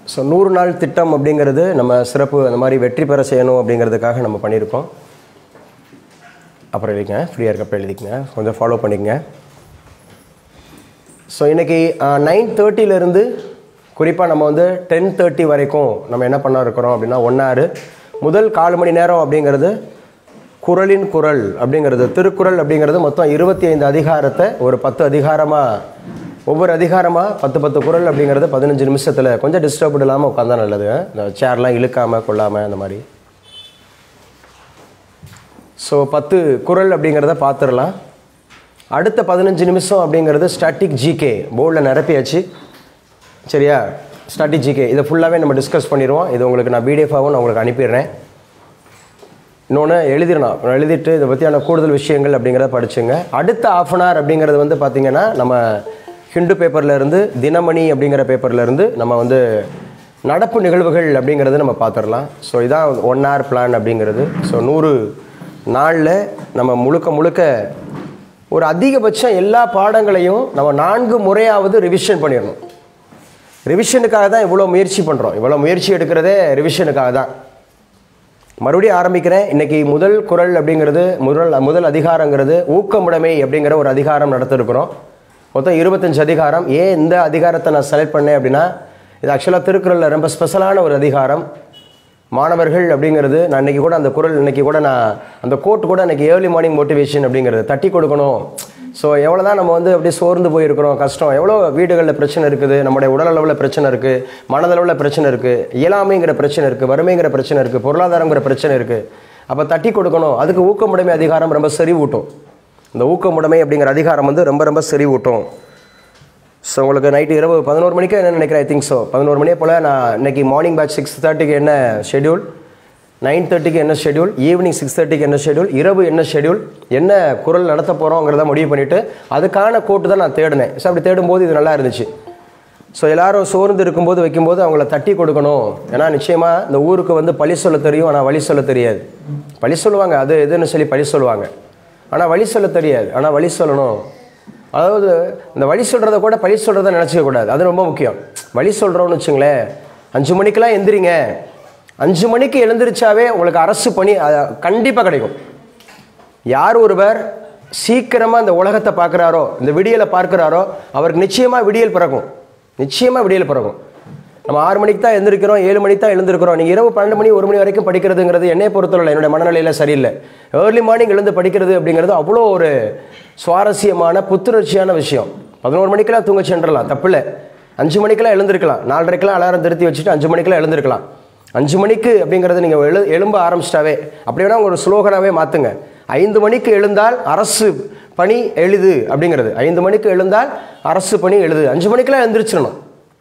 So நூறு நாள் திட்டம் அப்படிங்கிறது நம்ம சிறப்பு அந்த மாதிரி வெற்றி பெற செய்யணும் அப்படிங்கிறதுக்காக நம்ம பண்ணியிருக்கோம் அப்புறம் எழுதிங்க ஃப்ரீயாக இருக்கப்ப எழுதிக்கங்க கொஞ்சம் ஃபாலோ பண்ணிக்கங்க ஸோ இன்றைக்கி நைன் தேர்ட்டிலேருந்து குறிப்பாக நம்ம வந்து டென் தேர்ட்டி வரைக்கும் நம்ம என்ன பண்ண இருக்கிறோம் அப்படின்னா ஒன் hour முதல் கால் மணி நேரம் அப்படிங்கிறது குறளின் குரல் அப்படிங்கிறது திருக்குறள் அப்படிங்கிறது மொத்தம் இருபத்தி ஐந்து அதிகாரத்தை ஒரு பத்து அதிகாரமாக ஒவ்வொரு அதிகாரமாக பத்து பத்து குறள் அப்படிங்கிறது பதினஞ்சு நிமிஷத்தில் கொஞ்சம் டிஸ்டர்ப்டு இல்லாமல் உட்காந்தா நல்லது இந்த சேர்லாம் இழுக்காமல் கொள்ளாமல் அந்த மாதிரி ஸோ பத்து குறள் அப்படிங்கிறத பார்த்துடலாம் அடுத்த பதினஞ்சு நிமிஷம் அப்படிங்கிறது ஸ்டாட்டிக் ஜிகே போர்டில் நிரப்பியாச்சு சரியா ஸ்டாட்டிக் ஜிகே இதை ஃபுல்லாகவே நம்ம டிஸ்கஸ் பண்ணிடுவோம் இது உங்களுக்கு நான் பிடிஎஃபாகவும் நான் உங்களுக்கு அனுப்பிடுறேன் இன்னொன்று எழுதிடணும் எழுதிட்டு இதை பற்றியான கூடுதல் விஷயங்கள் அப்படிங்கிறத படிச்சுங்க அடுத்த ஆஃப் அன் ஹவர் அப்படிங்கிறது வந்து பார்த்திங்கன்னா நம்ம ஹிண்டு பேப்பர்ல இருந்து தினமணி அப்படிங்கிற பேப்பர்ல இருந்து நம்ம வந்து நடப்பு நிகழ்வுகள் அப்படிங்கிறது நம்ம பார்த்துடலாம் ஸோ இதான் ஒன் hour பிளான் அப்படிங்கிறது ஸோ நூறு நாளில் நம்ம முழுக்க முழுக்க ஒரு அதிகபட்சம் எல்லா பாடங்களையும் நம்ம நான்கு முறையாவது ரிவிஷன் பண்ணிடணும் ரிவிஷனுக்காக தான் இவ்வளோ முயற்சி பண்ணுறோம் இவ்வளோ முயற்சி எடுக்கிறதே ரிவிஷனுக்காக தான் மறுபடியும் ஆரம்பிக்கிறேன் இன்னைக்கு முதல் குறள் அப்படிங்கிறது முதல் முதல் அதிகாரங்கிறது ஊக்கமுடைமை அப்படிங்கிற ஒரு அதிகாரம் நடத்திருக்கிறோம் மொத்தம் இருபத்தஞ்சு அதிகாரம் ஏன் இந்த அதிகாரத்தை நான் செலக்ட் பண்ணேன் அப்படின்னா இது ஆக்சுவலாக திருக்குறளில் ரொம்ப ஸ்பெஷலான ஒரு அதிகாரம் மாணவர்கள் அப்படிங்கிறது நான் இன்னைக்கு கூட அந்த குறள் இன்னைக்கு கூட நான் அந்த கோட் கூட இன்னைக்கு ஏர்லி மார்னிங் மோட்டிவேஷன் அப்படிங்கிறது தட்டி கொடுக்கணும் ஸோ எவ்வளோ தான் நம்ம வந்து அப்படியே சோர்ந்து போயிருக்கிறோம் கஷ்டம் எவ்வளோ வீடுகளில் பிரச்சனை இருக்குது நம்முடைய உடல் அளவில் பிரச்சனை இருக்குது மனதளவில் பிரச்சனை இருக்குது இயலாமைங்கிற பிரச்சனை இருக்குது வறுமைங்கிற பிரச்சனை இருக்குது பொருளாதாரங்கிற பிரச்சனை இருக்குது அப்போ தட்டி கொடுக்கணும் அதுக்கு ஊக்கமுடைமை அதிகாரம் ரொம்ப செறிவூட்டும் இந்த ஊக்கமுடைமை அப்படிங்கிற அதிகாரம் வந்து ரொம்ப ரொம்ப செறிவூட்டும் ஸோ உங்களுக்கு நைட்டு இரவு பதினோரு மணிக்கு என்ன நினைக்கிறேன் ஐ திங்க் ஸோ பதினோரு மணியை போல் நான் இன்னைக்கு மார்னிங் பேட்ச் சிக்ஸ் தேர்ட்டிக்கு என்ன ஷெட்யூல் நைன் தேர்ட்டிக்கு என்ன ஷெட்யூல் ஈவினிங் சிக்ஸ் தேர்ட்டிக்கு என்ன ஷெட்யூல் இரவு என்ன ஷெட்யூல் என்ன குரல் நடத்த போகிறோங்கிறத முடிவு பண்ணிவிட்டு அதுக்கான கோட்டு தான் நான் தேடினேன் ஸோ அப்படி தேடும்போது இது நல்லா இருந்துச்சு ஸோ எல்லாரும் சோர்ந்து இருக்கும்போது வைக்கும்போது அவங்கள தட்டி கொடுக்கணும் ஏன்னா நிச்சயமாக இந்த ஊருக்கு வந்து பழி சொல்ல தெரியும் ஆனால் வழி சொல்ல தெரியாது பழி சொல்லுவாங்க அது எதுன்னு சொல்லி பழி சொல்லுவாங்க ஆனால் வழி சொல்ல தெரியாது ஆனால் வழி சொல்லணும் அதாவது இந்த வழி சொல்கிறத கூட பழி சொல்கிறத நினச்சிக்க கூடாது அது ரொம்ப முக்கியம் வழி சொல்கிறோன்னு வச்சுங்களேன் அஞ்சு மணிக்கெல்லாம் எந்திரிங்க அஞ்சு மணிக்கு எழுந்திரிச்சாவே உங்களுக்கு அரசு பணி கண்டிப்பாக கிடைக்கும் யார் ஒருவர் சீக்கிரமாக இந்த உலகத்தை பார்க்குறாரோ இந்த விடியலை பார்க்குறாரோ அவருக்கு நிச்சயமாக விடியல் பிறக்கும் நிச்சயமாக விடியல் பிறக்கும் நம்ம ஆறு மணிக்கு தான் எழுந்திருக்கிறோம் ஏழு மணிக்கு தான் எழுந்திருக்கிறோம் நீங்கள் இரவு பன்னெண்டு மணி ஒரு மணி வரைக்கும் படிக்கிறதுங்கிறது என்னை பொறுத்தவரை என்னுடைய மனநிலையில் சரியில்லை ஏர்லி மார்னிங் எழுந்து படிக்கிறது அப்படிங்கிறது அவ்வளோ ஒரு சுவாரஸ்யமான புத்துணர்ச்சியான விஷயம் பதினோரு மணிக்கெல்லாம் தூங்க சென்றலாம் தப்பில்லை அஞ்சு மணிக்கெல்லாம் எழுந்திருக்கலாம் நாலரைக்கெல்லாம் அலாரம் திருத்தி வச்சுட்டு அஞ்சு மணிக்கெல்லாம் எழுந்திருக்கலாம் அஞ்சு மணிக்கு அப்படிங்கிறது நீங்கள் எழு எலும்ப ஆரம்பிச்சிட்டாவே அப்படி வேணால் ஒரு ஸ்லோகனாகவே மாற்றுங்க ஐந்து மணிக்கு எழுந்தால் அரசு பணி எளிது அப்படிங்கிறது ஐந்து மணிக்கு எழுந்தால் அரசு பணி எளிது அஞ்சு மணிக்கெல்லாம் எழுந்திரிச்சிடணும்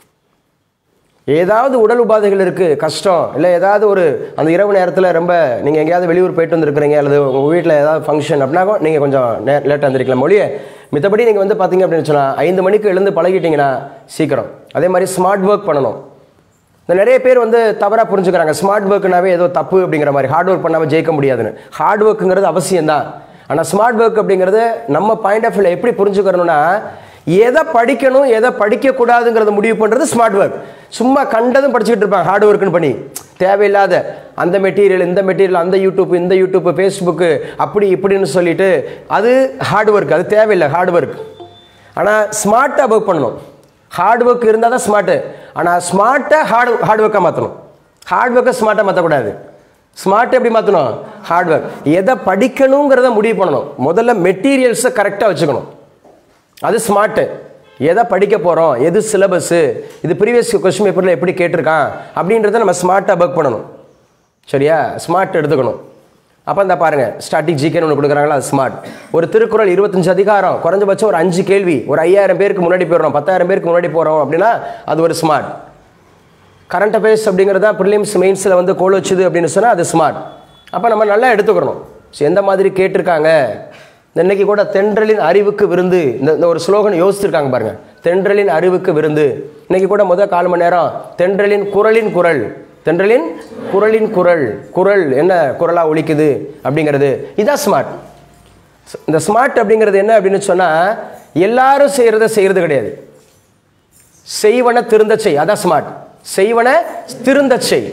ஏதாவது உடல் உபாதைகள் இருக்குது கஷ்டம் இல்லை ஏதாவது ஒரு அந்த இரவு நேரத்தில் ரொம்ப நீங்கள் எங்கேயாவது வெளியூர் போயிட்டு வந்துருக்கிறீங்க அல்லது உங்கள் வீட்டில் ஏதாவது ஃபங்க்ஷன் அப்படின்னா நீங்கள் கொஞ்சம் லேட்டாக வந்துருக்கலாம் மொழியே மித்தபடி நீங்கள் வந்து பார்த்தீங்க அப்படின்னு சொன்னால் ஐந்து மணிக்கு எழுந்து பழகிட்டீங்கன்னா சீக்கிரம் அதே மாதிரி ஸ்மார்ட் ஒர்க் பண்ணணும் இந்த நிறைய பேர் வந்து தவறாக புரிஞ்சுக்கிறாங்க ஸ்மார்ட் ஒர்க்குனாவே ஏதோ தப்பு அப்படிங்கிற மாதிரி ஹார்ட் ஒர்க் பண்ணாமல் ஜெயிக்க முடியாதுன்னு ஹார்ட் ஒர்க்குங்கிறது அவசியம் தான் ஆனால் ஸ்மார்ட் ஒர்க் அப்படிங்கிறது நம்ம பாயிண்ட் ஆஃப் வியூவில் எப்படி புரிஞ்சுக்கிறோம்னா எதை படிக்கணும் எதை படிக்கக்கூடாதுங்கிறத முடிவு பண்ணுறது ஸ்மார்ட் ஒர்க் சும்மா கண்டதும் படிச்சுக்கிட்டு இருப்பாங்க ஹார்ட் ஒர்க்குன்னு பண்ணி தேவையில்லாத அந்த மெட்டீரியல் இந்த மெட்டீரியல் அந்த யூடியூப் இந்த யூடியூப் ஃபேஸ்புக்கு அப்படி இப்படின்னு சொல்லிட்டு அது ஹார்ட் ஒர்க் அது தேவையில்லை ஹார்ட் ஒர்க் ஆனால் ஸ்மார்ட்டாக ஒர்க் பண்ணணும் ஹார்ட் ஒர்க் இருந்தால் தான் ஸ்மார்ட்டு ஆனால் ஸ்மார்ட்டை ஹார்ட் ஹார்ட் ஒர்க்காக மாற்றணும் ஹார்ட் ஒர்க்கை ஸ்மார்ட்டாக மாற்றக்கூடாது ஸ்மார்ட் எப்படி மாற்றணும் ஹார்ட் ஒர்க் எதை படிக்கணுங்கிறத முடிவு பண்ணணும் முதல்ல மெட்டீரியல்ஸை கரெக்டாக வச்சுக்கணும் அது ஸ்மார்ட்டு எதை படிக்க போகிறோம் எது சிலபஸ்ஸு இது ப்ரீவியஸ் கொஸ்டின் பேப்பரில் எப்படி கேட்டிருக்கான் அப்படின்றத நம்ம ஸ்மார்ட்டாக ஒர்க் பண்ணணும் சரியா ஸ்மார்ட் எடுத்துக்கணும் அப்போ இந்த பாருங்கள் ஸ்டாட்டிக் ஜிகேன்னு ஒன்று கொடுக்குறாங்களா அது ஸ்மார்ட் ஒரு திருக்குறள் இருபத்தஞ்சு அதிகாரம் குறைஞ்சபட்சம் ஒரு அஞ்சு கேள்வி ஒரு ஐயாயிரம் பேருக்கு முன்னாடி போயிடுறோம் பத்தாயிரம் பேருக்கு முன்னாடி போகிறோம் அப்படின்னா அது ஒரு ஸ்மார்ட் கரண்ட் அஃபேர்ஸ் அப்படிங்கிறதா ப்ரிலிம்ஸ் மெயின்ஸில் வந்து கோல் வச்சுது அப்படின்னு சொன்னால் அது ஸ்மார்ட் அப்போ நம்ம நல்லா எடுத்துக்கிறோம் ஸோ எந்த மாதிரி கேட்டிருக்காங்க இன்னைக்கு கூட தென்றலின் அறிவுக்கு விருந்து இந்த இந்த ஒரு ஸ்லோகன் யோசிச்சிருக்காங்க பாருங்க தென்றலின் அறிவுக்கு விருந்து இன்னைக்கு கூட முதல் கால் மணி நேரம் தென்றலின் குரலின் குரல் தென்றலின் குரலின் குரல் குரல் என்ன குரலாக ஒலிக்குது அப்படிங்கிறது இதான் ஸ்மார்ட் இந்த ஸ்மார்ட் அப்படிங்கிறது என்ன அப்படின்னு சொன்னால் எல்லாரும் செய்கிறத செய்கிறது கிடையாது செய்வன திருந்த செய் அதான் ஸ்மார்ட் செய்வன திருந்தச் செய்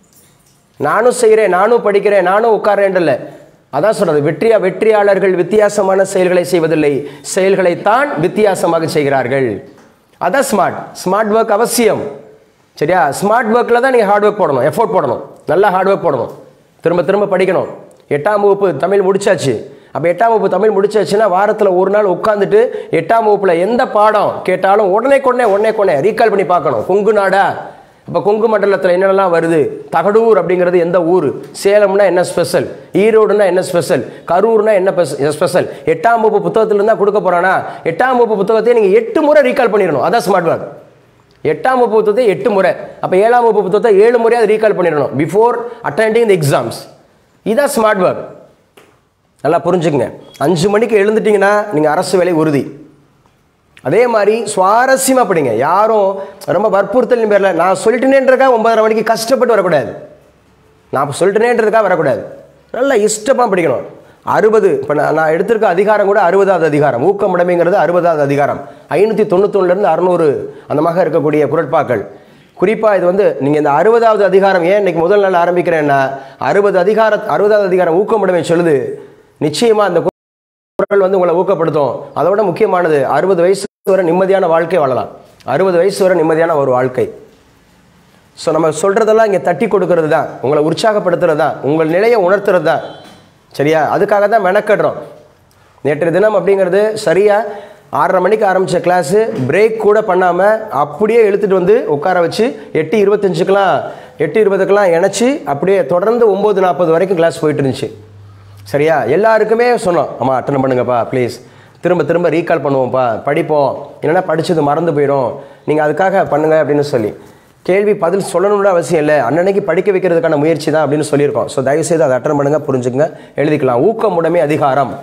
நானும் செய்கிறேன் நானும் படிக்கிறேன் நானும் உட்கார்றேன்ல அதான் சொல்றது வெற்றியா வெற்றியாளர்கள் வித்தியாசமான செயல்களை செய்வதில்லை செயல்களைத்தான் வித்தியாசமாக செய்கிறார்கள் அதான் ஸ்மார்ட் ஸ்மார்ட் ஒர்க் அவசியம் சரியா ஸ்மார்ட் ஒர்க்கில் தான் நீங்கள் ஹார்ட் ஒர்க் போடணும் எஃபோர்ட் போடணும் நல்லா ஹார்ட் ஒர்க் போடணும் திரும்ப திரும்ப படிக்கணும் எட்டாம் வகுப்பு தமிழ் முடிச்சாச்சு அப்போ எட்டாம் வகுப்பு தமிழ் முடிச்சாச்சுன்னா வாரத்தில் ஒரு நாள் உட்காந்துட்டு எட்டாம் வகுப்பில் எந்த பாடம் கேட்டாலும் உடனே கொண்டே உடனே கொண்டே ரீகால் பண்ணி பார்க்கணும் கொங்கு நாடா இப்போ கொங்கு மண்டலத்தில் என்னென்னலாம் வருது தகடூர் அப்படிங்கிறது எந்த ஊர் சேலம்னா என்ன ஸ்பெஷல் ஈரோடுனா என்ன ஸ்பெஷல் கரூர்னா என்ன ஸ்பெஷல் எட்டாம் வகுப்பு புத்தகத்திலிருந்து தான் கொடுக்க போகிறானா எட்டாம் வகுப்பு புத்தகத்தை நீங்கள் எட்டு முறை ரீகால் பண்ணிடணும் அதான் ஸ்மார்ட் ஒர்க் எட்டாம் வகுப்பு புத்தகத்தை எட்டு முறை அப்போ ஏழாம் வகுப்பு புத்தகத்தை ஏழு முறை அதை ரீகால் பண்ணிடணும் பிஃபோர் அட்டெண்டிங் த எக்ஸாம்ஸ் இதான் ஸ்மார்ட் ஒர்க் நல்லா புரிஞ்சுக்கங்க அஞ்சு மணிக்கு எழுந்துட்டீங்கன்னா நீங்கள் அரசு வேலை உறுதி அதே மாதிரி சுவாரஸ்யமாக படிங்க யாரும் ரொம்ப வற்புறுத்தலின் பேரில் நான் சொல்லிட்டேனேன்றக்கா ஒன்பதரை மணிக்கு கஷ்டப்பட்டு வரக்கூடாது நான் சொல்லிட்டேனேன்றதுக்காக வரக்கூடாது நல்லா இஷ்டமாக படிக்கணும் அறுபது இப்போ நான் நான் எடுத்திருக்க அதிகாரம் கூட அறுபதாவது அதிகாரம் ஊக்கமுடைமைங்கிறது அறுபதாவது அதிகாரம் ஐநூற்றி தொண்ணூத்தொன்னுலேருந்து அறநூறு அந்த மாதிரி இருக்கக்கூடிய குரட்பாக்கள் குறிப்பாக இது வந்து நீங்கள் இந்த அறுபதாவது அதிகாரம் ஏன் இன்னைக்கு முதல் நாள் ஆரம்பிக்கிறேன்னா அறுபது அதிகார அறுபதாவது அதிகாரம் ஊக்கமுடைமை சொல்லுது நிச்சயமாக அந்த குரல் வந்து உங்களை ஊக்கப்படுத்தும் அதோட முக்கியமானது அறுபது வயசு வரை நிம்மதியான வாழ்க்கை வாழலாம் அறுபது வயசு வரை நிம்மதியான ஒரு வாழ்க்கை ஸோ நம்ம சொல்கிறதெல்லாம் இங்கே தட்டி கொடுக்கறது தான் உங்களை உற்சாகப்படுத்துறது தான் உங்கள் நிலையை உணர்த்துறது தான் சரியா அதுக்காக தான் மெனக்கடுறோம் நேற்று தினம் அப்படிங்கிறது சரியாக ஆறரை மணிக்கு ஆரம்பித்த கிளாஸு பிரேக் கூட பண்ணாமல் அப்படியே இழுத்துட்டு வந்து உட்கார வச்சு எட்டு இருபத்தஞ்சுக்கெலாம் எட்டு இருபதுக்கெலாம் இணைச்சி அப்படியே தொடர்ந்து ஒம்பது நாற்பது வரைக்கும் கிளாஸ் போயிட்டு இருந்துச்சு சரியா எல்லாருக்குமே சொன்னோம் அம்மா அட்டன் பண்ணுங்கப்பா ப்ளீஸ் திரும்ப திரும்ப ரீகால் பண்ணுவோம்ப்பா படிப்போம் இல்லைன்னா படித்தது மறந்து போயிடும் நீங்கள் அதுக்காக பண்ணுங்க அப்படின்னு சொல்லி கேள்வி பதில் சொல்லணும்னு அவசியம் இல்லை அன்னன்னைக்கு படிக்க வைக்கிறதுக்கான முயற்சி தான் அப்படின்னு சொல்லியிருக்கோம் ஸோ தயவுசெய்து அதை அட்டன் பண்ணுங்க புரிஞ்சுங்க எழுதிக்கலாம் ஊக்கமுடைமை அதிகாரம்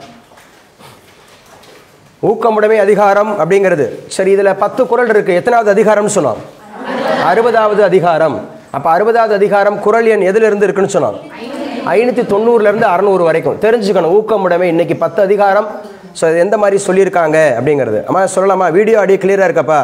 ஊக்கமுடைமை அதிகாரம் அப்படிங்கிறது சரி இதில் பத்து குரல் இருக்கு எத்தனாவது அதிகாரம்னு சொன்னோம் அறுபதாவது அதிகாரம் அப்போ அறுபதாவது அதிகாரம் குரல் எண் எதிலிருந்து இருக்குன்னு சொன்னோம் ஐநூற்றி தொண்ணூறுலேருந்து அறநூறு வரைக்கும் தெரிஞ்சுக்கணும் ஊக்கமுடைமை இன்னைக்கு பத்து அதிகாரம் ஸோ இது எந்த மாதிரி சொல்லியிருக்காங்க அப்படிங்கிறது அம்மா சொல்லலாமா வீடியோ ஆடியோ கிளியராக இருக்கப்பா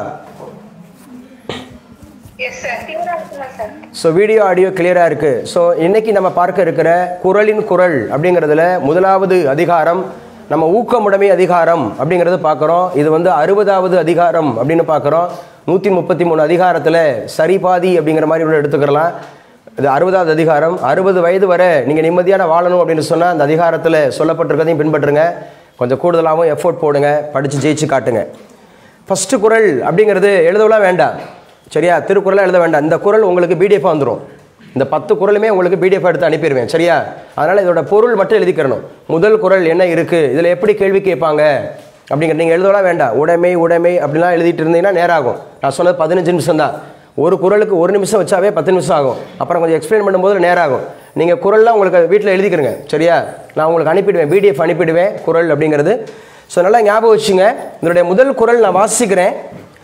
எஸ் சார் கிளியரா இருக்குமா சார் ஸோ வீடியோ ஆடியோ கிளியராக இருக்குது ஸோ இன்னைக்கு நம்ம பார்க்க இருக்கிற குரலின் குரல் அப்படிங்கிறதுல முதலாவது அதிகாரம் நம்ம ஊக்கமுடைமை அதிகாரம் அப்படிங்கிறது பார்க்குறோம் இது வந்து அறுபதாவது அதிகாரம் அப்படின்னு பார்க்குறோம் நூற்றி முப்பத்தி மூணு அதிகாரத்தில் சரிபாதி அப்படிங்கிற மாதிரி கூட எடுத்துக்கிறலாம் இது அறுபதாவது அதிகாரம் அறுபது வயது வரை நீங்கள் நிம்மதியான வாழணும் அப்படின்னு சொன்னால் அந்த அதிகாரத்தில் சொல்லப்பட்டிருக்கதையும் பின்பற்றுங்க கொஞ்சம் கூடுதலாகவும் எஃபோர்ட் போடுங்க படித்து ஜெயிச்சு காட்டுங்க ஃபஸ்ட்டு குரல் அப்படிங்கிறது எழுதலாம் வேண்டாம் சரியா திருக்குறளாக எழுத வேண்டாம் இந்த குரல் உங்களுக்கு பிடிஎஃபாக வந்துடும் இந்த பத்து குரலுமே உங்களுக்கு பிடிஎஃப் எடுத்து அனுப்பிடுவேன் சரியா அதனால் இதோட பொருள் மட்டும் எழுதிக்கிறணும் முதல் குரல் என்ன இருக்குது இதில் எப்படி கேள்வி கேட்பாங்க அப்படிங்கிற நீங்கள் எழுதலாம் வேண்டாம் உடைமை உடைமை அப்படிலாம் எழுதிட்டு இருந்தீங்கன்னா நேரம் ஆகும் நான் சொன்னது பதினஞ்சு நிமிஷம் தான் ஒரு குரலுக்கு ஒரு நிமிஷம் வச்சாவே பத்து நிமிஷம் ஆகும் அப்புறம் கொஞ்சம் எக்ஸ்பிளைன் பண்ணும்போது நேரம் ஆகும் நீங்கள் குரல்லாம் உங்களுக்கு வீட்டில் எழுதிக்கிறங்க சரியா நான் உங்களுக்கு அனுப்பிடுவேன் பிடிஎஃப் அனுப்பிடுவேன் குரல் அப்படிங்கிறது ஸோ நல்லா ஞாபகம் வச்சுங்க இதனுடைய முதல் குரல் நான் வாசிக்கிறேன்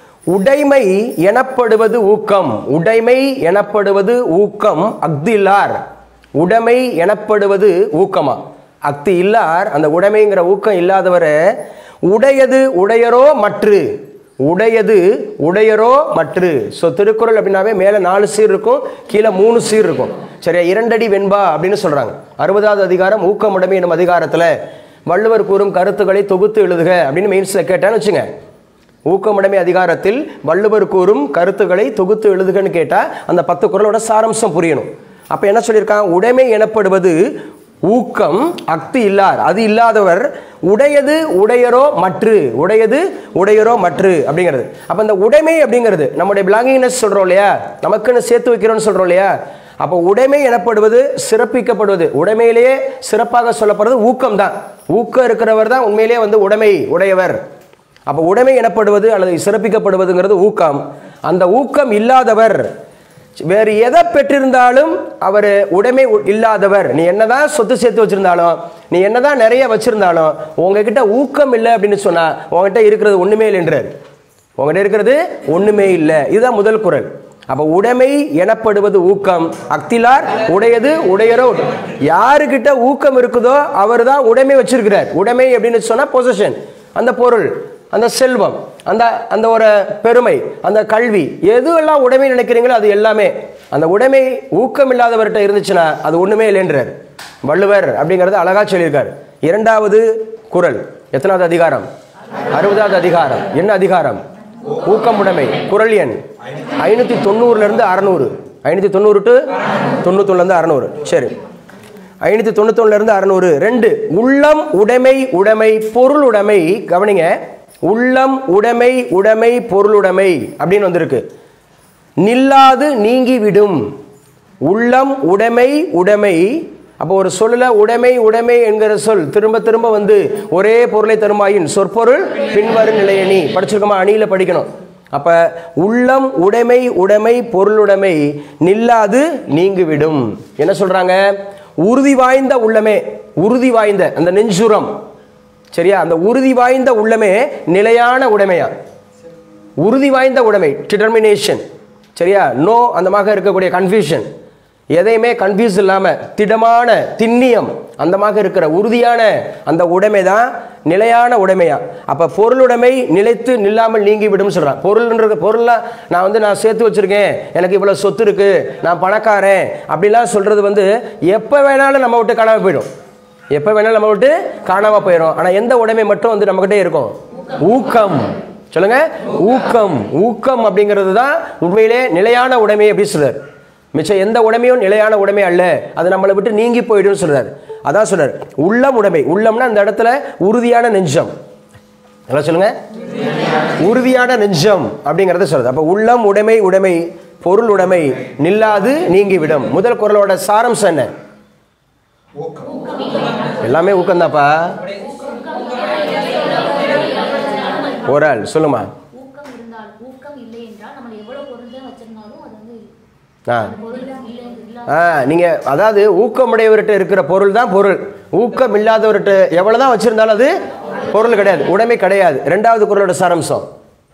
உடைமை எனப்படுவது ஊக்கம் உடைமை எனப்படுவது ஊக்கம் அக்தில்லார் உடைமை எனப்படுவது ஊக்கமா அக்தி இல்லார் அந்த உடைமைங்கிற ஊக்கம் இல்லாதவரை உடையது உடையரோ மற்று உடையது உடையரோ மற்று ஸோ திருக்குறள் அப்படின்னாவே மேலே நாலு சீர் இருக்கும் கீழே மூணு சீர் இருக்கும் சரியா இரண்டடி வெண்பா அப்படின்னு சொல்கிறாங்க அறுபதாவது அதிகாரம் ஊக்கமுடைமை என்னும் அதிகாரத்தில் வள்ளுவர் கூறும் கருத்துக்களை தொகுத்து எழுதுக அப்படின்னு மெயின்ஸில் கேட்டான்னு வச்சுங்க ஊக்கமுடைமை அதிகாரத்தில் வள்ளுவர் கூறும் கருத்துக்களை தொகுத்து எழுதுகன்னு கேட்டால் அந்த பத்து குரலோட சாரம்சம் புரியணும் அப்போ என்ன சொல்லியிருக்கான் உடைமை எனப்படுவது ஊக்கம் அக்தி இல்லார் அது இல்லாதவர் உடையது உடையரோ மற்று உடையது உடையரோ மற்று அப்படிங்கிறது அப்போ இந்த உடைமை அப்படிங்கிறது நம்முடைய பிலாங்கிங்னஸ் சொல்கிறோம் இல்லையா நமக்குன்னு சேர்த்து வைக்கிறோம்னு சொல்கிறோம் இல்லையா அப்போ உடைமை எனப்படுவது சிறப்பிக்கப்படுவது உடைமையிலேயே சிறப்பாக சொல்லப்படுறது ஊக்கம் தான் ஊக்கம் இருக்கிறவர் தான் உண்மையிலேயே வந்து உடைமை உடையவர் அப்போ உடைமை எனப்படுவது அல்லது சிறப்பிக்கப்படுவதுங்கிறது ஊக்கம் அந்த ஊக்கம் இல்லாதவர் வேறு எதை பெற்றிருந்தாலும் அவர் உடைமை உ- இல்லாதவர் நீ என்னதான் சொத்து சேர்த்து வச்சிருந்தாலும் நீ என்னதான் நிறைய வச்சிருந்தாலும் உங்ககிட்ட ஊக்கம் இல்லை அப்படின்னு சொன்னா உங்ககிட்ட இருக்கிறது ஒண்ணுமே இல்லைன்றார் உங்ககிட்ட இருக்கிறது ஒண்ணுமே இல்லை இதுதான் முதல் குரல் அப்ப உடைமை எனப்படுவது ஊக்கம் அக்திலார் உடையது உடையரோ யாருக்கிட்ட ஊக்கம் இருக்குதோ அவர் தான் உடைமை வச்சிருக்கிறார் உடைமை அப்படின்னு சொன்னா பொசிஷன் அந்த பொருள் அந்த செல்வம் அந்த அந்த ஒரு பெருமை அந்த கல்வி எதுவெல்லாம் உடைமை நினைக்கிறீங்களோ அது எல்லாமே அந்த உடைமை ஊக்கம் இல்லாதவர்கிட்ட இருந்துச்சுன்னா அது ஒண்ணுமே இல்லைன்றார் வள்ளுவர் அப்படிங்கறது அழகா சொல்லியிருக்காரு இரண்டாவது குறள் எத்தனாவது அதிகாரம் அறுபதாவது அதிகாரம் என்ன அதிகாரம் ஊக்கம் உடைமை குறள் எண் ஐநூத்தி தொண்ணூறுல இருந்து அறநூறு ஐநூத்தி தொண்ணூறு டு தொண்ணூத்தொன்னுல இருந்து அறநூறு சரி ஐநூத்தி தொண்ணூத்தொன்னுல இருந்து அறநூறு ரெண்டு உள்ளம் உடைமை உடைமை பொருள் உடைமை கவனிங்க உள்ளம் உடைமை உடைமை பொருளுடைமை அப்படின்னு வந்திருக்கு நில்லாது நீங்கிவிடும் உள்ளம் உடைமை உடைமை அப்போ ஒரு சொல்லுல உடைமை உடைமை என்கிற சொல் திரும்ப திரும்ப வந்து ஒரே பொருளை தருமாயின் சொற்பொருள் பின்வரும் நிலையணி படிச்சிருக்கோமா அணியில படிக்கணும் அப்ப உள்ளம் உடைமை உடைமை பொருளுடைமை நில்லாது நீங்கிவிடும் என்ன சொல்றாங்க உறுதி வாய்ந்த உள்ளமே உறுதி வாய்ந்த அந்த நெஞ்சுரம் சரியா அந்த உறுதி வாய்ந்த உள்ளமே நிலையான உடைமையா உறுதி வாய்ந்த உடைமை டிட்டர்மினேஷன் சரியா நோ அந்தமாக இருக்கக்கூடிய கன்ஃபியூஷன் எதையுமே கன்ஃபியூஸ் இல்லாம திடமான திண்ணியம் அந்தமாக இருக்கிற உறுதியான அந்த உடைமை தான் நிலையான உடைமையா அப்ப பொருளுடைமை நிலைத்து நில்லாமல் நீங்கி விடும் சொல்றான் பொருள்ன்றது பொருள்லாம் நான் வந்து நான் சேர்த்து வச்சிருக்கேன் எனக்கு இவ்வளவு சொத்து இருக்கு நான் பணக்காரன் அப்படிலாம் சொல்றது வந்து எப்ப வேணாலும் நம்ம விட்டு காணாம போயிடும் எப்ப வேணாலும் நம்ம விட்டு காணாம போயிடும் ஆனா எந்த உடைமை மட்டும் வந்து நம்மகிட்டே இருக்கும் ஊக்கம் சொல்லுங்க ஊக்கம் ஊக்கம் அப்படிங்கிறது தான் உண்மையிலே நிலையான உடைமை அப்படி சொல்றாரு மிச்சம் எந்த உடைமையும் நிலையான உடைமை அல்ல அது நம்மளை விட்டு நீங்கி போயிடும் சொல்றாரு அதான் சொல்றாரு உள்ளம் உடைமை உள்ளம்னா அந்த இடத்துல உறுதியான நெஞ்சம் நல்லா சொல்லுங்க உறுதியான நெஞ்சம் அப்படிங்கறத சொல்றது அப்ப உள்ளம் உடைமை உடைமை பொருள் உடைமை நில்லாது நீங்கிவிடும் முதல் குரலோட சாரம்சம் என்ன எல்லாமே ஊக்கம்தாப்பா ஒரு ஆள் சொல்லுமா ஊக்கம் இருந்தால் ஊக்கம் இல்லை என்றால் நம்ம எவ்வளவு பொருள் தான் வச்சிருந்தாலும் அது வந்து ஆ அந்த பொருள் இல்லை இல்ல ஆ நீங்க அதாவது ஊக்கமுடையவர்கிட்ட இருக்கிற பொருள் தான் பொருள் ஊக்கம் இல்லாதவர்கிட்ட எவ்வளவுதான் வச்சிருந்தாலும் அது பொருள் கிடையாது உடைமை கிடையாது ரெண்டாவது குரலோட சாரம்சம்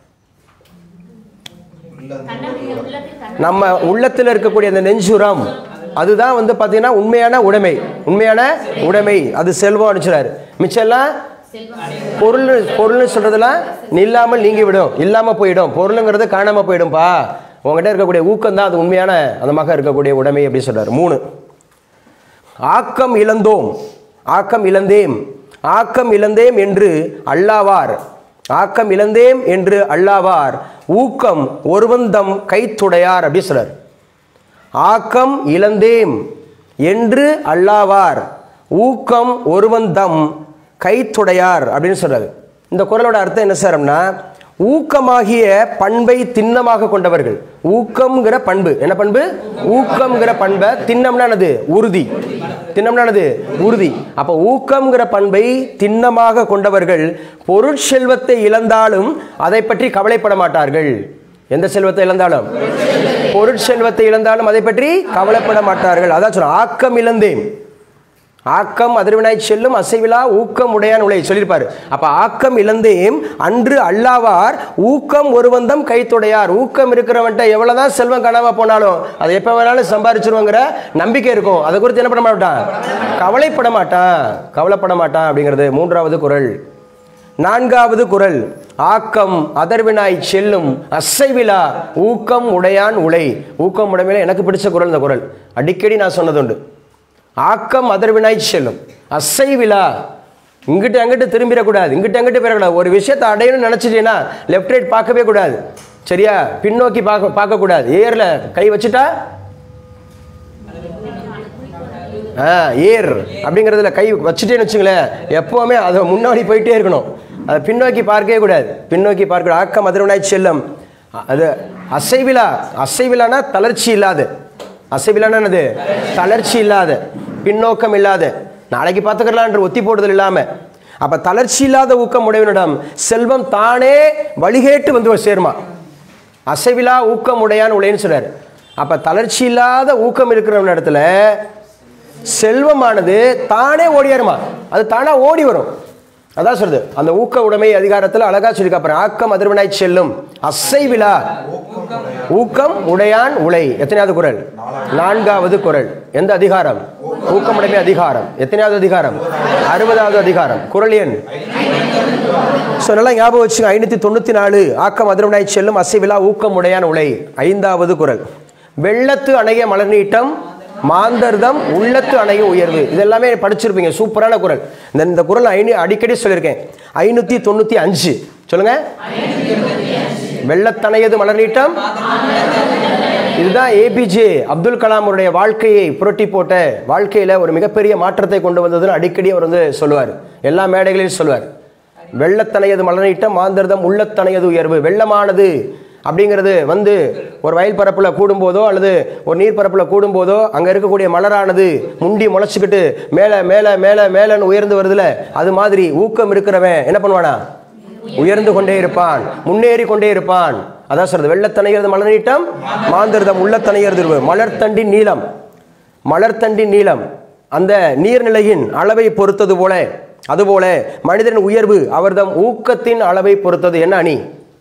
தன்னம்பிக்கை உள்ளத்தில் தன்ன நம்ம உள்ளத்தில் இருக்கக்கூடிய அந்த நெஞ்சுரம் அதுதான் வந்து பார்த்தீங்கன்னா உண்மையான உடைமை உண்மையான உடைமை அது செல்வம் அனுப்பிச்சுறாரு மிச்சம் எல்லாம் பொருள் பொருள்னு சொல்றதெல்லாம் இல்லாமல் நீங்கி விடும் இல்லாம போயிடும் பொருளுங்கிறது காணாம போயிடும்பா உங்ககிட்ட இருக்கக்கூடிய ஊக்கம் தான் அது உண்மையான அந்த மக இருக்கக்கூடிய உடைமை அப்படி சொல்றாரு மூணு ஆக்கம் இழந்தோம் ஆக்கம் இழந்தேம் ஆக்கம் இழந்தேம் என்று அல்லாவார் ஆக்கம் இழந்தேம் என்று அல்லாவார் ஊக்கம் ஒருவந்தம் கைத்துடையார் அப்படி சொல்றார் ஆக்கம் இழந்தேம் என்று அல்லாவார் ஊக்கம் ஒருவந்தம் கைத்துடையார் அப்படின்னு சொல்றாரு இந்த குரலோட அர்த்தம் என்ன சார்னா ஊக்கமாகிய பண்பை திண்ணமாக கொண்டவர்கள் ஊக்கம்ங்கிற பண்பு என்ன பண்பு ஊக்கம்ங்கிற பண்பை திண்ணம்னா என்னது உறுதி திண்ணம்னா என்னது உறுதி அப்ப ஊக்கம்ங்கிற பண்பை திண்ணமாக கொண்டவர்கள் பொருட்செல்வத்தை இழந்தாலும் அதை பற்றி கவலைப்பட மாட்டார்கள் எந்த செல்வத்தை இழந்தாலும் பொருட்செல்வத்தை இழந்தாலும் அதை பற்றி கவலைப்பட மாட்டார்கள் அதான் சொல்ற ஆக்கம் இழந்தேன் ஆக்கம் அதிர்வினாய் செல்லும் அசைவிலா ஊக்கம் உடையான் உலை சொல்லியிருப்பாரு அப்ப ஆக்கம் இழந்தேம் அன்று அல்லாவார் ஊக்கம் ஒருவந்தம் கைத்துடையார் ஊக்கம் இருக்கிறவன்ட்ட எவ்வளவுதான் செல்வம் காணாம போனாலும் அதை எப்ப வேணாலும் சம்பாரிச்சிருவோங்கிற நம்பிக்கை இருக்கும் அதை குறித்து என்ன பண்ண மாட்டான் கவலைப்பட மாட்டான் கவலைப்பட மாட்டான் அப்படிங்கிறது மூன்றாவது குரல் நான்காவது குரல் ஆக்கம் அதர்வினாய் செல்லும் அசைவிலா ஊக்கம் உடையான் உலை ஊக்கம் உடைமையில எனக்கு பிடிச்ச குரல் இந்த குரல் அடிக்கடி நான் சொன்னதுண்டு ஆக்கம் அதர்வினாய் செல்லும் அசைவிலா இங்கிட்டு அங்கிட்டு திரும்பிடக்கூடாது இங்கிட்டு அங்கிட்டு போயிடக்கூடாது ஒரு விஷயத்தை அடையணும்னு நினைச்சிட்டீங்கன்னா லெஃப்ட் ரைட் பார்க்கவே கூடாது சரியா பின்னோக்கி பார்க்க பார்க்கக்கூடாது ஏர்ல கை வச்சுட்டா ஆ ஏர் அப்படிங்கிறதுல கை வச்சுட்டேன்னு வச்சுங்களேன் எப்போவுமே அதை முன்னாடி போயிட்டே இருக்கணும் அதை பின்னோக்கி பார்க்கவே கூடாது பின்னோக்கி பார்க்க ஆக்கம் அதிர்வனாய் செல்லம் அது அசைவிலா அசைவிலானா தளர்ச்சி இல்லாத அசைவிலானா என்னது தளர்ச்சி இல்லாத பின்னோக்கம் இல்லாத நாளைக்கு பார்த்துக்கலான்ற ஒத்தி போடுதல் இல்லாம அப்ப தளர்ச்சி இல்லாத ஊக்கம் உடையவனிடம் செல்வம் தானே வழிகேட்டு வந்து சேருமா அசைவிலா ஊக்கம் உடையான் உடையன்னு சொல்றாரு அப்ப தளர்ச்சி இல்லாத ஊக்கம் இருக்கிறவன் இடத்துல செல்வமானது தானே ஓடியாருமா அது தானா ஓடி வரும் அதான் சொல்றது அந்த ஊக்க உடைமை அதிகாரத்தில் அழகா சொல்லி அப்புறம் ஆக்கம் அதிர்வனாய் செல்லும் அசைவிலா ஊக்கம் உடையான் உலை எத்தனையாவது குரல் நான்காவது குரல் எந்த அதிகாரம் ஊக்கம் உடைமை அதிகாரம் எத்தனையாவது அதிகாரம் அறுபதாவது அதிகாரம் குரல் எண் ஸோ நல்லா ஞாபகம் வச்சுங்க ஐநூற்றி தொண்ணூற்றி நாலு ஆக்கம் அதிரவனாய் செல்லும் அசைவிழா ஊக்கம் உடையான் உலை ஐந்தாவது குரல் வெள்ளத்து அணைய மலர் நீட்டம் மாந்தர்தம் உள்ளத்து அணைய உயர்வு இதெல்லாமே படிச்சிருப்பீங்க சூப்பரான குரல் இந்த இந்த குரல் ஐநூ அடிக்கடி சொல்லியிருக்கேன் ஐநூற்றி தொண்ணூற்றி அஞ்சு சொல்லுங்க வெள்ளத்தணையது மலர் நீட்டம் இதுதான் ஏபிஜே அப்துல் கலாமுடைய வாழ்க்கையை புரட்டி போட்ட வாழ்க்கையில ஒரு மிகப்பெரிய மாற்றத்தை கொண்டு வந்ததுன்னு அடிக்கடி அவர் வந்து சொல்லுவார் எல்லா மேடைகளிலும் சொல்லுவார் வெள்ளத்தணையது மலநீட்டம் மாந்தர்தம் உள்ளத்தணையது உயர்வு வெள்ளமானது அப்படிங்கிறது வந்து ஒரு வயல் பரப்புல கூடும்போதோ அல்லது ஒரு நீர் பரப்புல கூடும்போதோ அங்க இருக்கக்கூடிய மலரானது முண்டி முளைச்சிக்கிட்டு மேலே மேலே மேலே மேலேன்னு உயர்ந்து வருதுல அது மாதிரி ஊக்கம் இருக்கிறவன் என்ன பண்ணுவானா உயர்ந்து கொண்டே இருப்பான் முன்னேறி கொண்டே இருப்பான் அதான் சொல்றது வெள்ளத்தணைகிறது மலர் நீட்டம் மாந்திரதம் உள்ளத்தணைகிறது மலர்த்தண்டின் நீளம் மலர்த்தண்டின் நீளம் அந்த நீர்நிலையின் அளவை பொறுத்தது போல அதுபோல மனிதனின் உயர்வு அவர்தம் ஊக்கத்தின் அளவை பொறுத்தது என்ன அணி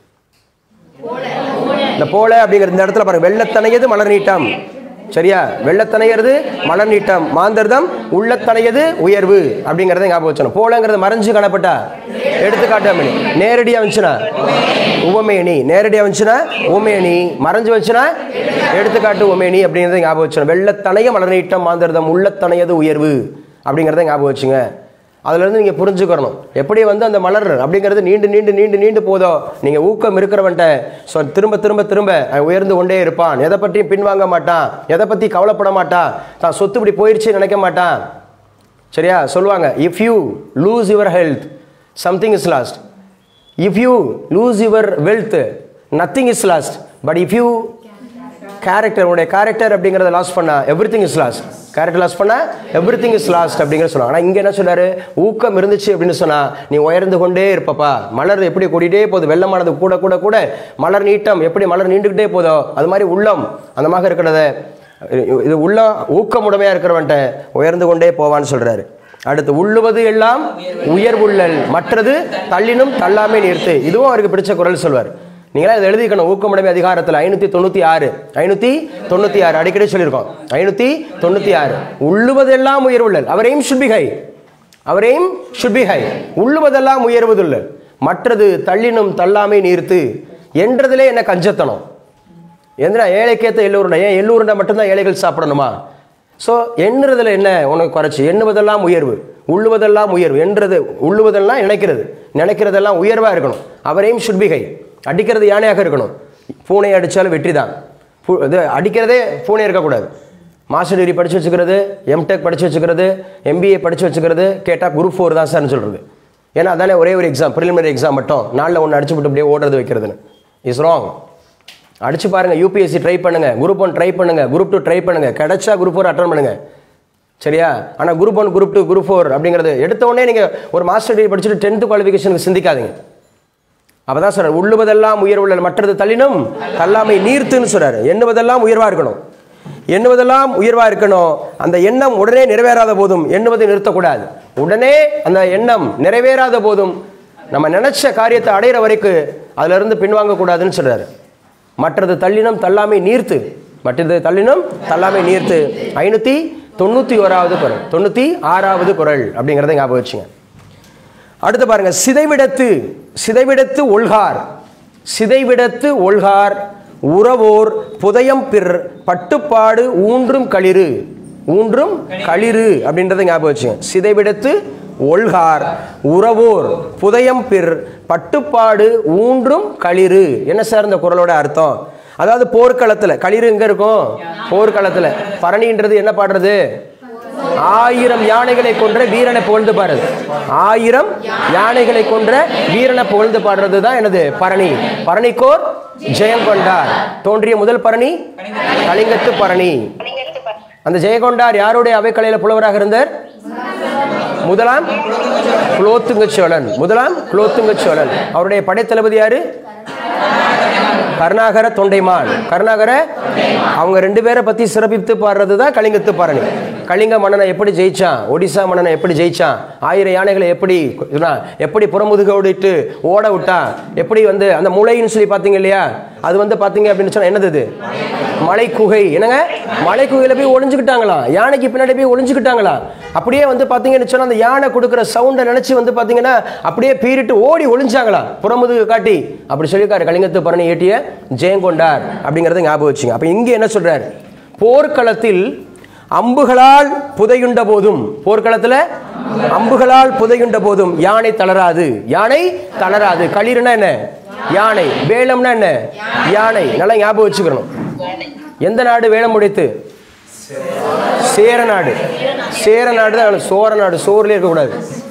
இந்த போல அப்படிங்கிற இந்த இடத்துல பாருங்க வெள்ளத்தணையது மலர் நீட்டம் சரியா வெள்ளத்தணையது மலர் நீட்டம் மாந்தர்தம் உள்ளத்தணையது உயர்வு அப்படிங்கறத ஞாபகம் வச்சணும் போலங்கிறது மறைஞ்சு காணப்பட்டா எடுத்துக்காட்டு அம்மணி நேரடியா வந்துச்சுன்னா உவமேனி நேரடியா வந்துச்சுன்னா உவமேனி மறைஞ்சு வந்துச்சுன்னா எடுத்துக்காட்டு உவமேனி அப்படிங்கறத ஞாபகம் வச்சணும் வெள்ளத்தணைய மலர் நீட்டம் மாந்தர்தம் உள்ளத்தணையது உயர்வு அப்படிங்கறத ஞாபகம் வச்சுங்க அதுல இருந்து நீங்க புரிஞ்சுக்கணும் எப்படி வந்து அந்த மலர் அப்படிங்கிறது நீண்டு நீண்டு நீண்டு நீண்டு போதோ நீங்க ஊக்கம் இருக்கிறவன்ட்ட ஸோ திரும்ப திரும்ப திரும்ப அவன் உயர்ந்து கொண்டே இருப்பான் எதை பற்றியும் பின்வாங்க மாட்டான் எதை பத்தி கவலைப்பட மாட்டான் தான் சொத்து இப்படி போயிடுச்சு நினைக்க மாட்டான் சரியா சொல்லுவாங்க if you lose your health something is lost if you lose your wealth nothing is lost but if you character உடைய கேரக்டர் அப்படிங்கிறத லாஸ் பண்ணா everything is lost character loss பண்ணா எவ்ரி திங் இஸ் லாஸ்ட் அப்படிங்கிற சொல்லுவாங்க ஆனால் இங்கே என்ன சொன்னாரு ஊக்கம் இருந்துச்சு அப்படின்னு சொன்னா நீ உயர்ந்து கொண்டே இருப்பப்பா மலர் எப்படி கூடிட்டே போகுது வெள்ளமானது கூட கூட கூட மலர் நீட்டம் எப்படி மலர் நீண்டுக்கிட்டே போதோ அது மாதிரி உள்ளம் அந்த மாதிரி இருக்கிறத இது உள்ள ஊக்கமுடைமையா இருக்கிறவன்ட்ட உயர்ந்து கொண்டே போவான்னு சொல்றாரு அடுத்து உள்ளுவது எல்லாம் உயர்வுள்ளல் மற்றது தள்ளினும் தள்ளாமே நிறுத்து இதுவும் அவருக்கு பிடிச்ச குரல் சொல்வார் நீங்களா இதை எழுதிக்கணும் ஊக்கமுடைமை அதிகாரத்தில் ஐநூற்றி தொண்ணூற்றி ஆறு ஐநூற்றி தொண்ணூற்றி ஆறு அடிக்கடி சொல்லியிருக்கோம் ஐநூற்றி தொண்ணூற்றி ஆறு உள்ளுவதெல்லாம் உயர்வுள்ளல் அவரையும் சுட்பிகை அவரையும் சுட்பிகை உள்ளுவதெல்லாம் உயர்வதுள்ளல் மற்றது தள்ளினும் தள்ளாமை நீர்த்து என்றதிலே என்ன கஞ்சத்தனம் எந்திரா ஏழைக்கேத்த எல்லூருண்டா ஏன் எல்லூருண்டா மட்டும்தான் ஏழைகள் சாப்பிடணுமா ஸோ எண்ணுறதுல என்ன உனக்கு குறைச்சி எண்ணுவதெல்லாம் உயர்வு உள்ளுவதெல்லாம் உயர்வு என்றது உள்ளுவதெல்லாம் நினைக்கிறது நினைக்கிறதெல்லாம் உயர்வாக இருக்கணும் அவரையும் சுட்பிகை அடிக்கிறது யானையாக இருக்கணும் பூனை அடித்தாலும் வெற்றி தான் பூ- இது அடிக்கிறதே பூனை இருக்கக்கூடாது மாஸ்டர் டிகிரி படித்து வச்சுக்கிறது எம்டெக் படித்து வச்சுக்கிறது எம்பிஏ படித்து வச்சுக்கிறது கேட்டால் குரூப் ஃபோர் தான் சார்னு சொல்கிறது ஏன்னா அதானே ஒரே ஒரு எக்ஸாம் ப்ரிலிமினரி எக்ஸாம் மட்டும் நாளில் ஒன்று அடிச்சு விட்டு அப்படியே ஓடுறது வைக்கிறதுன்னு இஸ் ராங் அடிச்சு பாருங்க யூபிஎஸ்சி ட்ரை பண்ணுங்க குரூப் ஒன் ட்ரை பண்ணுங்க குரூப் டூ ட்ரை பண்ணுங்க கிடைச்சா குரூப் ஃபோர் அட்டன் பண்ணுங்க சரியா ஆனால் group one group two group four அப்படிங்கிறது எடுத்த உடனே நீங்கள் ஒரு மாஸ்டர் டிகிரி படிச்சுட்டு டென்த்து குவாலிஃபிகேஷனுக்கு சிந்திக்காதீங்க அப்பதான் சொல்றாரு உள்ளுவதெல்லாம் உயர்வுள்ள மற்றது தள்ளினும் தள்ளாமை நீர்த்துன்னு சொல்றாரு எண்ணுவதெல்லாம் உயர்வா இருக்கணும் எண்ணுவதெல்லாம் உயர்வா இருக்கணும் அந்த எண்ணம் உடனே நிறைவேறாத போதும் எண்ணுவதை நிறுத்தக்கூடாது உடனே அந்த எண்ணம் நிறைவேறாத போதும் நம்ம நினைச்ச காரியத்தை அடையிற வரைக்கும் அதுல இருந்து பின்வாங்க கூடாதுன்னு சொல்றாரு மற்றது தள்ளினம் தள்ளாமை நீர்த்து மற்றது தள்ளினம் தள்ளாமை நீர்த்து ஐநூத்தி தொண்ணூத்தி ஓராவது குரல் தொண்ணூத்தி ஆறாவது குரல் அப்படிங்கிறத ஞாபகம் வச்சுங்க அடுத்து பாருங்க சிதைவிடத்து சிதைவிடத்து ஒல்கார் சிதைவிடத்து ஒல்கார் உறவோர் புதயம் பிற பட்டுப்பாடு ஊன்றும் களிறு ஊன்றும் களிறு அப்படின்றத ஞாபகம் வச்சுங்க சிதைவிடத்து ஒல்கார் உறவோர் புதயம் பிற பட்டுப்பாடு ஊன்றும் களிறு என்ன சார் இந்த குரலோட அர்த்தம் அதாவது போர்க்களத்தில் களிறு எங்க இருக்கும் போர்க்களத்தில் பரணின்றது என்ன பாடுறது ஆயிரம் யானைகளை கொன்ற வீரனை புகழ்ந்து பாடுறது ஆயிரம் யானைகளை கொன்ற வீரனை புகழ்ந்து பாடுறது தான் எனது பரணி பரணிக்கோர் ஜெயங்கொண்டார் தோன்றிய முதல் பரணி கலிங்கத்து பரணி நீங்க எடுத்து பாருங்க அந்த ஜெயங்கொண்டார் யாருடைய அவைக்கலையில புலவராக இருந்தார் முதலாம் குலோத்துங்க சோழன் முதலாம் குலோத்துங்க சோழன் அவருடைய படைத்தளபதி யாரு கருணாகர தொண்டைமான் கருணாகர அவங்க ரெண்டு பேரை பத்தி சிறப்பித்து பாடுறது தான் கலிங்கத்து பரணி கலிங்க மன்னனை எப்படி ஜெயிச்சான் ஒடிசா மன்னனை எப்படி ஜெயிச்சான் ஆயிரம் யானைகளை எப்படி சொன்னான், எப்படி புறமுதுகோடிட்டு ஓட விட்டான் எப்படி வந்து அந்த முளைன்னு சொல்லி பார்த்தீங்க இல்லையா அது வந்து பார்த்தீங்க அப்படின்னு சொன்னா என்னது இது மலை குகை என்னங்க மலை குகையில போய் ஒளிஞ்சுக்கிட்டாங்களாம் யானைக்கு பின்னாடி போய் ஒளிஞ்சுக்கிட்டாங்களாம் அப்படியே வந்து பாத்தீங்கன்னு சொன்னா அந்த யானை கொடுக்குற சவுண்டை நினைச்சு வந்து பாத்தீங்கன்னா அப்படியே பீறிட்டு ஓடி ஒளிஞ்சாங்களாம் புறமுதுகு காட்டி அப்படி சொல்லியிருக்காரு கலிங்கத்து பரணி ஏட்டிய ஜெயங்கொண்டார் அப்படிங்கறத ஞாபகம் வச்சுங்க அப்ப இங்க என்ன சொல்றாரு போர்க்களத்தில் அம்புகளால் புதையுண்ட போதும் போர்க்களத்துல அம்புகளால் புதையுண்ட போதும் யானை தளராது யானை தளராது களிர்னா என்ன யானை வேலம்னா என்ன யானை நல்லா ஞாபகம் வச்சுக்கணும் எந்த நாடு வேலம் உடைத்து சேர நாடு சேர நாடு தான் வேணும். சோர நாடு சோறுல இருக்கக்கூடாது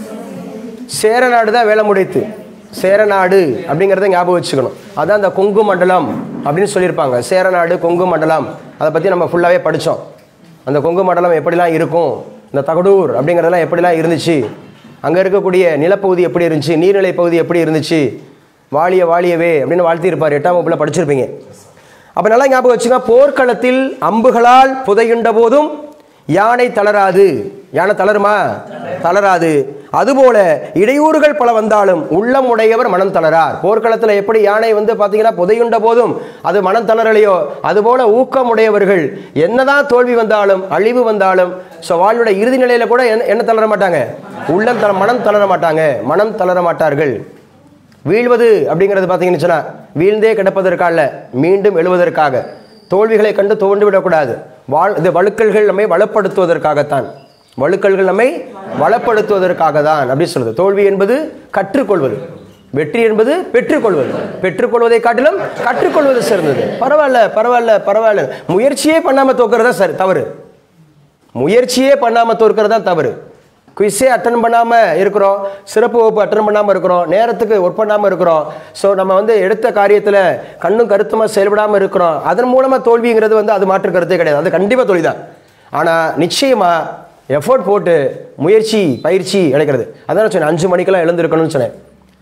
சேர நாடு தான் வேலம் உடைத்து சேர நாடு அப்படிங்கிறத ஞாபகம் வச்சுக்கணும் அதான் அந்த கொங்கு மண்டலம் அப்படின்னு சொல்லியிருப்பாங்க சேர நாடு கொங்கு மண்டலம் அதை பற்றி நம்ம ஃபுல்லாகவே படித்தோம் அந்த கொங்கு மண்டலம் எப்படிலாம் இருக்கும் இந்த தகடூர் அப்படிங்கிறதெல்லாம் எப்படிலாம் இருந்துச்சு அங்கே இருக்கக்கூடிய நிலப்பகுதி எப்படி இருந்துச்சு நீர்நிலை பகுதி எப்படி இருந்துச்சு வாழிய வாழியவே அப்படின்னு வாழ்த்தியிருப்பார் எட்டாம் வகுப்பில் படிச்சிருப்பீங்க அப்போ நல்லா ஞாபகம் வச்சுங்க போர்க்களத்தில் அம்புகளால் புதையுண்ட போதும் யானை தளராது யானை தளருமா தளராது அதுபோல இடையூறுகள் பல வந்தாலும் உள்ளம் உடையவர் மனம் தளரார் போர்க்களத்தில் எப்படி யானை வந்து பார்த்தீங்கன்னா புதையுண்ட போதும் அது மனம் தளரலையோ அதுபோல ஊக்கம் உடையவர்கள் என்னதான் தோல்வி வந்தாலும் அழிவு வந்தாலும் ஸோ வாழ்வோட இறுதி நிலையில கூட என்ன என்ன தளர மாட்டாங்க உள்ளம் தள மனம் தளர மாட்டாங்க மனம் தளர மாட்டார்கள் வீழ்வது அப்படிங்கிறது பார்த்தீங்கன்னு சொன்னா வீழ்ந்தே கிடப்பதற்காக மீண்டும் எழுவதற்காக தோல்விகளை கண்டு தோண்டு விடக்கூடாது வாழ் இந்த வழுக்கல்கள் நம்மை வளப்படுத்துவதற்காகத்தான் வழுக்கல்கள் நம்மை வளப்படுத்துவதற்காக தான் அப்படி சொல்லுது தோல்வி என்பது கற்றுக்கொள்வது வெற்றி என்பது பெற்றுக்கொள்வது பெற்றுக்கொள்வதை காட்டிலும் கற்றுக்கொள்வது சிறந்தது பரவாயில்ல பரவாயில்ல பரவாயில்ல முயற்சியே பண்ணாம தோக்குறதா சரி தவறு முயற்சியே பண்ணாம தோற்கிறது தான் தவறு குவிஸே அட்டன் பண்ணாமல் இருக்கிறோம் சிறப்பு வகுப்பு அட்டன் பண்ணாமல் இருக்கிறோம் நேரத்துக்கு ஒர்க் பண்ணாமல் இருக்கிறோம் ஸோ நம்ம வந்து எடுத்த காரியத்தில் கண்ணும் கருத்துமாக செயல்படாமல் இருக்கிறோம் அதன் மூலமாக தோல்விங்கிறது வந்து அது மாற்று கருத்தே கிடையாது அது கண்டிப்பாக தோல்வி தான் ஆனால் நிச்சயமாக எஃபோர்ட் போட்டு முயற்சி பயிற்சி கிடைக்கிறது அதான் சொன்னேன் அஞ்சு மணிக்கெல்லாம் எழுந்திருக்கணும்னு சொன்னேன்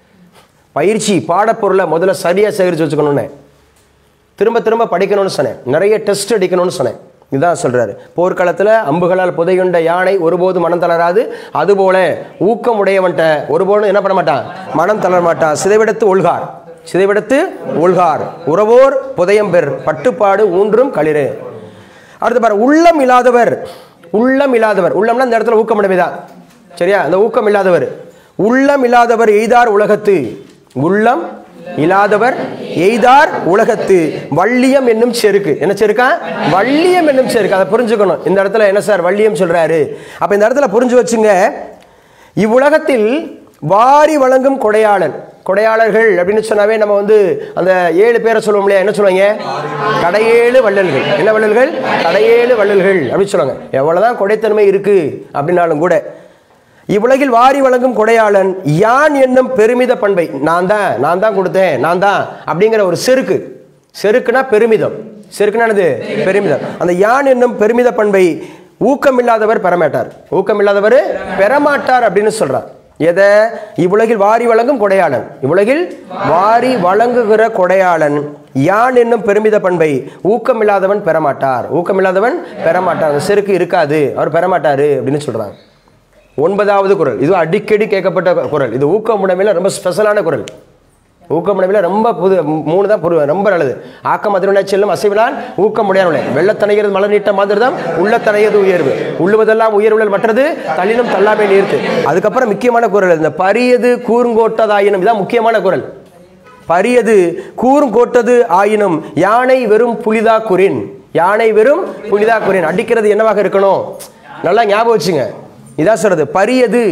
பயிற்சி பாடப்பொருளை முதல்ல சரியாக சேகரித்து வச்சுக்கணும்னு திரும்ப திரும்ப படிக்கணும்னு சொன்னேன் நிறைய டெஸ்ட் அடிக்கணும்னு சொன்னேன் இதுதான் சொல்றாரு போர்க்களத்தில் அம்புகளால் புதையுண்ட யானை ஒருபோது மனம் தளராது அதுபோல ஊக்கம் உடையவன்ட்ட ஒருபோதும் என்ன பண்ண மாட்டான் மனம் தளர மாட்டான் சிதைவிடத்து ஒழ்கார் சிதைவிடத்து ஒழ்கார் உறவோர் புதையம்பெர் பட்டுப்பாடு ஊன்றும் களிறு அடுத்து பாரு உள்ளம் இல்லாதவர் உள்ளம் இல்லாதவர் உள்ளம்னா இந்த இடத்துல ஊக்கமுடைமை தான் சரியா அந்த ஊக்கம் இல்லாதவர் உள்ளம் இல்லாதவர் எய்தார் உலகத்து உள்ளம் இல்லாதவர் எய்தார் உலகத்து வள்ளியம் என்னும் செருக்கு என்ன செருக்கா வள்ளியம் என்னும் செருக்கு அதை புரிஞ்சுக்கணும் இந்த இடத்துல என்ன சார் வள்ளியம் சொல்றாரு அப்ப இந்த இடத்துல புரிஞ்சு வச்சுங்க இவ்வுலகத்தில் வாரி வழங்கும் கொடையாளன் கொடையாளர்கள் அப்படின்னு சொன்னாவே நம்ம வந்து அந்த ஏழு பேரை சொல்லுவோம் இல்லையா என்ன சொல்லுவாங்க கடையேழு வள்ளல்கள் என்ன வள்ளல்கள் கடையேழு வள்ளல்கள் அப்படின்னு சொல்லுவாங்க எவ்வளவுதான் கொடைத்தன்மை இருக்கு அப்படின்னாலும் கூட இவ்வுலகில் வாரி வழங்கும் கொடையாளன் யான் என்னும் பெருமித பண்பை நான் தான் நான் தான் கொடுத்தேன் நான் தான் அப்படிங்கிற ஒரு செருக்கு செருக்குனா பெருமிதம் செருக்குனா என்னது பெருமிதம் அந்த யான் என்னும் பெருமித பண்பை ஊக்கம் இல்லாதவர் பெறமாட்டார் ஊக்கம் இல்லாதவர் பெறமாட்டார் அப்படின்னு சொல்றார் எதை இவ்வுலகில் வாரி வழங்கும் கொடையாளன் இவ்வுலகில் வாரி வழங்குகிற கொடையாளன் யான் என்னும் பெருமித பண்பை ஊக்கம் இல்லாதவன் பெறமாட்டார் ஊக்கம் இல்லாதவன் பெறமாட்டார் அந்த செருக்கு இருக்காது அவர் பெறமாட்டாரு அப்படின்னு சொல்றாங்க ஒன்பதாவது குரல் இது அடிக்கடி கேட்கப்பட்ட குரல் இது ஊக்கமுடைமையில் ரொம்ப ஸ்பெஷலான குரல் ஊக்கமுடைமையில் ரொம்ப புது மூணு தான் புது ரொம்ப நல்லது ஆக்கம் அதிர்வினை செல்லும் அசைவிலான் ஊக்கமுடையானே வெள்ளத்தனைகிறது மலர் நீட்ட மாதிரிதான் உள்ளத்தனையது உயர்வு உள்ளுவதெல்லாம் உயர்வுகள் மற்றது தள்ளினும் தள்ளாமை நீர்த்து அதுக்கப்புறம் முக்கியமான குரல் இந்த பரியது கூர்ங்கோட்டதாயினும் இதான் முக்கியமான குரல் பரியது கூர்ங்கோட்டது ஆயினும் யானை வெறும் புலிதா குரின் யானை வெறும் புலிதா குரின் அடிக்கிறது என்னவாக இருக்கணும் நல்லா ஞாபகம் வச்சுங்க இதான் சொல்றது பரியது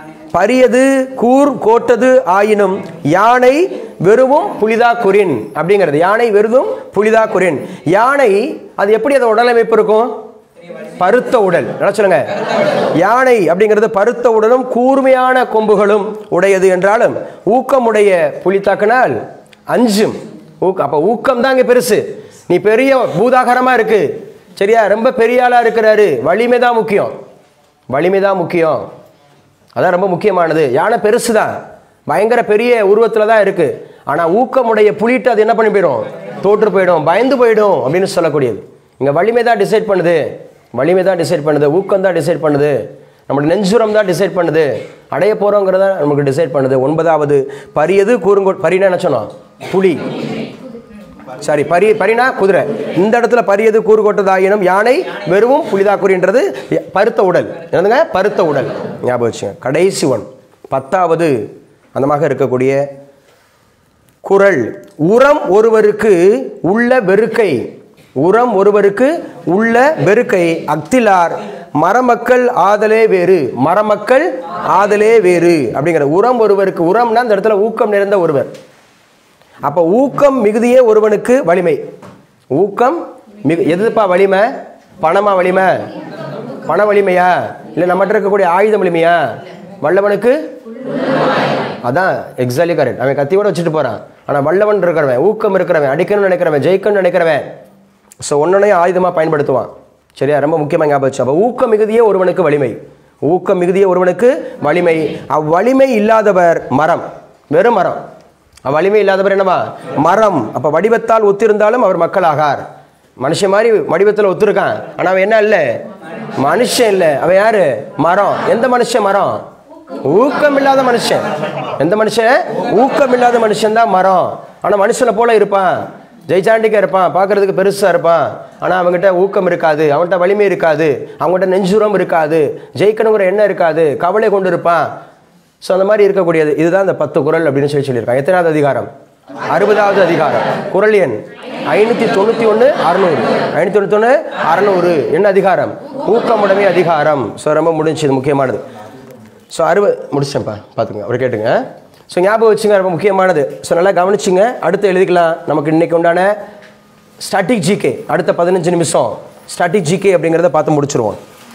பரியது கூர் கோட்டது ஆயினும் யானை வெறுவும் புலிதா குரின் அப்படிங்கிறது யானை வெறுதும் புலிதா குரின் யானை அது எப்படி அது உடலமைப்பு இருக்கும் பருத்த உடல் என்ன சொல்லுங்க யானை அப்படிங்கிறது பருத்த உடலும் கூர்மையான கொம்புகளும் உடையது என்றாலும் ஊக்கமுடைய புலித்தாக்கினால் அஞ்சும் ஊக்க அப்ப ஊக்கம் தான் இங்க பெருசு நீ பெரிய பூதாகரமா இருக்கு சரியா ரொம்ப பெரிய ஆளா இருக்கிறாரு வலிமை தான் முக்கியம் வலிமை தான் முக்கியம் அதான் ரொம்ப முக்கியமானது யானை பெருசு தான் பயங்கர பெரிய உருவத்தில் தான் இருக்கு ஆனால் ஊக்கமுடைய புலிட்டு அது என்ன பண்ணி போயிடும் தோற்று போயிடும் பயந்து போயிடும் அப்படின்னு சொல்லக்கூடியது இங்கே வலிமை தான் டிசைட் பண்ணுது வலிமை தான் டிசைட் பண்ணுது ஊக்கம் தான் டிசைட் பண்ணுது நம்மளுடைய நெஞ்சுரம் தான் டிசைட் பண்ணுது அடைய போகிறோங்கிறத நமக்கு டிசைட் பண்ணுது ஒன்பதாவது பரியது கூறுங்கோ பரினா என்ன சொன்னோம் புலி சாரி பரி பரினா குதிரை இந்த இடத்துல பரியது கூறு கொட்டதாயினும் யானை வெறும் புலிதாக்குறின்றது ய- பருத்த உடல் என்னதுங்க பருத்த உடல் ஞாபகம் வச்சுங்க கடைசி ஒன் பத்தாவது அந்தமாக இருக்கக்கூடிய குரல் உரம் ஒருவருக்கு உள்ள வெறுக்கை உரம் ஒருவருக்கு உள்ள வெறுக்கை அக்திலார் மரமக்கள் ஆதலே வேறு மரமக்கள் ஆதலே வேறு அப்படிங்கிற உரம் ஒருவருக்கு உரம்னா இந்த இடத்துல ஊக்கம் நிறைந்த ஒருவர் அப்போ ஊக்கம் மிகுதியே ஒருவனுக்கு வலிமை ஊக்கம் மிகு எதுப்பா வலிமை பணமா வலிமை பண வலிமையா இல்லை நம்மகிட்ட இருக்கக்கூடிய ஆயுத வலிமையா வல்லவனுக்கு அதான் எக்ஸாக்ட்லி கரெக்ட் அவன் கத்தியோட வச்சுட்டு போறான் ஆனால் வல்லவன் இருக்கிறவன் ஊக்கம் இருக்கிறவன் அடிக்கணும்னு நினைக்கிறவன் ஜெயிக்கணும்னு நினைக்கிறவன் ஸோ ஒன்னொன்னையும் ஆயுதமாக பயன்படுத்துவான் சரியா ரொம்ப முக்கியமாக ஞாபகம் வச்சு அப்போ ஊக்க மிகுதியே ஒருவனுக்கு வலிமை ஊக்க மிகுதியே ஒருவனுக்கு வலிமை அவ்வலிமை இல்லாதவர் மரம் வெறும் மரம் அவ்வலிமை இல்லாதவர் என்னவா மரம் அப்போ வடிவத்தால் ஒத்திருந்தாலும் அவர் மக்களாகார் மனுஷன் மாதிரி வடிவத்தில் ஒத்துருக்கான் ஆனால் அவன் என்ன இல்லை மனுஷன் இல்லை அவன் யாரு மரம் எந்த மனுஷன் மரம் ஊக்கம் இல்லாத மனுஷன் எந்த மனுஷன் ஊக்கம் இல்லாத மனுஷன் தான் மரம் ஆனா மனுஷனை போல இருப்பான் ஜெய்சாண்டிக்கா இருப்பான் பார்க்கறதுக்கு பெருசா இருப்பான் ஆனா அவங்ககிட்ட ஊக்கம் இருக்காது அவன்கிட்ட வலிமை இருக்காது அவங்ககிட்ட நெஞ்சுரம் இருக்காது ஜெயிக்கணுங்கிற எண்ணம் இருக்காது கவலை கொண்டு இருப்பான் ஸோ அந்த மாதிரி இருக்கக்கூடியது இதுதான் இந்த பத்து குரல் அப்படின்னு சொல்லி சொல்லியிருக்காங்க எத்தனாவது அதிகாரம் அறுபதாவது அதிகாரம் குரல் எண் ஐநூற்றி தொண்ணூற்றி ஒன்று அறநூறு ஐநூற்றி தொண்ணூற்றி ஒன்று அறநூறு என்ன அதிகாரம் ஊக்கமுடைமை அதிகாரம் ஸோ ரொம்ப முடிஞ்சு இது முக்கியமானது ஸோ அறுபது முடிச்சிட்டேன்ப்பா பார்த்துங்க அவர் கேட்டுங்க ஸோ ஞாபகம் வச்சுங்க ரொம்ப முக்கியமானது ஸோ நல்லா கவனிச்சுங்க அடுத்து எழுதிக்கலாம் நமக்கு இன்னைக்கு உண்டான ஸ்டாட்டிக் ஜிகே அடுத்த பதினஞ்சு நிமிஷம் ஸ்டாட்டிக் ஜிகே அப்படிங்கிறத பார்த்து முடிச்சிருவோம்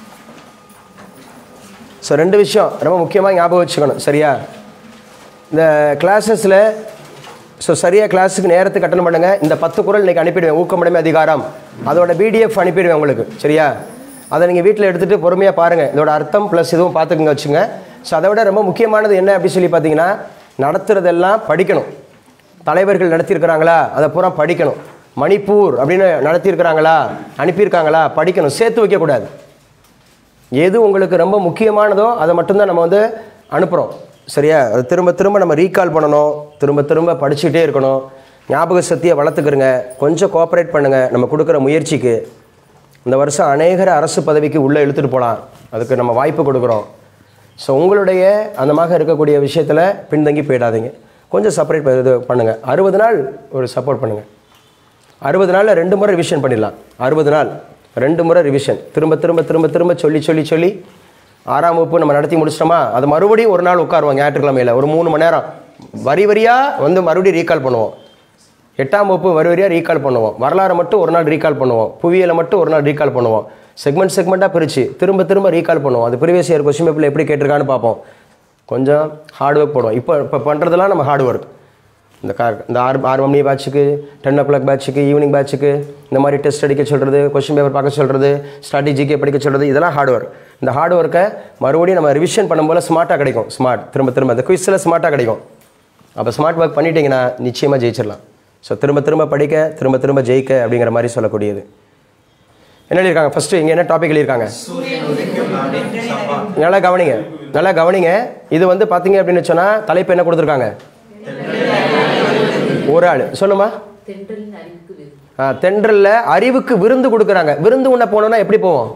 ஸோ ரெண்டு விஷயம் ரொம்ப முக்கியமாக ஞாபகம் வச்சுக்கணும் சரியா இந்த கிளாஸஸில் ஸோ சரியாக கிளாஸுக்கு நேரத்துக்கு அட்டன் பண்ணுங்க இந்த பத்து குரல் இன்னைக்கு அனுப்பிடுவேன் ஊக்கமுடைமை அதிகாரம் அதோட பிடிஎஃப் அனுப்பிடுவேன் உங்களுக்கு சரியா அதை நீங்கள் வீட்டில் எடுத்துகிட்டு பொறுமையாக பாருங்கள் இதோட அர்த்தம் ப்ளஸ் இதுவும் பார்த்துக்குங்க வச்சுங்க ஸோ அதை விட ரொம்ப முக்கியமானது என்ன அப்படின்னு சொல்லி பார்த்தீங்கன்னா நடத்துறதெல்லாம் படிக்கணும் தலைவர்கள் நடத்தியிருக்கிறாங்களா அதை பூரா படிக்கணும் மணிப்பூர் அப்படின்னு நடத்தியிருக்கிறாங்களா அனுப்பியிருக்காங்களா படிக்கணும் சேர்த்து வைக்கக்கூடாது எது உங்களுக்கு ரொம்ப முக்கியமானதோ அதை மட்டும்தான் நம்ம வந்து அனுப்புகிறோம் சரியா அது திரும்ப திரும்ப நம்ம ரீகால் பண்ணணும் திரும்ப திரும்ப படிச்சுக்கிட்டே இருக்கணும் ஞாபக சக்தியை வளர்த்துக்கிறங்க கொஞ்சம் கோஆப்ரேட் பண்ணுங்கள் நம்ம கொடுக்குற முயற்சிக்கு இந்த வருஷம் அநேகர அரசு பதவிக்கு உள்ளே இழுத்துட்டு போகலாம் அதுக்கு நம்ம வாய்ப்பு கொடுக்குறோம் ஸோ உங்களுடைய அந்தமாக இருக்கக்கூடிய விஷயத்தில் பின்தங்கி போயிடாதீங்க கொஞ்சம் செப்பரேட் இது பண்ணுங்கள் அறுபது நாள் ஒரு சப்போர்ட் பண்ணுங்கள் அறுபது நாளில் ரெண்டு முறை ரிவிஷன் பண்ணிடலாம் அறுபது நாள் ரெண்டு முறை ரிவிஷன் திரும்ப திரும்ப திரும்ப திரும்ப சொல்லி சொல்லி சொல்லி ஆறாம் வகுப்பு நம்ம நடத்தி முடிச்சிட்டோமா அது மறுபடியும் ஒரு நாள் உட்காருவோம் ஞாயிற்றுக்கிழமையில் ஒரு மூணு மணி நேரம் வரி வரியாக வந்து மறுபடியும் ரீகால் பண்ணுவோம் எட்டாம் வகுப்பு வரி வரியாக ரீகால் பண்ணுவோம் வரலாறு மட்டும் ஒரு நாள் ரீகால் பண்ணுவோம் புவியியலை மட்டும் ஒரு நாள் ரீகால் பண்ணுவோம் செக்மெண்ட் செக்மெண்ட்டாக பிரித்து திரும்ப திரும்ப ரீகால் பண்ணுவோம் அது ப்ரீவியஸ் இயர் கொஸ்டின் பேப்பரில் எப்படி கேட்டிருக்கான்னு பார்ப்போம் கொஞ்சம் ஹார்ட் ஒர்க் போடுவோம் இப்போ இப்போ பண்ணுறதெல்லாம் நம்ம ஹார்ட் ஒர்க் இந்த கா இந்த ஆறு ஆறு மணி பேட்சுக்கு டென் ஓ கிளாக் பேட்சுக்கு ஈவினிங் பேட்சுக்கு இந்த மாதிரி டெஸ்ட் அடிக்க சொல்கிறது கொஸ்டின் பேப்பர் பார்க்க சொல்கிறது ஸ்ட்ராட்டஜிக்கே படிக்க சொல்கிறது இதெல்லாம் ஹார்ட் ஒர்க் இந்த ஹார்ட் ஒர்க்கை மறுபடியும் நம்ம ரிவிஷன் பண்ணும்போது ஸ்மார்ட்டாக கிடைக்கும் ஸ்மார்ட் திரும்ப திரும்ப இந்த குவிஸில் ஸ்மார்ட்டாக கிடைக்கும் அப்போ ஸ்மார்ட் ஒர்க் பண்ணிட்டீங்கன்னா நிச்சயமாக ஜெயிச்சிடலாம் ஸோ திரும்ப திரும்ப படிக்க திரும்ப திரும்ப ஜெயிக்க அப்படிங்கிற மாதிரி சொல்லக்கூடியது என்ன எழுதியிருக்காங்க ஃபஸ்ட்டு இங்கே என்ன டாபிக் எழுதியிருக்காங்க நல்லா கவனிங்க நல்லா கவனிங்க இது வந்து பார்த்தீங்க அப்படின்னு சொன்னால் தலைப்பு என்ன கொடுத்துருக்காங்க ஒரு ஆள் சொல்லுமா ஆ, தென்றல்ல அறிவுக்கு விருந்து கொடுக்குறாங்க விருந்து உண்ண போனோம்னா எப்படி போவோம்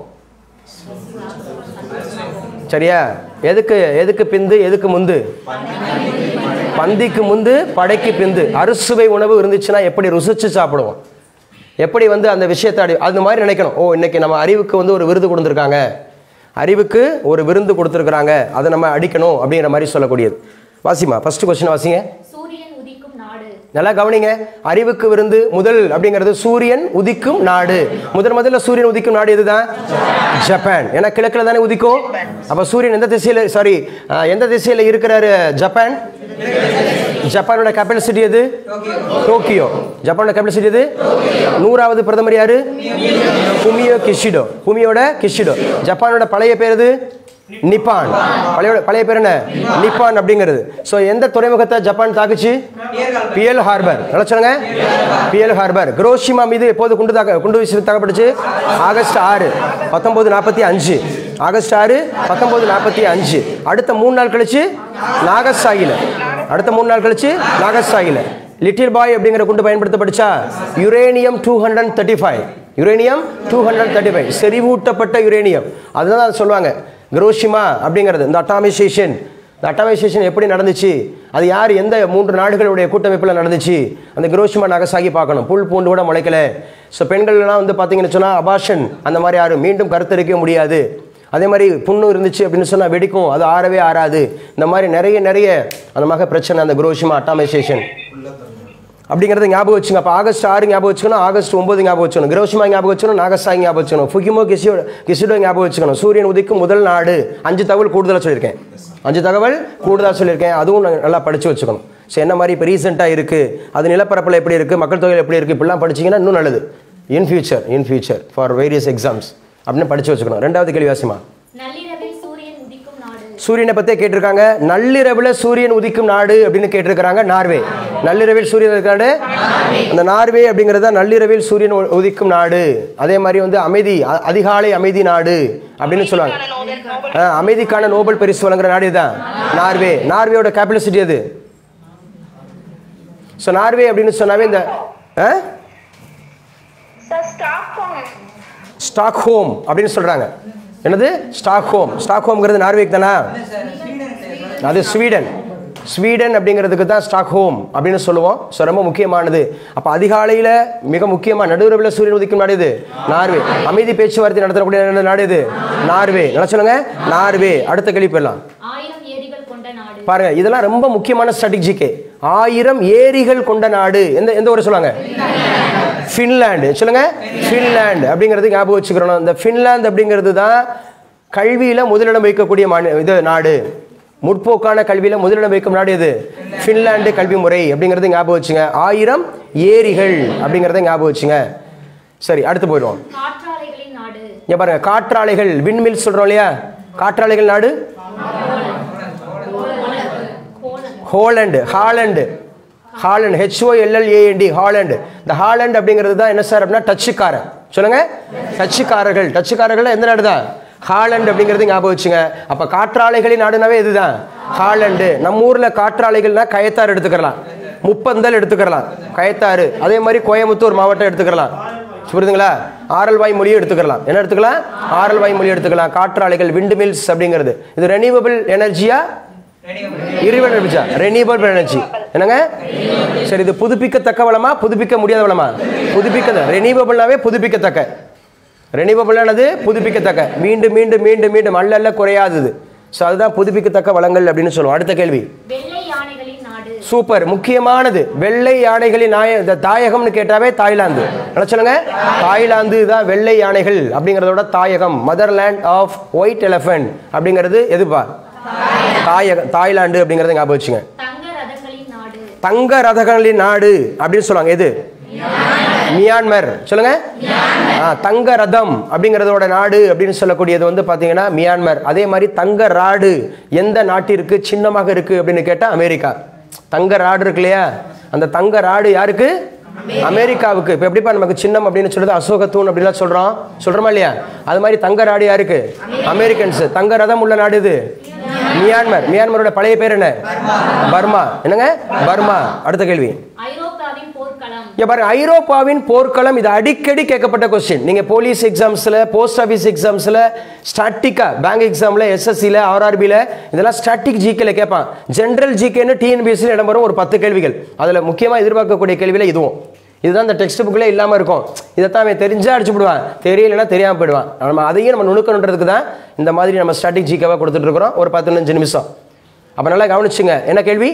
சரியா எதுக்கு எதுக்கு பிந்து எதுக்கு முந்து பந்திக்கு முந்து படைக்கு பிந்து அறுசுவை உணவு இருந்துச்சுன்னா எப்படி ருசிச்சு சாப்பிடுவோம் எப்படி வந்து அந்த விஷயத்தை அடி அந்த மாதிரி நினைக்கணும் ஓ இன்னைக்கு நம்ம அறிவுக்கு வந்து ஒரு விருது கொடுத்துருக்காங்க அறிவுக்கு ஒரு விருந்து கொடுத்துருக்குறாங்க அதை நம்ம அடிக்கணும் அப்படிங்கிற மாதிரி சொல்லக்கூடியது வாசிமா ஃபர்ஸ்ட் கொஸ்டின் வாசிங்க சூரியன் உதிக்கும் நாடு நல்லா கவனிங்க அறிவுக்கு விருந்து முதல் அப்படிங்கிறது சூரியன் உதிக்கும் நாடு முதல் முதல்ல சூரியன் உதிக்கும் நாடு எதுதான் ஜப்பான் ஏன்னா கிழக்குல தானே உதிக்கும் அப்ப சூரியன் எந்த திசையில சாரி எந்த திசையில இருக்கிறாரு ஜப்பான் ஜப்பானோட கேபிட்டல் சிட்டி எது டோக்கியோ ஜப்பானோட கேபிட்டல் சிட்டி எது நூறாவது பிரதமர் யாரு புமியோ கிஷிடோ புமியோட கிஷிடோ ஜப்பானோட பழைய பேர் எது நிப்பான் பழைய பழைய பேர் என்ன நிப்பான் அப்படிங்கிறது ஸோ எந்த துறைமுகத்தை ஜப்பான் தாக்குச்சு பியல் ஹார்பர் நல்லா சொல்லுங்க பியல் ஹார்பர் குரோஷிமா மீது எப்போது குண்டு தாக்க குண்டு வீசி தாக்கப்பட்டுச்சு ஆகஸ்ட் ஆறு பத்தொன்பது நாற்பத்தி அஞ்சு ஆகஸ்ட் ஆறு பத்தொன்பது நாற்பத்தி அஞ்சு அடுத்த மூணு நாள் கழிச்சு நாகசாகில அடுத்த மூணு நாள் கழிச்சு நாகசாகில லிட்டில் பாய் அப்படிங்கிற குண்டு பயன்படுத்தப்பட்டுச்சா uranium two hundred thirty five uranium two hundred thirty five செறிவூட்டப்பட்ட யுரேனியம் அதுதான் அதை சொல்லுவாங்க குரோஷிமா அப்படிங்கிறது இந்த அட்டாமைசேஷன் இந்த அட்டாமைசேஷன் எப்படி நடந்துச்சு அது யார் எந்த மூன்று நாடுகளுடைய கூட்டமைப்பில் நடந்துச்சு அந்த குரோஷிமா நகசாகி பார்க்கணும் புல் பூண்டு கூட முளைக்கல ஸோ பெண்கள்லாம் வந்து பார்த்தீங்கன்னு சொன்னால் அபாஷன் அந்த மாதிரி யாரும் மீண்டும் கருத்தரிக்க முடியாது அதே மாதிரி புண்ணு இருந்துச்சு அப்படின்னு சொன்னால் வெடிக்கும் அது ஆறவே ஆறாது இந்த மாதிரி நிறைய நிறைய அந்த மாதிரி பிரச்சனை அந்த குரோஷிமா அட்டாமைசேஷன் அப்படிங்கிறத ஞாபகம் வச்சுங்க அப்போ ஆகஸ்ட் ஆறு ஞாபகம் வச்சுக்கணும் ஆகஸ்ட் ஒன்பது ஞாபகம் வச்சுக்கணும் கிரோஷிமா ஞாபகம் வச்சுக்கணும் நாகசாய் ஞாபகம் வச்சுக்கணும் ஃபுகிமோ கிசியோ கிசிடோ ஞாபகம் வச்சுக்கணும் சூரியன் உதிக்கும் முதல் நாடு அஞ்சு தகவல் கூடுதலாக சொல்லியிருக்கேன் அஞ்சு தகவல் கூடுதலாக சொல்லியிருக்கேன் அதுவும் நான் நல்லா படித்து வச்சுக்கணும் ஸோ என்ன மாதிரி இப்போ ரீசெண்டாக இருக்குது அது நிலப்பரப்பில் எப்படி இருக்குது மக்கள் தொகையில் எப்படி இருக்குது இப்படிலாம் படிச்சீங்கன்னா இன்னும் நல்லது in future in future for various exams அப்படின்னு படித்து வச்சுக்கணும் ரெண்டாவது கேள்வி வாசிமா நள்ளிரவில் சூரியன் உதிக்கும் நாடு சூரியனை பற்றியே கேட்டிருக்காங்க நள்ளிரவில் சூரியன் உதிக்கும் நாடு அப்படின்னு கேட்டிருக்கிறாங்க நார்வே நள்ளிரவில் சூரியன் இருக்காடு அந்த நார்வே அப்படிங்கிறத நள்ளிரவில் சூரியன் உ- உதிக்கும் நாடு அதே மாதிரி வந்து அமைதி அ- அதிகாலை அமைதி நாடு அப்படின்னு சொல்லுவாங்க ஆ, அமைதிக்கான நோபல் பரிசு வழங்குற நாடு இதுதான் நார்வே நார்வேயோட கேபிட்டல் சிட்டி அது ஸோ நார்வே அப்படின்னு சொன்னாவே இந்த ஆ சார் ஸ்டாக்ஹோம் ஸ்டாக் ஹோம் அப்படின்னு சொல்றாங்க என்னது ஸ்டாக் ஹோம் ஸ்டாக் ஹோம்ங்கிறது நார்வேக்கு தானா அது ஸ்வீடன் ஸ்வீடன் அப்படிங்கிறதுக்கு தான் ஸ்டாக் ஹோம் அப்படின்னு சொல்லுவோம் ஸோ ரொம்ப முக்கியமானது அப்போ அதிகாலையில் மிக முக்கியமாக நடுவுறவில் சூரியன் உதிக்கும் நாடு இது நார்வே அமைதி பேச்சுவார்த்தை நடத்தக்கூடிய நாடு இது நார்வே நல்லா சொல்லுங்க நார்வே அடுத்த கேள்வி போயிடலாம் ஆயிரம் ஏரிகள் கொண்ட நாடு பாருங்க இதெல்லாம் ரொம்ப முக்கியமான ஸ்ட்ராட்டஜிக்கு ஆயிரம் ஏரிகள் கொண்ட நாடு எந்த எந்த ஊரை சொல்லுவாங்க ஃபின்லாண்டு சொல்லுங்க ஃபின்லாந்து அப்படிங்கிறது ஞாபகம் வச்சுக்கிறோம் இந்த ஃபின்லாந்து அப்படிங்கிறது தான் கல்வியில் முதலிடம் வைக்கக்கூடிய மாநி இது நாடு முற்போக்கான கல்வியில் முதலிடம் வைக்கும் நாடு இது ஃபின்லாந்து கல்வி முறை அப்படிங்கிறது ஞாபகம் வச்சுங்க ஆயிரம் ஏரிகள் அப்படிங்கிறத ஞாபகம் வச்சுங்க சரி அடுத்து போயிடுவோம் காற்றாலைகளின் நாடு இங்க பாருங்க காற்றாலைகள் விண்மில் சொல்றோம் இல்லையா காற்றாலைகள் நாடு கோலன் Holland Holland Holland H O L L A N D Holland இந்த ஹாலண்ட் அப்படிங்கிறது தான் என்ன சார் அப்படின்னா டச்சுக்காரன் சொல்லுங்க டச்சுக்காரர்கள் டச்சுக்காரர்கள் எந்த நாடு தான் ஹாலண்ட் அப்படிங்கிறது ஞாபகம் வச்சுங்க அப்போ காற்றாலைகளின் நாடுனாவே இதுதான் ஹாலண்டு நம்ம ஊரில் காற்றாலைகள்னா கயத்தாறு எடுத்துக்கலாம் முப்பந்தல் எடுத்துக்கலாம் கயத்தாறு அதே மாதிரி கோயம்புத்தூர் மாவட்டம் எடுத்துக்கலாம் புரியுதுங்களா ஆரல் வாய் மொழியும் எடுத்துக்கலாம் என்ன எடுத்துக்கலாம் ஆரல் வாய் மொழி எடுத்துக்கலாம் காற்றாலைகள் விண்டு மில்ஸ் அப்படிங்கிறது இது ரெனியூவபிள் எனர்ஜியா இருவன் எனர்ஜியா ரெனியூவபிள் எனர்ஜி என்னங்க சரி இது புதுப்பிக்கத்தக்க வளமா புதுப்பிக்க முடியாத வளமா புதுப்பிக்க ரெனியூவபிள்னாவே புதுப்பிக்கத்தக்க ரெனியூவபிளானது புதுப்பிக்கத்தக்க மீண்டும் மீண்டும் மீண்டும் மீண்டும் அல்ல அல்ல குறையாதது ஸோ அதுதான் புதுப்பிக்கத்தக்க வளங்கள் அப்படின்னு சொல்லுவோம் அடுத்த கேள்வி வெள்ளை யானைகளின் நாடு சூப்பர் முக்கியமானது வெள்ளை யானைகளின் நாய இந்த தாயகம்னு கேட்டாவே தாய்லாந்து என்ன சொல்லுங்க தாய்லாந்து தான் வெள்ளை யானைகள் அப்படிங்கிறதோட தாயகம் மதர்லேண்ட் ஆஃப் ஒயிட் எலஃபண்ட் அப்படிங்கிறது எதுப்பா தாயக தாய்லாந்து அப்படிங்கிறத ஞாபகம் வச்சுங்க தங்க ரதங்களின் நாடு தங்க ரதகளின் நாடு அப்படின்னு சொல்லுவாங்க எது மியான்மர் சொல்லுங்க ஆ, தங்க ரதம் அப்படிங்கிறதோட நாடு அப்படின்னு சொல்லக்கூடியது வந்து பார்த்தீங்கன்னா மியான்மர் அதே மாதிரி தங்க ராடு எந்த நாட்டிற்கு சின்னமாக இருக்கு அப்படின்னு கேட்டால் அமெரிக்கா தங்க ராடு இருக்கு இல்லையா அந்த தங்க ராடு யாருக்கு அமெரிக்காவுக்கு இப்போ எப்படிப்பா நமக்கு சின்னம் அப்படின்னு சொல்றது அசோகத்தூண் அப்படின்லாம் சொல்றோம் சொல்றோமா இல்லையா அது மாதிரி தங்க ராடு யாருக்கு அமெரிக்கன்ஸ் தங்க ரதம் உள்ள நாடு இது மியான்மர் மியான்மரோட பழைய பேர் என்ன பர்மா என்னங்க பர்மா அடுத்த கேள்வி ஐரோப்பாவின் போர்க்களம் இங்க பாருங்க ஐரோப்பாவின் போர்க்களம் இது அடிக்கடி கேட்கப்பட்ட கொஸ்டின் நீங்க போலீஸ் எக்ஸாம்ஸ்ல போஸ்ட் ஆஃபீஸ் எக்ஸாம்ஸ்ல ஸ்டாட்டிக்கா பேங்க் எக்ஸாம்ல எஸ்எஸ்சில ஆர்ஆர்பில இதெல்லாம் ஸ்டாட்டிக் ஜிகேல கேட்பான் ஜென்ரல் ஜிகேன்னு டிஎன்பிஎஸ்சியில் இடம்பெறும் ஒரு பத்து கேள்விகள் அதுல முக்கியமா எதிர்பார்க்கக்கூடிய கேள்வியில இதுவும் இதுதான் இந்த டெக்ஸ்ட் புக்கில் இல்லாமல் இருக்கும் இதைத்தான் அவன் தெரிஞ்சா அடிச்சு விடுவான் தெரியலைன்னா தெரியாமல் போயிடுவான் நம்ம அதையும் நம்ம நுணுக்கணுன்றதுக்கு தான் இந்த மாதிரி நம்ம ஸ்டாட்டிக் ஜிகேவாக கொடுத்துட்டு இருக்கிறோம் ஒரு பதினஞ்சு நிமிஷம் அப்போ நல்லா கவனிச்சுங்க என்ன கேள்வி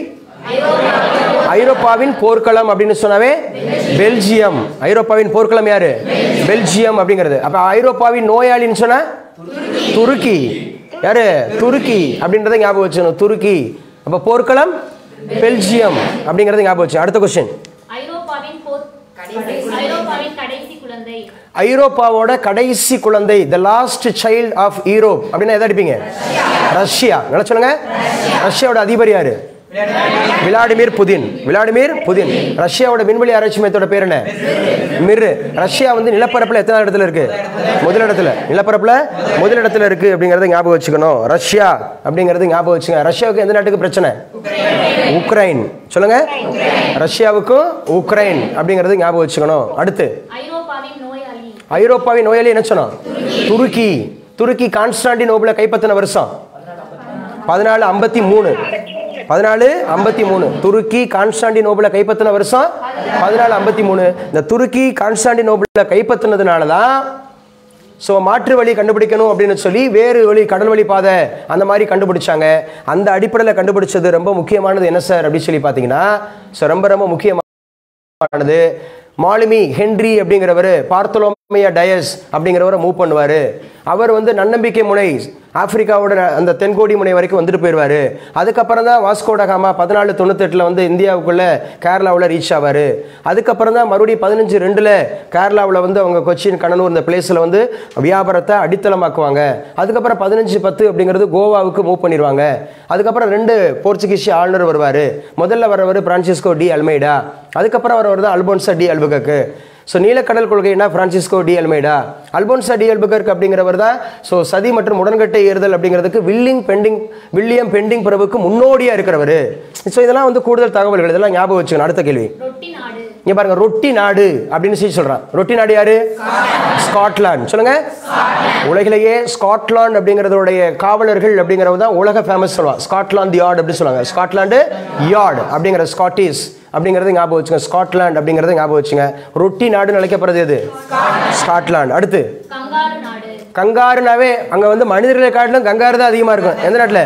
ஐரோப்பாவின் போர்க்களம் அப்படின்னு சொன்னாவே பெல்ஜியம் ஐரோப்பாவின் போர்க்களம் யாரு பெல்ஜியம் அப்படிங்கிறது அப்ப ஐரோப்பாவின் நோயாளின்னு சொன்னா துருக்கி யாரு துருக்கி அப்படின்றத ஞாபகம் வச்சுக்கணும் துருக்கி அப்ப போர்க்களம் பெல்ஜியம் அப்படிங்கறத ஞாபகம் வச்சு அடுத்த கொஸ்டின் ஐரோப்பாவின் போர் ஐரோப்பாவின் கடைசி குழந்தை ஐரோப்பாவோட கடைசி குழந்தை the last child of Europe அப்படின்னா எதை அடிப்பீங்க ரஷ்யா நல்லா சொல்லுங்க ரஷ்யாவோட அதிபர் யாரு விளாடிமிர் புதின் விளாடிமிர் புதின் ரஷ்யாவோட விண்வெளி ஆராய்ச்சி மையத்தோட பேர் என்ன மிர் ரஷ்யா வந்து நிலப்பரப்புல எத்தனை இடத்துல இருக்கு முதல் இடத்துல நிலப்பரப்புல முதல் இடத்துல இருக்கு அப்படிங்கறத ஞாபகம் வச்சுக்கணும் ரஷ்யா அப்படிங்கறது ஞாபகம் வச்சுங்க ரஷ்யாவுக்கு எந்த நாட்டுக்கு பிரச்சனை உக்ரைன் சொல்லுங்க ரஷ்யாவுக்கும் உக்ரைன் அப்படிங்கறது ஞாபகம் வச்சுக்கணும் அடுத்து ஐரோப்பாவின் நோயாளி ஐரோப்பாவின் நோயாளி என்ன சொன்னோம் துருக்கி துருக்கி கான்ஸ்டாண்டினோபிள கைப்பற்றின வருஷம் பதினாலு ஐம்பத்தி மூணு பதினாலு ஐம்பத்தி மூணு துருக்கி கான்ஸ்டாண்டினோபிள கைப்பற்றின வருஷம் பதினாலு ஐம்பத்தி மூணு இந்த துருக்கி கான்ஸ்டாண்டினோபிள கைப்பற்றினதுனால தான் ஸோ மாற்று வழி கண்டுபிடிக்கணும் அப்படின்னு சொல்லி வேறு வழி கடல் வழி பாதை அந்த மாதிரி கண்டுபிடிச்சாங்க அந்த அடிப்படையில் கண்டுபிடிச்சது ரொம்ப முக்கியமானது என்ன சார் அப்படின்னு சொல்லி பார்த்தீங்கன்னா ஸோ ரொம்ப ரொம்ப முக்கியமானது மாலுமி ஹென்றி அப்படிங்கிறவர் பார்த்தலோமையா டயஸ் அப்படிங்கிறவரை மூவ் பண்ணுவார் அவர் வந்து நன்னம்பிக்கை முனை ஆப்பிரிக்காவோட அந்த தென்கோடி முனை வரைக்கும் வந்துட்டு போயிடுவார் அதுக்கப்புறம் தான் வாஸ்கோட காமா பதினாலு தொண்ணூத்தெட்டில் வந்து இந்தியாவுக்குள்ள கேரளாவில் ரீச் ஆவார் அதுக்கப்புறம் தான் மறுபடியும் பதினஞ்சு ரெண்டில் கேரளாவில் வந்து அவங்க கொச்சின் கண்ணனூர் இந்த பிளேஸில் வந்து வியாபாரத்தை அடித்தளமாக்குவாங்க அதுக்கப்புறம் பதினஞ்சு பத்து அப்படிங்கிறது கோவாவுக்கு மூவ் பண்ணிடுவாங்க அதுக்கப்புறம் ரெண்டு போர்ச்சுகீஸ் ஆளுநர் வருவார் முதல்ல வரவர் பிரான்சிஸ்கோ டி அல்மைடா அதுக்கப்புறம் வரவர் தான் அல்போன்சா டி அல்புகக்கு ஸோ நீலக்கடல் கொள்கைனா Francisco de Almeida Alfonso de Albuquerque அப்படிங்கிறவர் தான் ஸோ சதி மற்றும் உடன்கட்டை ஏறுதல் அப்படிங்கிறதுக்கு வில்லிங் பெண்டிங் வில்லியம் பெண்டிங் பிரபுக்கு முன்னோடியாக இருக்கிறவர் ஸோ இதெல்லாம் வந்து கூடுதல் தகவல்கள் இதெல்லாம் ஞாபகம் வச்சுக்கணும் அடுத்த கேள்வி ரொட்டி நாடு இங்க பாருங்க ரொட்டி நாடு அப்படின்னு சொல்லி சொல்றான் ரொட்டி நாடு யாரு ஸ்காட்லாந்து சொல்லுங்க உலகிலேயே ஸ்காட்லாந்து அப்படிங்கறதுடைய காவலர்கள் அப்படிங்கிறவங்க தான் உலக ஃபேமஸ் சொல்லுவாங்க ஸ்காட்லாந்து யார்டு அப்படின்னு சொல்லுவாங்க ஸ்காட்லாந்து யார்டு அப்படிங்கிற ஸ்காட்டிஷ் அப்படிங்கறது ஞாபகம் வச்சுங்க ஸ்காட்லாந்து அப்படிங்கறது ஞாபகம் வச்சுங்க ரொட்டி நாடுன்னு அழைக்கப்படுறது எது ஸ்காட்லாந்து அடுத்து கங்காரு நாடு கங்காருனாவே அங்க வந்து மனிதர்களை காட்டிலும் கங்காரு தான் அதிகமா இருக்கும் எந்த நாட்டுல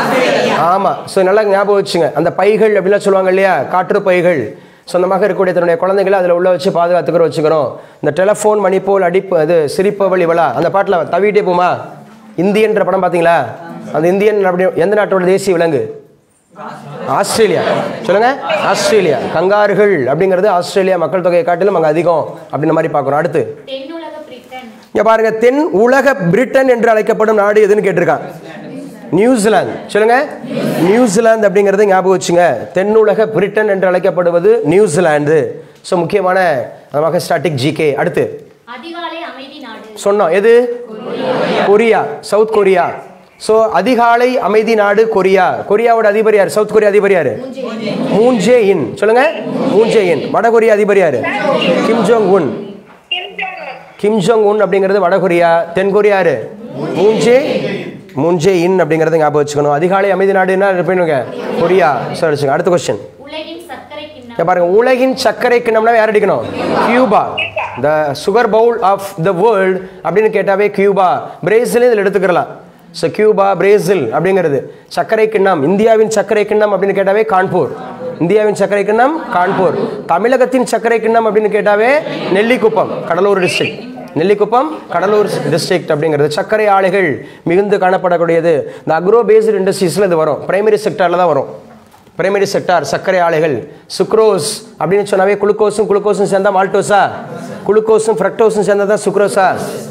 ஆமா ஸோ நல்லா ஞாபகம் வச்சுங்க அந்த பைகள் அப்படிலாம் சொல்லுவாங்க இல்லையா காற்று பைகள் சொந்தமாக இருக்கக்கூடிய தன்னுடைய குழந்தைகளை அதில் உள்ள வச்சு பாதுகாத்துக்கிற வச்சுக்கிறோம் இந்த டெலஃபோன் மணிப்போல் அடிப்பு அது சிரிப்பவள் இவளா அந்த பாட்டில் தவிட்டே போமா இந்தியன்ற படம் பார்த்தீங்களா அந்த இந்தியன் அப்படி எந்த நாட்டோட தேசிய விலங்கு ஆஸ்திரேலியா சொல்லுங்க ஆஸ்திரேலியா கங்காருகள் அப்படிங்கிறது ஆஸ்திரேலியா மக்கள் தொகையை காட்டிலும் அங்கே அதிகம் அப்படின்ற மாதிரி பார்க்குறோம் அடுத்து தென்னுலக பிரிட்டன் இங்க பாருங்க தென் உலக பிரிட்டன் என்று அழைக்கப்படும் நாடு எதுன்னு கேட்டிருக்கான் நியூசிலாந்து சொல்லுங்க நியூசிலாந்து அப்படிங்கறது ஞாபகம் வச்சுங்க தென்னுலக பிரிட்டன் என்று அழைக்கப்படுவது நியூசிலாந்து ஸோ முக்கியமான நமக்கு ஸ்டாட்டிக் ஜிகே அடுத்து அதிகாலை அமைதி நாடு சொன்னோம் எது கொரியா சவுத் கொரியா ஸோ அதிகாலை அமைதி நாடு கொரியா கொரியாவோட அதிபர் யார் சவுத் கொரியா அதிபர் யார் மூன் ஜே இன் சொல்லுங்க மூன் ஜே இன் வட கொரியா அதிபர் யார் Kim Jong Un Kim Jong Un. Kim Jong Un அப்படிங்கிறது வட கொரியா தென் கொரியா யாரு மூன்ஜே மூன்ஜே இன் அப்படிங்கறத ஞாபகம் வச்சுக்கணும் அதிகாலை அமைதி நாடு என்ன இருப்பீங்க கொரியா சரி வச்சுங்க அடுத்த கொஸ்டின் உலகின் சர்க்கரை கிண்ணம் பாருங்க உலகின் சர்க்கரை கிண்ணம்னா யார் அடிக்கணும் Cuba the sugar bowl of the world அப்படின்னு கேட்டாவே கியூபா பிரேசில் இதில் எடுத்துக்கிறலாம் ஸோ கியூபா பிரேசில் அப்படிங்கிறது சர்க்கரை கிண்ணம் இந்தியாவின் சர்க்கரை கிண்ணம் அப்படின்னு கேட்டாவே கான்பூர் இந்தியாவின் சர்க்கரை கிண்ணம் கான்பூர் தமிழகத்தின் சர்க்கரை கிண்ணம் அப்படின்னு கேட்டாவே நெல்லிக்குப்பம் கடலூர் டிஸ்ட்ரிக்ட் நெல்லிக்குப்பம் கடலூர் டிஸ்ட்ரிக்ட் அப்படிங்கிறது சர்க்கரை ஆலைகள் மிகுந்து காணப்படக்கூடியது இந்த அக்ரோ பேஸ்டு இண்டஸ்ட்ரீஸில் இது வரும் பிரைமரி செக்டாரில் தான் வரும் பிரைமரி செக்டார் சர்க்கரை ஆலைகள் சுக்ரோஸ் அப்படின்னு சொன்னாவே குளுக்கோஸும் குளுக்கோஸும் சேர்ந்தா மால்டோஸா குளுக்கோஸும் ஃப்ரக்டோஸும் சேர்ந்தா தான் சுக்ரோஸா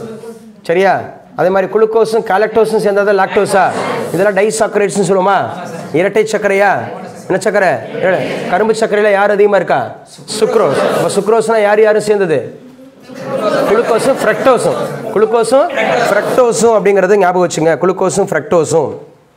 சரியா அதே மாதிரி குளுக்கோஸும் காலக்டோஸும் சேர்ந்தா தான் லாக்டோஸா இதெல்லாம் டைசாக்கரேட்ஸ்னு சொல்லுவோமா இரட்டை சர்க்கரையா என்ன சர்க்கரை ஏ, கரும்பு சர்க்கரையில் யார் அதிகமாக இருக்கா சுக்ரோஸ் அப்போ சுக்ரோஸ்னா யார் யாரும் சேர்ந்தது குளுக்கோஸும் ஃப்ரக்டோஸும் குளுக்கோஸும் ஃப்ரக்டோஸும் அப்படிங்கிறது ஞாபகம் வச்சுங்க குளுக்கோஸும் ஃப்ரக்டோஸும்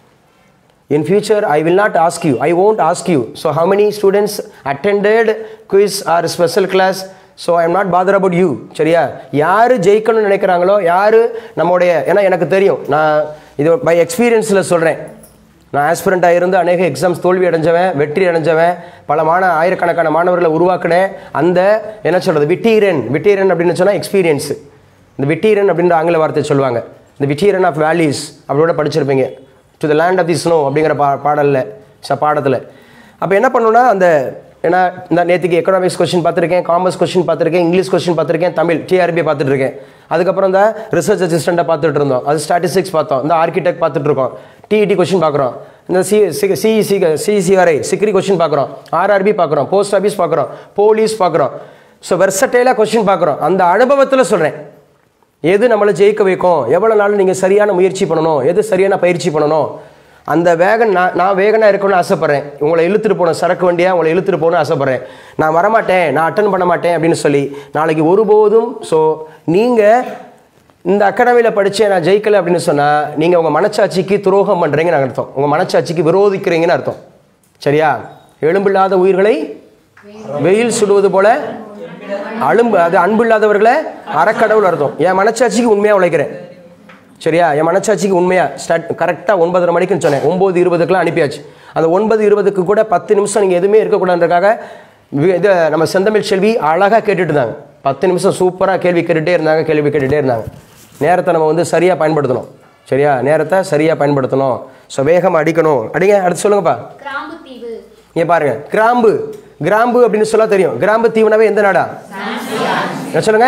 In future, I will not ask you. I won't ask you. So, how many students attended quiz or special class? So I am not bother about you சரியா யார் ஜெயிக்கணும்னு நினைக்கிறாங்களோ யார் நம்முடைய ஏன்னா எனக்கு தெரியும் நான் இது பை எக்ஸ்பீரியன்ஸில் சொல்கிறேன் நான் ஆஸ்பிரண்ட்டாக இருந்து அநேக எக்ஸாம்ஸ் தோல்வி அடைஞ்சவன் வெற்றி அடைஞ்சவன் பல மாண ஆயிரக்கணக்கான மாணவர்களை உருவாக்கினேன் அந்த என்ன சொல்கிறது விட்டீரன் விட்டீரன் அப்படின்னு சொன்னால் எக்ஸ்பீரியன்ஸ் இந்த விட்டீரன் அப்படின்ற ஆங்கில வார்த்தை சொல்லுவாங்க இந்த விட்டீரன் ஆஃப் வேலிஸ் அப்படியோட படிச்சிருப்பீங்க to the land of the snow அப்படிங்கிற பா பாடலில் ச பாடத்தில் அப்போ என்ன பண்ணுன்னா அந்த ஏன்னா இந்த நேற்றுக்கு எக்கனாமிக்ஸ் கொஸ்டின் பார்த்துருக்கேன் காமர்ஸ் கொஸ்டின் பார்த்துருக்கேன் இங்கிலீஷ் கொஸ்டின் பார்த்துருக்கேன் தமிழ் டிஆர்பி பார்த்துட்டு இருக்கேன் அதுக்கப்புறம் இந்த ரிசர்ச் அசிஸ்டண்ட்டை பார்த்துட்டு இருந்தோம் அது ஸ்டாட்டிஸ்டிக்ஸ் பார்த்தோம் இந்த ஆர்கிடெக்ட் பார்த்துட்டு இருக்கோம் டிஇடி கொஸ்டின் பார்க்குறோம் இந்த C C E C C E C R I CECRI question பார்க்குறோம் ஆர்ஆர்பி பார்க்குறோம் போஸ்ட் ஆஃபீஸ் பார்க்குறோம் போலீஸ் பார்க்குறோம் ஸோ வெர்சட்டைலாக கொஸ்டின் பார்க்குறோம் அந்த அனுபவத்தில் சொல்கிறேன் எது நம்மளை ஜெயிக்க வைக்கும் எவ்வளோ நாள் நீங்கள் சரியான முயற்சி பண்ணணும் எது சரியான பயிற்சி பண்ணணும் அந்த வேகன் நான் நான் வேகனாக இருக்கணும்னு ஆசைப்பட்றேன் உங்களை இழுத்துட்டு போகணும் சரக்கு வண்டியாக உங்களை இழுத்துட்டு போகணும்னு ஆசைப்பட்றேன் நான் வரமாட்டேன் நான் அட்டன் பண்ண மாட்டேன் அப்படின்னு சொல்லி நாளைக்கு ஒருபோதும் ஸோ நீங்கள் இந்த அகாடமியில் படித்தேன் நான் ஜெயிக்கலை அப்படின்னு சொன்னால் நீங்கள் உங்கள் மனச்சாட்சிக்கு துரோகம் பண்ணுறீங்கன்னு அர்த்தம் உங்கள் மனச்சாட்சிக்கு விரோதிக்கிறீங்கன்னு அர்த்தம் சரியா எலும்பில்லாத உயிர்களை வெயில் சுடுவது போல அலும்பு அது அன்பில்லாதவர்களை அறக்கடவுள் அர்த்தம் என் மனச்சாட்சிக்கு உண்மையாக உழைக்கிறேன் சரியா என் மனச்சாட்சிக்கு உண்மையாக ஸ்டார்ட் கரெக்டாக ஒன்பதரை மணிக்குன்னு சொன்னேன் ஒம்பது இருபதுக்கெலாம் அனுப்பியாச்சு அந்த ஒன்பது இருபதுக்கு கூட பத்து நிமிஷம் நீங்கள் எதுவுமே இருக்கக்கூடாதுன்றக்காக வி- இது நம்ம செந்தமிழ் செல்வி அழகாக கேட்டுட்டு இருந்தாங்க பத்து நிமிஷம் சூப்பராக கேள்வி கேட்டுகிட்டே இருந்தாங்க கேள்வி கேட்டுகிட்டே இருந்தாங்க நேரத்தை நம்ம வந்து சரியாக பயன்படுத்தணும் சரியா நேரத்தை சரியாக பயன்படுத்தணும் ஸோ வேகமாக அடிக்கணும் அடிங்க அடுத்து சொல்லுங்கப்பா கிராம்பு தீவு இங்க பாருங்க கிராம்பு கிராம்பு அப்படின்னு சொல்ல தெரியும் கிராம்பு தீவுனாவே எந்த நாடா என்ன சொல்லுங்க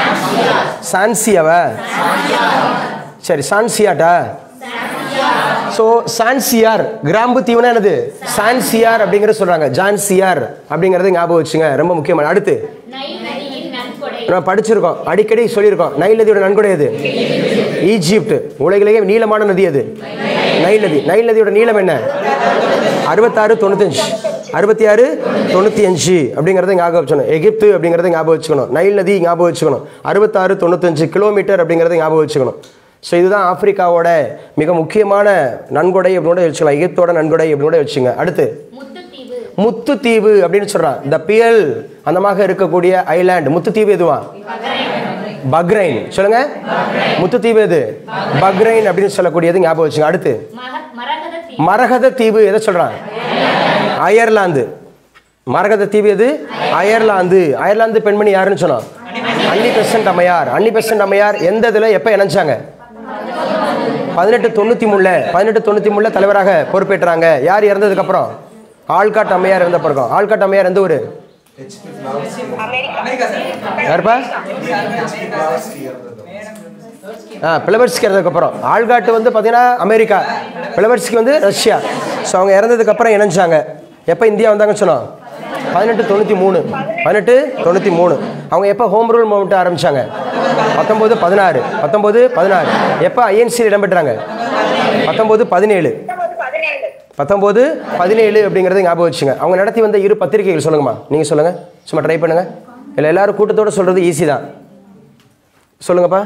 சான்சியாவா சரி சான்சியாட்டா ஸோ சான்சியார் கிராம்பு தீவுனா என்னது சான்சியார் அப்படிங்கிற சொல்றாங்க ஜான்சியார் அப்படிங்கறது ஞாபகம் வச்சுங்க ரொம்ப முக்கியமான அடுத்து நைல் நதியின் நன்கொடை நம்ம படிச்சிருக்கோம் அடிக்கடி சொல்லியிருக்கோம் நைல் நதியோட நன்கொடை எது ஈஜிப்ட் உலகிலேயே நீளமான நதி அது நைல் நதி நைல் நதியோட நீளம் என்ன அறுபத்தாறு தொண்ணூத்தஞ்சு அறுபத்தி ஆறு தொண்ணூற்றி அஞ்சு அப்படிங்கிறத ஞாபகம் வச்சுக்கணும் எகிப்து அப்படிங்கிறத ஞாபகம் வச்சுக்கணும் நைல் நதி ஞாபகம் வச்சுக்கணும் அறுபத்தாறு தொண்ணூத்தஞ்சு கிலோமீட்டர் அப்படிங்கிறத ஞாபகம் வச்சுக்கணும் ஸோ இதுதான் ஆப்பிரிக்காவோட மிக முக்கியமான நன்கொடை அப்படின்னு கூட வச்சுக்கலாம் எகிப்தோட நன்கொடை அப்படின்னு கூட வச்சுங்க அடுத்து முத்துத்தீவு முத்துத்தீவு அப்படின்னு சொல்றான் த பியல் அந்தமாக இருக்கக்கூடிய ஐலாண்ட் முத்துத்தீவு எதுவா பக்ரைன் சொல்லுங்க முத்துத்தீவு எது பக்ரைன் அப்படின்னு சொல்லக்கூடியது ஞாபகம் வச்சுங்க அடுத்து மக மரகத தீவு மரகத தீவு எதை சொல்றான் அயர்லாந்து மரகத தீவு எது அயர்லாந்து அயர்லாந்து பெண்மணி யாருன்னு சொன்னோம் அன்னி பெசன்ட் அம்மையார் அன்னி பெசன்ட் அம்மையார் எந்த இதில் எப்போ இணைஞ்சாங்க பதினெட்டு தொண்ணூற்றி மூணுல பதினெட்டு தொண்ணூற்றி மூணுல தலைவராக பொறுப்பேற்றாங்க யார் இறந்ததுக்கு அப்புறம் ஆள்காட் அம்மையார் இருந்த பிறகும் ஆள்காட் அம்மையார் எந்த ஊர் யாருப்பா ஆ பிளவர்ஸ்க்கு இறந்ததுக்கு அப்புறம் ஆள்காட்டு வந்து பார்த்தீங்கன்னா அமெரிக்கா பிளவர்ஸ்க்கு வந்து ரஷ்யா ஸோ அவங்க இறந்ததுக்கு அப்புறம் இணைஞ்சாங்க எப்போ இந்தியா வந்தாங்கன்னு சொன்னோம் பதினெட்டு தொண்ணூற்றி மூணு பதினெட்டு தொண்ணூற்றி மூணு அவங்க எப்போ ஹோம் ரூல் மூமெண்ட் ஆரம்பிச்சாங்க பத்தொம்போது பதினாறு பத்தொம்போது பதினாறு எப்போ ஐஎன்சியில் இடம்பெற்றாங்க பத்தொம்போது பதினேழு பதினேழு பத்தொம்போது பதினேழு அப்படிங்கிறத ஞாபகம் வச்சுங்க அவங்க நடத்தி வந்த இரு பத்திரிகைகள் சொல்லுங்கம்மா நீங்கள் சொல்லுங்கள் சும்மா ட்ரை பண்ணுங்க இல்லை எல்லாரும் கூட்டத்தோட சொல்கிறது ஈஸி தான் சொல்லுங்கப்பா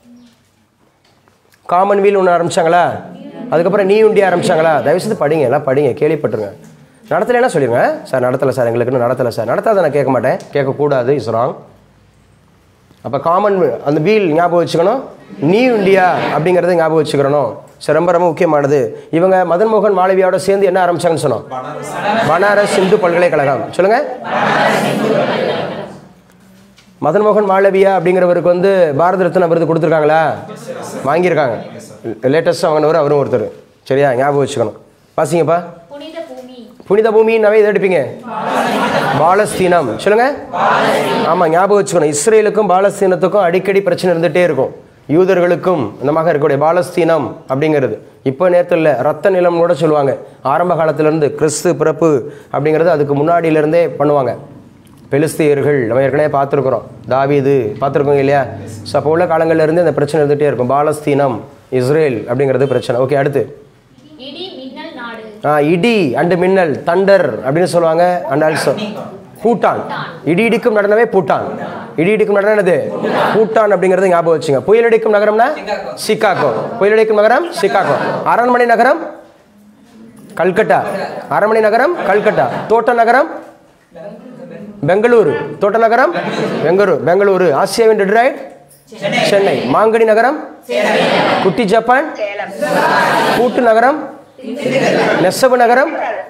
காமன்வீல் ஒன்று ஆரம்பிச்சாங்களா அதுக்கப்புறம் நீ உண்டி ஆரம்பிச்சாங்களா தயவுசெய்து படிங்க எல்லாம் படிங்க கேள்விப்பட்டுருங்க நடத்தலைன்னா சொல்லிடுங்க சார் நடத்தலை சார் எங்களுக்குன்னு நடத்தலை சார் நடத்தாத நான் கேட்க மாட்டேன் கேட்கக்கூடாது இஸ் ராங் அப்போ காமன் அந்த வீல் ஞாபகம் வச்சுக்கணும் நீ இந்தியா அப்படிங்கிறத ஞாபகம் வச்சுக்கிறணும் சரி ரொம்ப ரொம்ப முக்கியமானது இவங்க மதன் மோகன் மாளவியாவோட சேர்ந்து என்ன ஆரம்பிச்சாங்கன்னு சொன்னோம் பனாரஸ் இந்து பல்கலைக்கழகம் சொல்லுங்க மதன் மோகன் மாளவியா அப்படிங்கிறவருக்கு வந்து பாரத ரத்னா விருது கொடுத்துருக்காங்களா வாங்கியிருக்காங்க லேட்டஸ்ட்டாக வாங்கினவர் அவரும் ஒருத்தர் சரியா ஞாபகம் வச்சுக்கணும் வாசிங்கப்பா புனித பூமி புனித பூமின்னாவே எதை எடுப்பீங்க பாலஸ்தீனம் சொல்லுங்க ஆமாம் ஞாபகம் வச்சுக்கணும் இஸ்ரேலுக்கும் பாலஸ்தீனத்துக்கும் அடிக்கடி பிரச்சனை இருந்துகிட்டே இருக்கும் யூதர்களுக்கும் இந்த மாதிரி இருக்கக்கூடிய பாலஸ்தீனம் அப்படிங்கிறது இப்போ நேரத்தில் இல்லை ரத்த நிலம் கூட சொல்லுவாங்க ஆரம்ப காலத்திலேருந்து கிறிஸ்து பிறப்பு அப்படிங்கிறது அதுக்கு முன்னாடியிலேருந்தே பண்ணுவாங்க பெலிஸ்தீயர்கள் நம்ம ஏற்கனவே பார்த்துருக்குறோம் தாவீது பார்த்துருக்கோங்க இல்லையா ஸோ அப்போ உள்ள காலங்கள்ல இருந்து இந்த பிரச்சனை இருந்துகிட்டே இருக்கும் பாலஸ்தீனம் இஸ்ரேல் அப்படிங்கிறது பிரச்சனை ஓகே அடுத்து இடி மின்னல் நாடு ஆ, இடி அண்டு மின்னல் தண்டர் அப்படின்னு சொல்லுவாங்க அண்ட் ஆல்சோ பூட்டான் இடி இடிக்கும் நடனமே பூட்டான் இடி இடிக்கும் நடனம் என்னது பூட்டான் அப்படிங்கிறது ஞாபகம் வச்சுங்க புயல் அடிக்கும் நகரம்னா சிக்காகோ புயல் அடிக்கும் நகரம் சிக்காகோ அரண்மனை நகரம் கல்கட்டா அரண்மனை நகரம் கல்கட்டா தோட்ட நகரம் பெங்களூரு தோட்ட நகரம் பெங்களூரு பெங்களூரு ஆசியாவின் டெட்ராய்ட் சென்னை மாங்கனி நகரம் குட்டி ஜப்பான் கூட்டு நகரம் நெசவு நகரம்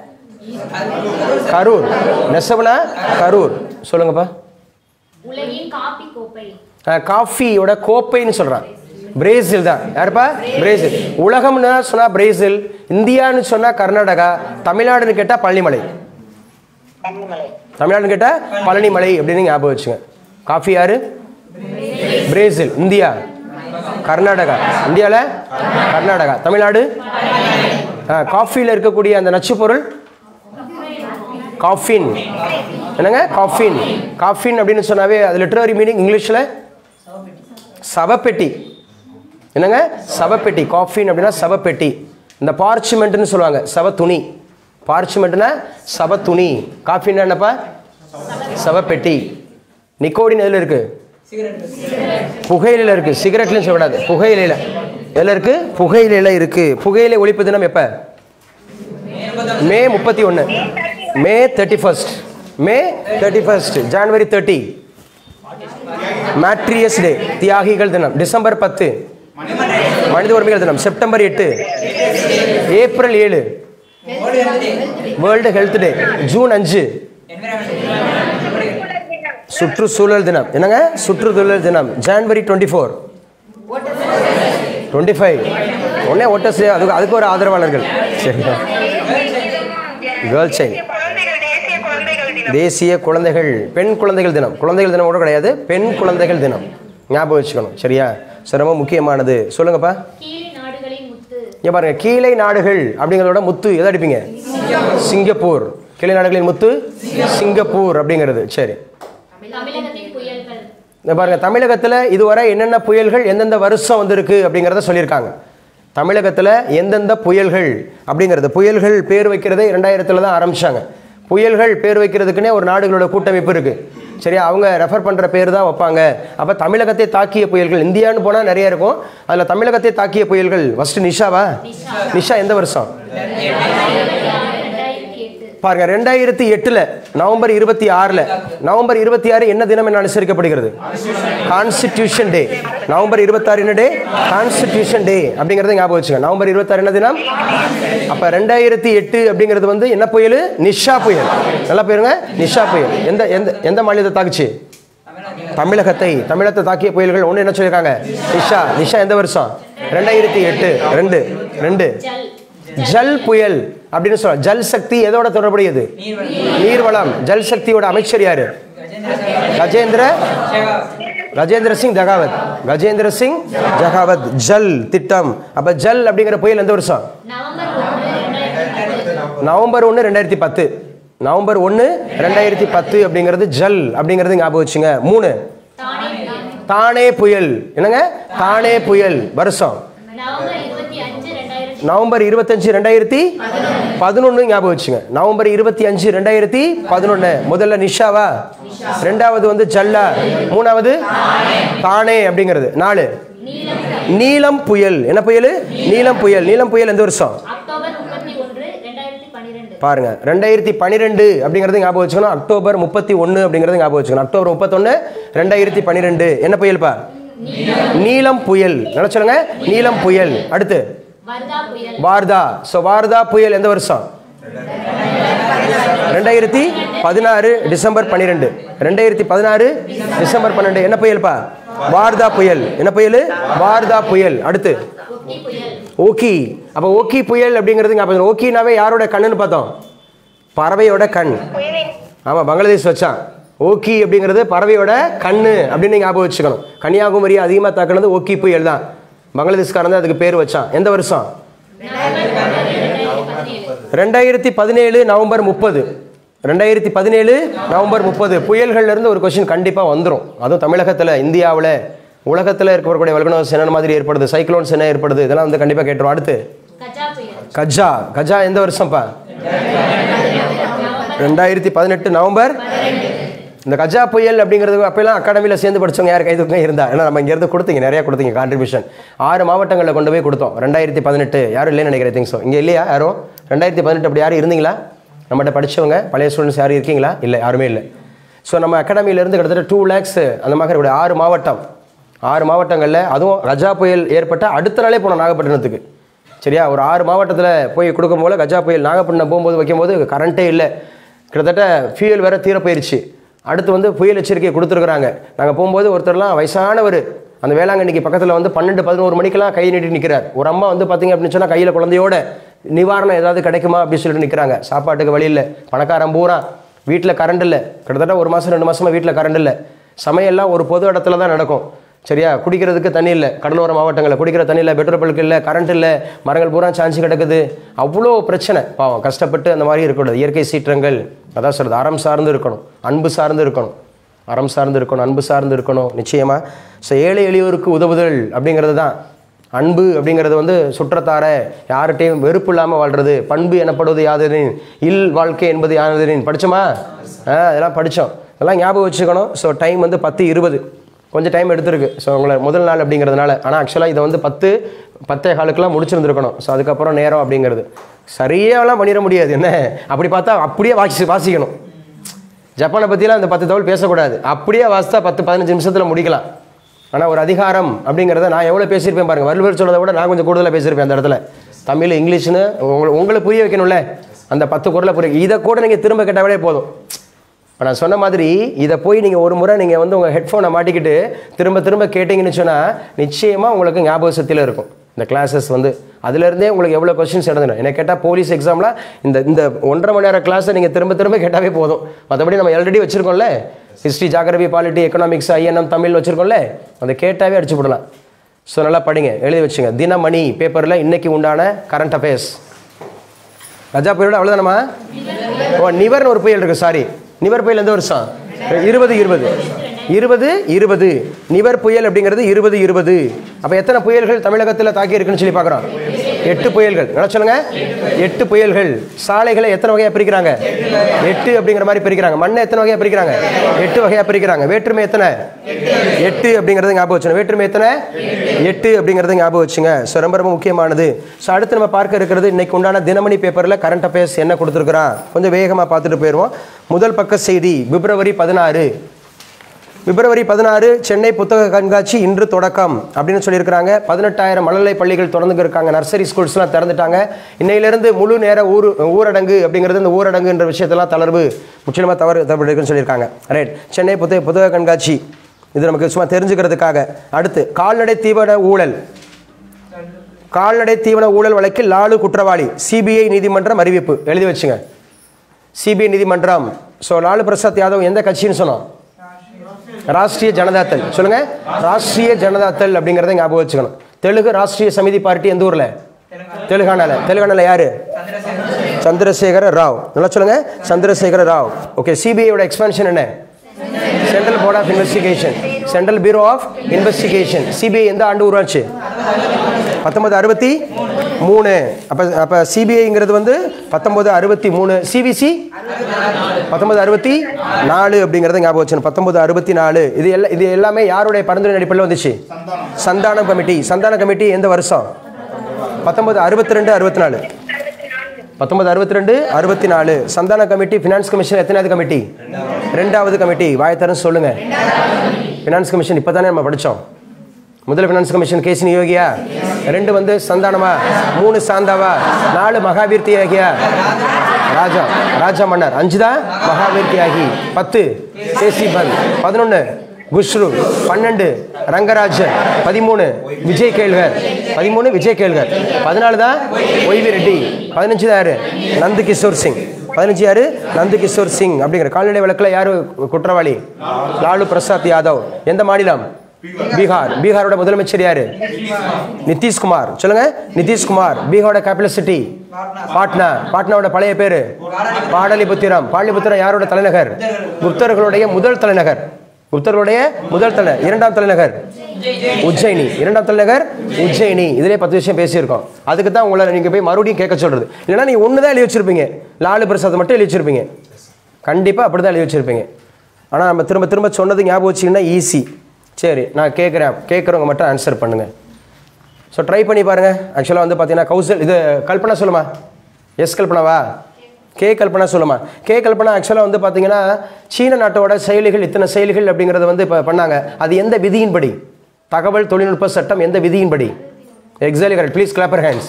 கரூர் நெசவுனா கரூர் சொல்லுங்கப்பா உலகின் காப்பி கோப்பை அஹ், காஃபியோட கோப்பைன்னு சொல்றான் பிரேசில் தான் யாருப்பா பிரேசில் உலகம்னு சொன்னா பிரேசில் இந்தியான்னு சொன்னா கர்நாடகா தமிழ்நாடுன்னு கேட்டா பழனிமலை தமிழ்நாடுன்னு கேட்டா பழனிமலை அப்படின்னு ஞாபகம் வச்சுங்க காஃபி யாரு பிரேசில் இந்தியா கர்நாடகா இந்தியாவில் கர்நாடகா தமிழ்நாடு காஃபியில் இருக்கக்கூடிய அந்த நச்சுப் பொருள் காஃபின் என்னங்க காஃபின் காஃபின் அப்படின்னு சொன்னாவே அது லிட்டரரி மீனிங் இங்கிலீஷில் சவப்பெட்டி என்னங்க சவப்பெட்டி காஃபின் அப்படின்னா சவப்பெட்டி இந்த பார்ச்மெண்ட்னு சொல்லுவாங்க சவ துணி பார்ச்மெண்ட்னா சவ துணி காஃபின்னா என்னப்பா சவப்பெட்டி நிக்கோடின் எதில் இருக்கு புகையிலையில் இருக்கு சிகரெட்லையும் சொல்லக்கூடாது புகையிலையில் எதில் இருக்கு புகையிலையில் இருக்கு புகையிலை ஒழிப்பு தினம் எப்போ மே முப்பத்தி ஒன்று May thirty first May thirty first January thirty martyrs day தியாகிகள் தினம் டிசம்பர் பத்து மனித உரிமைகள் தினம் செப்டம்பர் எட்டு ஏப்ரல் ஏழு வேர்ல்டு ஹெல்த் டே ஜூன் அஞ்சு சுற்றுச்சூழல் தினம் என்னங்க சுற்றுச்சூழல் தினம் January twenty four twenty five உடனே ஒட்டஸ் அதுக்கு அதுக்கு ஒரு ஆதரவாளர்கள் சரியா கேர்ள் சைல்டு குழந்தைகள் தேசிய குழந்தைகள் தினம் தேசிய குழந்தைகள் பெண் குழந்தைகள் தினம் குழந்தைகள் தினம் கூட கிடையாது பெண் குழந்தைகள் தினம் ஞாபகம் வச்சுக்கணும் சரியா சரி, ரொம்ப முக்கியமானது சொல்லுங்கப்பா கீழ் நாடுகளின் முத்து இங்க பாருங்க கீழை நாடுகள் அப்படிங்கிறதோட முத்து எதை அடிப்பீங்க சிங்கப்பூர் கீழை நாடுகளின் முத்து சிங்கப்பூர் அப்படிங்கிறது சரி தமிழகத்தின் புயல்கள் இந்த பாருங்க தமிழகத்தில் இதுவரை என்னென்ன புயல்கள் எந்தெந்த வருஷம் வந்திருக்கு அப்படிங்கிறத சொல்லியிருக்காங்க தமிழகத்தில் எந்தெந்த புயல்கள் அப்படிங்கிறது புயல்கள் பேர் வைக்கிறதே ரெண்டாயிரத்தில் தான் ஆரம்பிச்சாங்க புயல்கள் பேர் வைக்கிறதுக்குன்னே ஒரு நாடுகளோட கூட்டமைப்பு இருக்குது சரியா அவங்க ரெஃபர் பண்ணுற பேர் தான் வைப்பாங்க அப்போ தமிழகத்தை தாக்கிய புயல்கள் இந்தியான்னு போனால் நிறைய இருக்கும் அதில் தமிழகத்தை தாக்கிய புயல்கள் ஃபஸ்ட்டு நிஷாவா நிஷா எந்த வருஷம் ரெண்டாயிரத்தி எட்டு பாருங்க ரெண்டாயிரத்தி எட்டுல நவம்பர் இருபத்தி ஆறுல நவம்பர் இருபத்தி ஆறு என்ன தினம் என்ன அனுசரிக்கப்படுகிறது கான்ஸ்டிடியூஷன் டே நவம்பர் இருபத்தாறு என்ன டே கான்ஸ்டிடியூஷன் டே அப்படிங்கறத ஞாபகம் வச்சுங்க நவம்பர் இருபத்தாறு என்ன தினம் அப்ப ரெண்டாயிரத்தி எட்டு அப்படிங்கிறது வந்து என்ன புயல் நிஷா புயல் நல்லா போயிருங்க நிஷா புயல் எந்த எந்த எந்த மாநிலத்தை தாக்குச்சு தமிழகத்தை தமிழகத்தை தாக்கிய புயல்கள் ஒன்று என்ன சொல்லியிருக்காங்க நிஷா நிஷா எந்த வருஷம் ரெண்டாயிரத்தி எட்டு ரெண்டு ரெண்டு ஜல் ஜல் புயல் அப்படின்னு சொல்ல ஜல் சக்தி எதோட தொடர்புடையது நீர்வளம் ஜல் சக்தியோட அமைச்சர் யாரு கஜேந்திர கஜேந்திர சிங் ஜகாவத் கஜேந்திர சிங் ஜகாவத் ஜல் திட்டம் அப்ப ஜல் அப்படிங்கிற புயல் எந்த வருஷம் நவம்பர் ஒன்று ரெண்டாயிரத்தி பத்து நவம்பர் ஒன்று ரெண்டாயிரத்தி பத்து நவம்பர் ஒன்று ரெண்டாயிரத்தி பத்து அப்படிங்கிறது ஜல் அப்படிங்கிறது ஞாபகம் வச்சுங்க மூணு தானே புயல் தானே புயல் என்னங்க தானே புயல் வருஷம் நவம்பர் இருபத்தி அஞ்சு ரெண்டாயிரத்தி நவம்பர் இருபத்தஞ்சு ரெண்டாயிரத்தி பதினொன்று ஞாபகம் வச்சுங்க நவம்பர் இருபத்தி அஞ்சு ரெண்டாயிரத்தி பதினொன்று முதல்ல நிஷாவா ரெண்டாவது வந்து ஜல்லா மூணாவது தானே அப்படிங்கிறது நாலு நீலம் புயல் என்ன புயல் நீலம் புயல் நீலம் புயல் எந்த வருஷம் அக்டோபர் முப்பத்தி ஒன்று ரெண்டாயிரத்தி பன்னிரெண்டு பாருங்க ரெண்டாயிரத்தி பன்னிரெண்டு அப்படிங்கிறது ஞாபகம் வச்சுக்கணும் அக்டோபர் முப்பத்தி ஒன்று அப்படிங்கிறது ஞாபகம் வச்சுக்கணும் அக்டோபர் முப்பத்தொன்று ரெண்டாயிரத்தி பன்னிரெண்டு என்ன புயல்ப்பா நீலம் புயல் என்ன சொல்லுங்க நீலம் புயல் அடுத்து வர்தா புயல் வார்தா ஸோ வார்தா புயல் எந்த வருஷம் ரெண்டாயிரத்தி பதினாறு டிசம்பர் பன்னிரெண்டு ரெண்டாயிரத்தி பதினாறு டிசம்பர் பன்னெண்டு என்ன புயல்ப்பா வார்தா புயல் என்ன புயல் வார்தா புயல் அடுத்து ஒக்கி புயல் ஓகி அப்போ ஓகி புயல் அப்படிங்கிறது ஞாபகம் ஓக்கினாவே யாரோட கண்ணுன்னு பார்த்தோம் பறவையோட கண் புயலின் ஆமாம் பங்களாதேஷ் வச்சான் ஓக்கி அப்படிங்கிறது பறவையோட கண்ணு அப்படின்னு ஞாபகம் வச்சுக்கணும் கன்னியாகுமரியை அதிகமாக தாக்குனது ஓக்கி புயல் தான் பங்களாதேஷ்காரன் தான் அதுக்கு பேர் வச்சான் எந்த வருஷம் ரெண்டாயிரத்தி பதினேழு நவம்பர் முப்பது ரெண்டாயிரத்தி பதினேழு நவம்பர் முப்பது புயல்கள்ல இருந்து ஒரு கொஸ்டின் கண்டிப்பாக வந்துடும் அதுவும் தமிழகத்தில் இந்தியாவில் உலகத்தில் இருக்கக்கூடிய வல்கனோஸ் என்ன மாதிரி ஏற்படுது சைக்ளோன்ஸ் என்ன ஏற்படுது இதெல்லாம் வந்து கண்டிப்பாக கேட்டுரும் அடுத்து கஜா புயல் கஜா கஜா எந்த வருஷம்ப்பா ரெண்டாயிரத்தி பதினெட்டு நவம்பர் இந்த கஜா புயல் அப்படிங்கிறது அப்பெல்லாம் அகாடமியில் சேர்ந்து படிச்சவங்க யார் கைதுக்கும் இருந்தா ஏன்னா நம்ம இங்கேருந்து கொடுத்தீங்க நிறையா கொடுத்தீங்க கான்ட்ரிபியூஷன் ஆறு மாவட்டங்களில் கொண்டு போய் கொடுத்தோம் ரெண்டாயிரத்தி பதினெட்டு யாரும் இல்லைன்னு நினைக்கிறேன் திங்ஸோ இங்கே இல்லையா யாரும் ரெண்டாயிரத்தி பதினெட்டு அப்படி யாரும் இருந்தீங்களா நம்மகிட்ட படிச்சவங்க பழைய ஸ்டூடெண்ட்ஸ் யாரும் இருக்கீங்களா இல்லை யாருமே இல்லை ஸோ நம்ம அகாடமியிலேருந்து கிட்டத்தட்ட டூ லேக்ஸ் அந்த மாதிரி இருக்கக்கூடிய ஆறு மாவட்டம் ஆறு மாவட்டங்களில் அதுவும் கஜா புயல் ஏற்பட்ட அடுத்த நாளே போனோம் நாகப்பட்டினத்துக்கு சரியா ஒரு ஆறு மாவட்டத்தில் போய் கொடுக்கும் போல கஜா புயல் நாகப்பட்டினம் போகும்போது வைக்கும்போது கரண்ட்டே இல்லை கிட்டத்தட்ட ஃபியூயல் வேற தீர போயிருச்சு அடுத்து வந்து புயல் எச்சரிக்கை கொடுத்துருக்குறாங்க நாங்கள் போகும்போது ஒருத்தர்லாம் வயசானவர் அந்த வேளாங்கண்ணிக்கு பக்கத்தில் வந்து பன்னெண்டு பதினோரு மணிக்கெல்லாம் கை நீட்டி நிற்கிறார் ஒரு அம்மா வந்து பார்த்தீங்க அப்படின்னு சொன்னால் கையில் குழந்தையோட நிவாரணம் ஏதாவது கிடைக்குமா அப்படின்னு சொல்லிட்டு நிற்கிறாங்க சாப்பாட்டுக்கு வழி இல்லை பணக்காரன் பூரா வீட்டில் கரண்ட் இல்லை கிட்டத்தட்ட ஒரு மாதம் ரெண்டு மாதமாக வீட்டில் கரண்ட் இல்லை சமையல்லாம் ஒரு பொது இடத்துல தான் நடக்கும் சரியா குடிக்கிறதுக்கு தண்ணி இல்லை கடலோர மாவட்டங்களில் குடிக்கிற தண்ணி இல்லை பெட்ரோல் பல்க் இல்லை கரண்ட் இல்லை மரங்கள் பூரா சாஞ்சி கிடக்குது அவ்வளோ பிரச்சனை பாவம் கஷ்டப்பட்டு அந்த மாதிரி இருக்கக்கூடாது இயற்கை சீற்றங்கள் அதான் சொல்கிறது அறம் சார்ந்து இருக்கணும் அன்பு சார்ந்து இருக்கணும் அறம் சார்ந்து இருக்கணும் அன்பு சார்ந்து இருக்கணும் நிச்சயமாக ஸோ ஏழை எளியோருக்கு உதவுதல் அப்படிங்கிறது தான் அன்பு அப்படிங்கிறது வந்து சுற்றத்தார யார்கிட்டையும் வெறுப்பு இல்லாமல் வாழ்றது பண்பு எனப்படுவது யாதனின் இல் வாழ்க்கை என்பது யாதனின் படிச்சோமா ஆ இதெல்லாம் படித்தோம் இதெல்லாம் ஞாபகம் வச்சுக்கணும் ஸோ டைம் வந்து பத்து இருபது கொஞ்சம் டைம் எடுத்திருக்கு ஸோ உங்களை முதல் நாள் அப்படிங்கிறதுனால ஆனால் ஆக்சுவலாக இதை வந்து பத்து பத்தே காலுக்கெல்லாம் முடிச்சிருந்துருக்கணும் ஸோ அதுக்கப்புறம் நேரம் அப்படிங்கிறது சரியாலாம் பண்ணிட முடியாது என்ன அப்படி பார்த்தா அப்படியே வாசி வாசிக்கணும் ஜப்பானை பற்றிலாம் அந்த பத்து தகவல் பேசக்கூடாது அப்படியே வாசித்தா பத்து பதினஞ்சு நிமிஷத்தில் முடிக்கலாம் ஆனால் ஒரு அதிகாரம் அப்படிங்கிறத நான் எவ்வளோ பேசியிருப்பேன் பாருங்கள் வள்ளுவர் சொல்றதை விட நான் கொஞ்சம் கூடுதலாக பேசியிருப்பேன் அந்த இடத்துல தமிழ் இங்கிலீஷ்னு உங்களை உங்களை புரிய வைக்கணும்ல அந்த பத்து குரலை புரிய இதை கூட நீங்கள் திரும்ப கேட்டாவே போதும் இப்போ நான் சொன்ன மாதிரி இதை போய் நீங்கள் ஒரு முறை நீங்கள் வந்து உங்கள் ஹெட்ஃபோனை மாட்டிக்கிட்டு திரும்ப திரும்ப கேட்டிங்கன்னு சொன்னால் நிச்சயமாக உங்களுக்கு ஞாபக சக்தியில் இருக்கும் இந்த கிளாஸஸ் வந்து அதுலேருந்தே உங்களுக்கு எவ்வளோ கொஸ்டின்ஸ் எழுதணும் என்ன கேட்டால் போலீஸ் எக்ஸாமில் இந்த இந்த ஒன்றரை மணி நேரம் கிளாஸை நீங்கள் திரும்ப திரும்ப கேட்டாவே போதும் மற்றபடி நம்ம ஆல்ரெடி வச்சுருக்கோம்ல history geography polity economics INM Tamil வச்சுருக்கோம்ல அதை கேட்டாவே அடிச்சு போடலாம் ஸோ நல்லா படிங்க எழுதி வச்சுங்க தினமணி பேப்பரில் இன்னைக்கு உண்டான கரண்ட் அஃபேர்ஸ் கஜா புயலோட அவ்வளோதானம்மா ஓ நிவர்னு ஒரு புயல் இருக்கு சாரி நிவர் புயல் எந்த வருஷம் இருபது இருபது இருபது இருபது நிவர் புயல் அப்படிங்கிறது இருபது இருபது அப்போ எத்தனை புயல்கள் தமிழகத்தில் தாக்கி இருக்குன்னு சொல்லி பார்க்குறோம் எட்டு புயல்கள் என்ன சொல்லுங்க எட்டு புயல்கள் சாலைகளை எத்தனை வகையாக பிரிக்கிறாங்க எட்டு அப்படிங்கிற மாதிரி பிரிக்கிறாங்க மண்ணை எத்தனை வகையாக பிரிக்கிறாங்க எட்டு வகையாக பிரிக்கிறாங்க வேற்றுமை எத்தனை எட்டு அப்படிங்கிறது ஞாபகம் வச்சுங்க வேற்றுமை எத்தனை எட்டு அப்படிங்கிறது ஞாபகம் வச்சுங்க ஸோ ரொம்ப ரொம்ப முக்கியமானது ஸோ அடுத்து நம்ம பார்க்க இருக்கிறது இன்னைக்கு உண்டான தினமணி பேப்பரில் கரண்ட் அஃபேர்ஸ் என்ன கொடுத்துருக்குறான் கொஞ்சம் வேகமாக பார்த்துட்டு போயிடுவோம் முதல் பக்க செய்தி பிப்ரவரி பதினாறு பிப்ரவரி பதினாறு சென்னை புத்தக கண்காட்சி இன்று தொடக்கம் அப்படின்னு சொல்லியிருக்கிறாங்க பதினெட்டாயிரம் மழலை பள்ளிகள் திறந்துங்க இருக்காங்க நர்சரி ஸ்கூல்ஸ்லாம் திறந்துட்டாங்க இன்னையிலிருந்து முழு நேர ஊர் ஊரடங்கு அப்படிங்கிறது இந்த ஊரடங்குன்ற விஷயத்தெல்லாம் தளர்வு முற்றிலுமாக தவறு தவறு இருக்குன்னு சொல்லியிருக்காங்க ரைட் சென்னை புத்தக புத்தக கண்காட்சி இது நமக்கு சும்மா தெரிஞ்சுக்கிறதுக்காக அடுத்து கால்நடை தீவன ஊழல் கால்நடை தீவன ஊழல் வழக்கில் லாலு குற்றவாளி சிபிஐ நீதிமன்றம் அறிவிப்பு எழுதி வச்சுங்க சிபிஐ நீதிமன்றம் ஸோ லாலு பிரசாத் யாதவ் எந்த கட்சின்னு சொன்னோம் ராஷ்ட்ரிய ஜனதாதள் சொல்லுங்க ராஷ்ட்ரிய ஜனதாதள் அப்படிங்கிறத ஞாபகம் வச்சுக்கணும் தெலுங்கு ராஷ்ட்ரிய சமிதி பார்ட்டி எந்த ஊர்ல தெலுங்கானால தெலுங்கானால யாரு சந்திரசேகர ராவ் நல்லா சொல்லுங்க சந்திரசேகர ராவ் ஓகே சிபிஐயோட எக்ஸ்பென்ஷன் என்ன central board of investigation central bureau of investigation CBI எந்த ஆண்டு உருவாச்சு பத்தொன்பது அறுபத்தி மூணு அப்போ அப்போ சிபிஐங்கிறது வந்து பத்தொன்பது அறுபத்தி மூணு சிபிசி பத்தொன்பது அறுபத்தி நாலு அப்படிங்கிறத ஞாபகம் வச்சுக்கணும் பத்தொன்பது அறுபத்தி நாலு இது எல்லாம் இது எல்லாமே யாருடைய பரிந்துரை அடிப்படையில் வந்துச்சு சந்தானம் கமிட்டி சந்தான கமிட்டி எந்த வருஷம் பத்தொன்பது அறுபத்தி ரெண்டு அறுபத்தி நாலு பத்தொன்பது அறுபத்தி ரெண்டு அறுபத்தி நாலு சந்தான கமிட்டி ஃபினான்ஸ் கமிஷன் எத்தனாவது கமிட்டி ரெண்டாவது கமிட்டி வாயத்தரன்னு சொல்லுங்க ஃபினான்ஸ் கமிஷன் இப்போ தானே நம்ம படித்தோம் முதல் ஃபினான்ஸ் கமிஷன் கேசி யோகியா ரெண்டு வந்து சந்தானமா மூணு சாந்தாவா நாலு மகாவீர் தியாகியா ராஜா ராஜா மன்னர் அஞ்சு தான் மகாவீர் தியாகி பத்து கேசி பந்த் பதினொன்று குஷ்ரு பன்னெண்டு ரங்கராஜன் பதிமூணு விஜய் கேள்கர் பதிமூணு விஜய் கேள்கர் பதினாலு தான் ஒய்வி ரெட்டி பதினஞ்சு தான் யாரு நந்து கிஷோர் சிங் பதினஞ்சு யாரு நந்து கிஷோர் சிங் அப்படிங்கிற கால்நடை வழக்கில் யாரு குற்றவாளி லாலு பிரசாத் யாதவ் எந்த மாநிலம் பீகார் பீகாரோட முதலமைச்சர் யாரு நிதிஷ்குமார் சொல்லுங்க நிதிஷ்குமார் பீகாரோட கேபிட்டல் சிட்டி பாட்னா பாட்னாவோட பழைய பேரு பாடலிபுத்திரம் பாடலிபுத்திரம் யாரோட தலைநகர் குப்தர்களுடைய முதல் தலைநகர் குப்தர்களுடைய முதல் தலை இரண்டாம் தலைநகர் உஜ்ஜயினி இரண்டாம் தலைநகர் உஜ்ஜயினி இதிலே பத்து விஷயம் பேசியிருக்கோம் அதுக்கு தான் உங்களை நீங்கள் போய் மறுபடியும் கேட்க சொல்றது இல்லைன்னா நீங்கள் ஒன்று தான் எழுதி வச்சிருப்பீங்க லாலு பிரசாத் மட்டும் எழுதி வச்சிருப்பீங்க கண்டிப்பாக அப்படி தான் எழுதி வச்சிருப்பீங்க ஆனால் நம்ம திரும்ப திரும்ப சொன்னது ஞாபகம் வச்சிங்கன்னா ஈஸி சரி நான் கேட்குறேன் கேட்குறவங்க மட்டும் ஆன்சர் பண்ணுங்கள் ஸோ ட்ரை பண்ணி பாருங்கள் ஆக்சுவலாக வந்து பார்த்தீங்கன்னா கௌசல் இது கல்பனா சொல்லுமா எஸ் கல்பனாவா கே கல்பனா சொல்லுமா கே கல்பனா ஆக்சுவலாக வந்து பார்த்தீங்கன்னா சீன நாட்டோட செயலிகள் இத்தனை செயலிகள் அப்படிங்கிறத வந்து இப்போ பண்ணாங்க அது எந்த விதியின்படி தகவல் தொழில்நுட்ப சட்டம் எந்த விதியின்படி exactly correct please clapper hands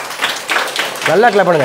நல்லா கிளாப் பண்ணுங்க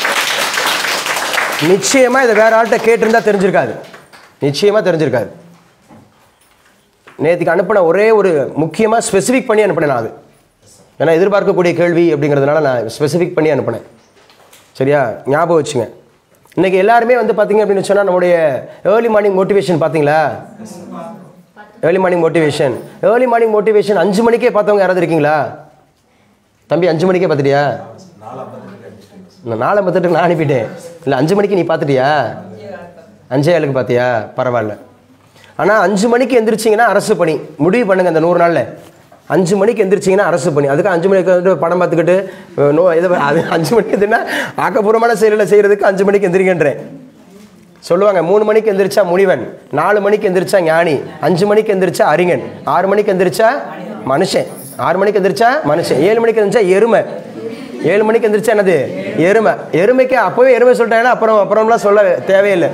நிச்சயமாக இதை வேற ஆள்கிட்ட கேட்டிருந்தா தெரிஞ்சிருக்காது நிச்சயமாக தெரிஞ்சிருக்காது நேற்றுக்கு அனுப்பின ஒரே ஒரு முக்கியமாக ஸ்பெசிஃபிக் பண்ணி அனுப்பினேன் நான் அது ஏன்னா எதிர்பார்க்கக்கூடிய கேள்வி அப்படிங்கிறதுனால நான் ஸ்பெசிஃபிக் பண்ணி அனுப்பினேன் சரியா ஞாபகம் வச்சுங்க இன்னைக்கு எல்லாருமே வந்து பார்த்தீங்க அப்படின்னு சொன்னால் நம்முடைய ஏர்லி மார்னிங் மோட்டிவேஷன் பார்த்தீங்களா early morning motivation early morning motivation அஞ்சு மணிக்கே பார்த்தவங்க யாராவது இருக்கீங்களா தம்பி அஞ்சு மணிக்கே பார்த்துட்டியா நான் நாளை பார்த்துட்டு நான் அனுப்பிட்டேன் இல்லை அஞ்சு மணிக்கு நீ பார்த்துட்டியா அஞ்சே ஏழுக்கு பார்த்தியா பரவாயில்ல ஆனால் அஞ்சு மணிக்கு எந்திரிச்சிங்கன்னா அரசு பணி முடிவு பண்ணுங்க அந்த நூறு நாளில் அஞ்சு மணிக்கு எந்திரிச்சிங்கன்னா அரசு பண்ணி அதுக்கு அஞ்சு மணிக்கு வந்துட்டு படம் பார்த்துக்கிட்டு அஹ், நோ இது அது அஞ்சு மணிக்கு எதுனா ஆக்கப்பூர்வமான செயலில் செய்கிறதுக்கு அஞ்சு மணிக்கு எந்திரிக்கின்றேன் சொல்லுவாங்க மூணு மணிக்கு எந்திரிச்சா முனிவன் நாலு மணிக்கு எந்திரிச்சா ஞானி அஞ்சு மணிக்கு எந்திரிச்சா அறிஞன் ஆறு மணிக்கு எந்திரிச்சா மனுஷன் ஆறு மணிக்கு எந்திரிச்சா மனுஷன் ஏழு மணிக்கு எந்திரிச்சா எருமை ஏழு மணிக்கு எந்திரிச்சா என்னது எருமை எருமைக்கு அப்போவே எருமை சொல்லிட்டாங்கன்னா அப்புறம் அப்புறம்லாம் சொல்ல தேவையில்லை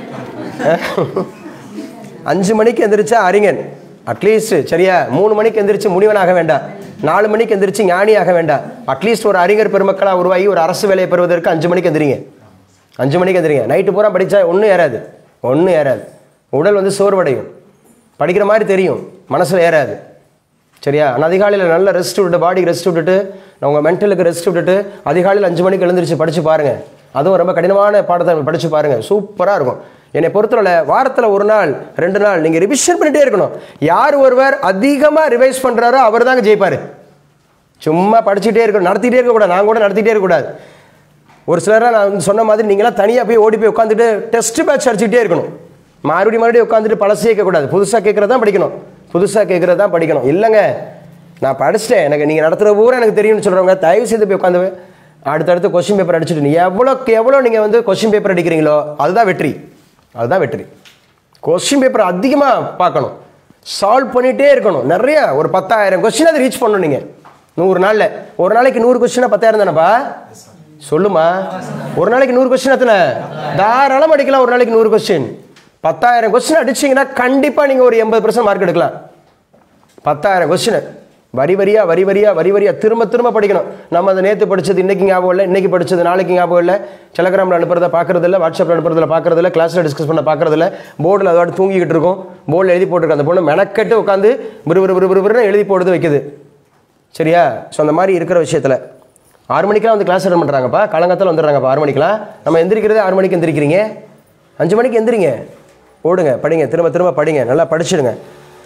அஞ்சு மணிக்கு எந்திரிச்சா அறிஞன் அட்லீஸ்ட் சரியா மூணு மணிக்கு எந்திரிச்சு முனிவனாக வேண்டாம் நாலு மணிக்கு எந்திரிச்சு ஞானியாக வேண்டாம் அட்லீஸ்ட் ஒரு அறிஞர் பெருமக்களாக உருவாகி ஒரு அரசு வேலையை பெறுவதற்கு அஞ்சு மணிக்கு எந்திரிங்க அஞ்சு மணிக்கு எந்திரிங்க நைட்டு பூரா படித்தா ஒன்றும் ஏறாது ஒன்றும் ஏறாது உடல் வந்து சோர்வடையும் படிக்கிற மாதிரி தெரியும் மனசில் ஏறாது சரியா ஆனால் அதிகாலையில் நல்ல ரெஸ்ட் விட்டு பாடிக்கு ரெஸ்ட் விட்டுட்டு உங்கள் மென்டலுக்கு ரெஸ்ட் விட்டுட்டு அதிகாலையில் அஞ்சு மணிக்கு எழுந்திரிச்சு படித்து பாருங்கள் அதுவும் ரொம்ப கடினமான பாடத்தை படித்து பாருங்கள் சூப்பராக இருக்கும் என்னை பொறுத்தவரை வாரத்தில் ஒரு நாள் ரெண்டு நாள் நீங்கள் ரிவிஷன் பண்ணிட்டே இருக்கணும் யார் ஒருவர் அதிகமாக ரிவைஸ் பண்ணுறாரோ அவர் தாங்க ஜெயிப்பார் சும்மா படிச்சுட்டே இருக்கணும் நடத்திட்டே இருக்கக்கூடாது நான் கூட நடத்திட்டே இருக்கக்கூடாது ஒரு சிலராக நான் வந்து சொன்ன மாதிரி நீங்களாம் தனியாக போய் ஓடி போய் உட்காந்துட்டு டெஸ்ட் பேட்ச் அடிச்சுட்டே இருக்கணும் மறுபடியும் மறுபடியும் உட்காந்துட்டு பழசே கேட்கக்கூடாது புதுசாக கேட்குறது தான் படிக்கணும் புதுசாக கேட்குறது தான் படிக்கணும் இல்லைங்க நான் படிச்சிட்டேன் எனக்கு நீங்கள் நடத்துகிற பூரா எனக்கு தெரியும்னு சொல்கிறவங்க தயவு செய்து போய் உட்காந்து அடுத்தடுத்து கொஸ்டின் பேப்பர் அடிச்சுட்டு நீ எவ்வளோக்கு எவ்வளோ நீங்கள் வந்து கொஸ்டின் பேப்பர் அடிக்கிறீங்களோ அதுதான் வெற்றி அதுதான் வெற்றி கொஸ்டின் பேப்பர் அதிகமாக பார்க்கணும் சால்வ் பண்ணிகிட்டே இருக்கணும் நிறைய ஒரு பத்தாயிரம் கொஸ்டின் அதை ரீச் பண்ணணும் நீங்கள் நூறு நாளில் ஒரு நாளைக்கு நூறு கொஸ்டினா பத்தாயிரம் தானேப்பா சொல்லுமா ஒரு நாளைக்கு நூறு கொஸ்டின் எத்தனை தாராளம் அடிக்கலாம் ஒரு நாளைக்கு நூறு கொஸ்டின் பத்தாயிரம் கொஸ்டின் அடிச்சீங்கன்னா கண்டிப்பாக நீங்கள் ஒரு எண்பது பர்சன்ட் மார்க் எடுக்கலாம் பத்தாயிரம் கொஸ்டின் வரி வரியா வரி வரியா வரி வரியா திரும்ப திரும்ப படிக்கணும் நம்ம அதை நேற்று படிச்சது இன்னைக்கு ஞாபகம் இல்லை இன்னைக்கு படிச்சது நாளைக்கு ஞாபகம் இல்லை டெலகிராமில் அனுப்புறத பார்க்கறது இல்லை வாட்ஸ்அப்பில் அனுப்புறதுல பார்க்கறது இல்லை கிளாஸில் டிஸ்கஸ் பண்ண பார்க்கறது இல்லை போர்டில் அதோட தூங்கிக்கிட்டு இருக்கும் போர்டில் எழுதி போட்டிருக்க அந்த பொண்ணு மெனக்கெட்டு உட்காந்து விறுவிறு விறுவிறுன்னு எழுதி போடுறது வைக்குது சரியா ஸோ அந்த மாதிரி இருக்கிற விஷயத்தில் ஆறு மணிக்கெலாம் வந்து கிளாஸ் அட்டன் பண்ணுறாங்கப்பா காலங்காத்தில் வந்துடுறாங்கப்பா ஆறு மணிக்கெலாம் நம்ம எந்திரிக்கிறதே ஆறு மணிக்கு எந்திரிக்கிறீங்க அஞ்சு மணிக்கு எந்திரிங்க ஓடுங்க படிங்க திரும்ப திரும்ப படிங்க நல்லா படிச்சிடுங்க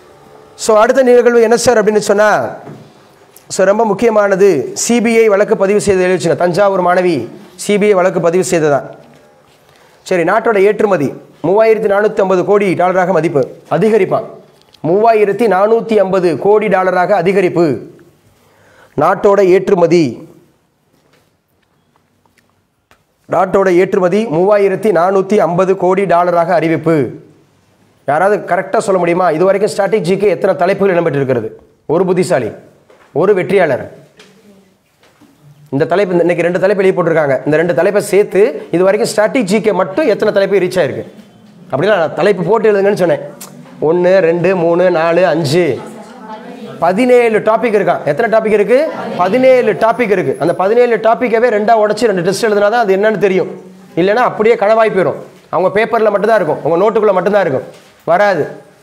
ஸோ அடுத்த நிகழ்வு என்ன சார் அப்படின்னு சொன்னால் ஸோ ரொம்ப முக்கியமானது சிபிஐ வழக்கு பதிவு செய்து எழுதிச்சுங்க தஞ்சாவூர் மாணவி சிபிஐ வழக்கு பதிவு செய்ததான் சரி நாட்டோட ஏற்றுமதி மூவாயிரத்தி நானூற்றி ஐம்பது கோடி டாலராக மதிப்பு அதிகரிப்பான் மூவாயிரத்தி நானூற்றி ஐம்பது கோடி டாலராக அதிகரிப்பு நாட்டோட ஏற்றுமதி நாட்டோட ஏற்றுமதி மூவாயிரத்தி நானூற்றி ஐம்பது கோடி டாலராக அறிவிப்பு யாராவது கரெக்டாக சொல்ல முடியுமா இது வரைக்கும் ஸ்ட்ராட்டஜிக்கு எத்தனை தலைப்புகள் இடம்பெற்றிருக்கிறது ஒரு புத்திசாலி ஒரு வெற்றியாளர் இந்த தலைப்பு இந்த- இன்னைக்கு ரெண்டு தலைப்பு எழுதி போட்டிருக்காங்க இந்த ரெண்டு தலைப்பை சேர்த்து இது வரைக்கும் ஸ்ட்ராட்டஜிக்கு மட்டும் எத்தனை தலைப்பு ரீச் ஆயிருக்கு அப்படின்னா நான் தலைப்பு போட்டு எழுதுங்கன்னு சொன்னேன் ஒன்று ரெண்டு மூணு நாலு அஞ்சு பதினேழு டாபிக் இருக்கான் எத்தனை டாபிக் இருக்கு பதினேழு டாபிக் இருக்கு அந்த பதினேழு டாப்பிக்கவே ரெண்டா உடச்சி ரெண்டு டெஸ்ட் எழுதினா தான் அது என்னன்னு தெரியும் இல்லைன்னா அப்படியே கனவாய் போயிடும் அவங்க பேப்பரில் மட்டும்தான் இருக்கும் உங்கள் நோட்டுக்குள்ளே மட்டும்தான் இருக்கும் வராது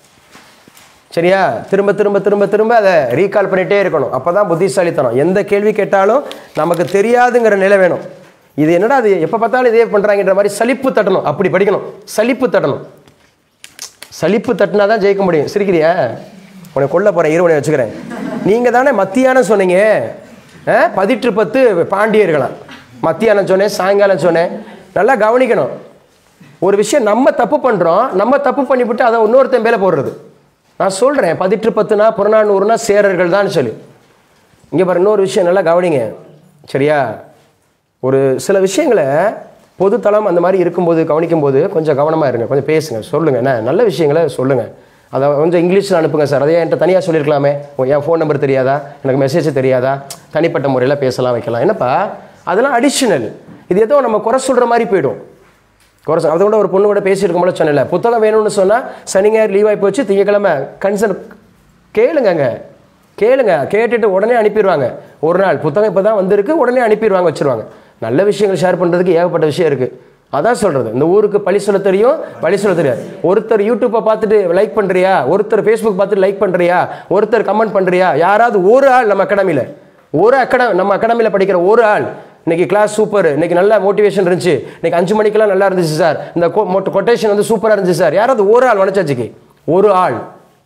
சரியா திரும்ப திரும்ப திரும்ப திரும்ப அதை ரீகால் பண்ணிட்டே இருக்கணும் அப்போ தான் புத்திசாலித்தனம் எந்த கேள்வி கேட்டாலும் நமக்கு தெரியாதுங்கிற நிலை வேணும் இது என்னடா அது எப்போ பார்த்தாலும் இதே பண்ணுறாங்கன்ற மாதிரி சலிப்பு தட்டணும் அப்படி படிக்கணும் சலிப்பு தட்டணும் சலிப்பு தட்டினா தான் ஜெயிக்க முடியும் சிரிக்கிறியா உன்னை கொல்ல போகிறேன் இருவனை வச்சுக்கிறேன் நீங்கள் தானே மத்தியானம் சொன்னீங்க ஆ? பதிற்று பத்து பாண்டியர்களாம் மத்தியானம் சொன்னேன் சாயங்காலம் சொன்னேன் நல்லா கவனிக்கணும் ஒரு விஷயம் நம்ம தப்பு பண்ணுறோம் நம்ம தப்பு பண்ணிவிட்டு அதை இன்னொருத்தன் மேலே போடுறது நான் சொல்கிறேன் பதிற்று பத்துனா புறநானூறுனா சேரர்கள் தான் சொல்லி இங்கே பாரு இன்னொரு விஷயம் நல்லா கவனிங்க சரியா ஒரு சில விஷயங்களை பொதுத்தளம் அந்த மாதிரி இருக்கும்போது கவனிக்கும்போது கொஞ்சம் கவனமாக இருங்க கொஞ்சம் பேசுங்க சொல்லுங்கள் என்ன நல்ல விஷயங்களை சொல்லுங்கள் அதை கொஞ்சம் இங்கிலீஷில் அனுப்புங்க சார் அதே என்கிட்ட தனியாக சொல்லியிருக்கலாமே ஓ, என் ஃபோன் நம்பர் தெரியாதா எனக்கு மெசேஜ் தெரியாதா தனிப்பட்ட முறையில் பேசலாம் வைக்கலாம் என்னப்பா அதெல்லாம் அடிஷ்னல் இது ஏதோ நம்ம குறை சொல்கிற மாதிரி போயிடும் குறை சொல் அதை கூட ஒரு பொண்ணு கூட பேசியிருக்கும் போல சொன்னல புத்தகம் வேணும்னு சொன்னால் சனி ஞாயிறு லீவ் ஆகி போச்சு திங்கக்கிழமை கன்சர்ன் கேளுங்கங்க கேளுங்க கேட்டுட்டு உடனே அனுப்பிடுவாங்க ஒரு நாள் புத்தகம் இப்போ தான் வந்திருக்கு உடனே அனுப்பிடுவாங்க வச்சிருவாங்க நல்ல விஷயங்கள் ஷேர் பண்ணுறதுக்கு ஏகப்பட்ட விஷயம் இருக்குது அதான் சொல்கிறது இந்த ஊருக்கு பழி சொல்ல தெரியும் வழி சொல்ல தெரியாது ஒருத்தர் யூடியூப்பை பார்த்துட்டு லைக் பண்ணுறியா ஒருத்தர் ஃபேஸ்புக் பார்த்துட்டு லைக் பண்ணுறியா ஒருத்தர் கமெண்ட் பண்ணுறியா யாராவது ஒரு ஆள் நம்ம அகாடமியில் ஒரு அக்கட நம்ம அகாடமியில் படிக்கிற ஒரு ஆள் இன்னைக்கு கிளாஸ் சூப்பர் இன்னைக்கு நல்ல மோட்டிவேஷன் இருந்துச்சு இன்னைக்கு அஞ்சு மணிக்கெல்லாம் நல்லா இருந்துச்சு சார் இந்த கொட்டேஷன் வந்து சூப்பராக இருந்துச்சு சார் யாராவது ஒரு ஆள் வனச்சாச்சிக்கு ஒரு ஆள்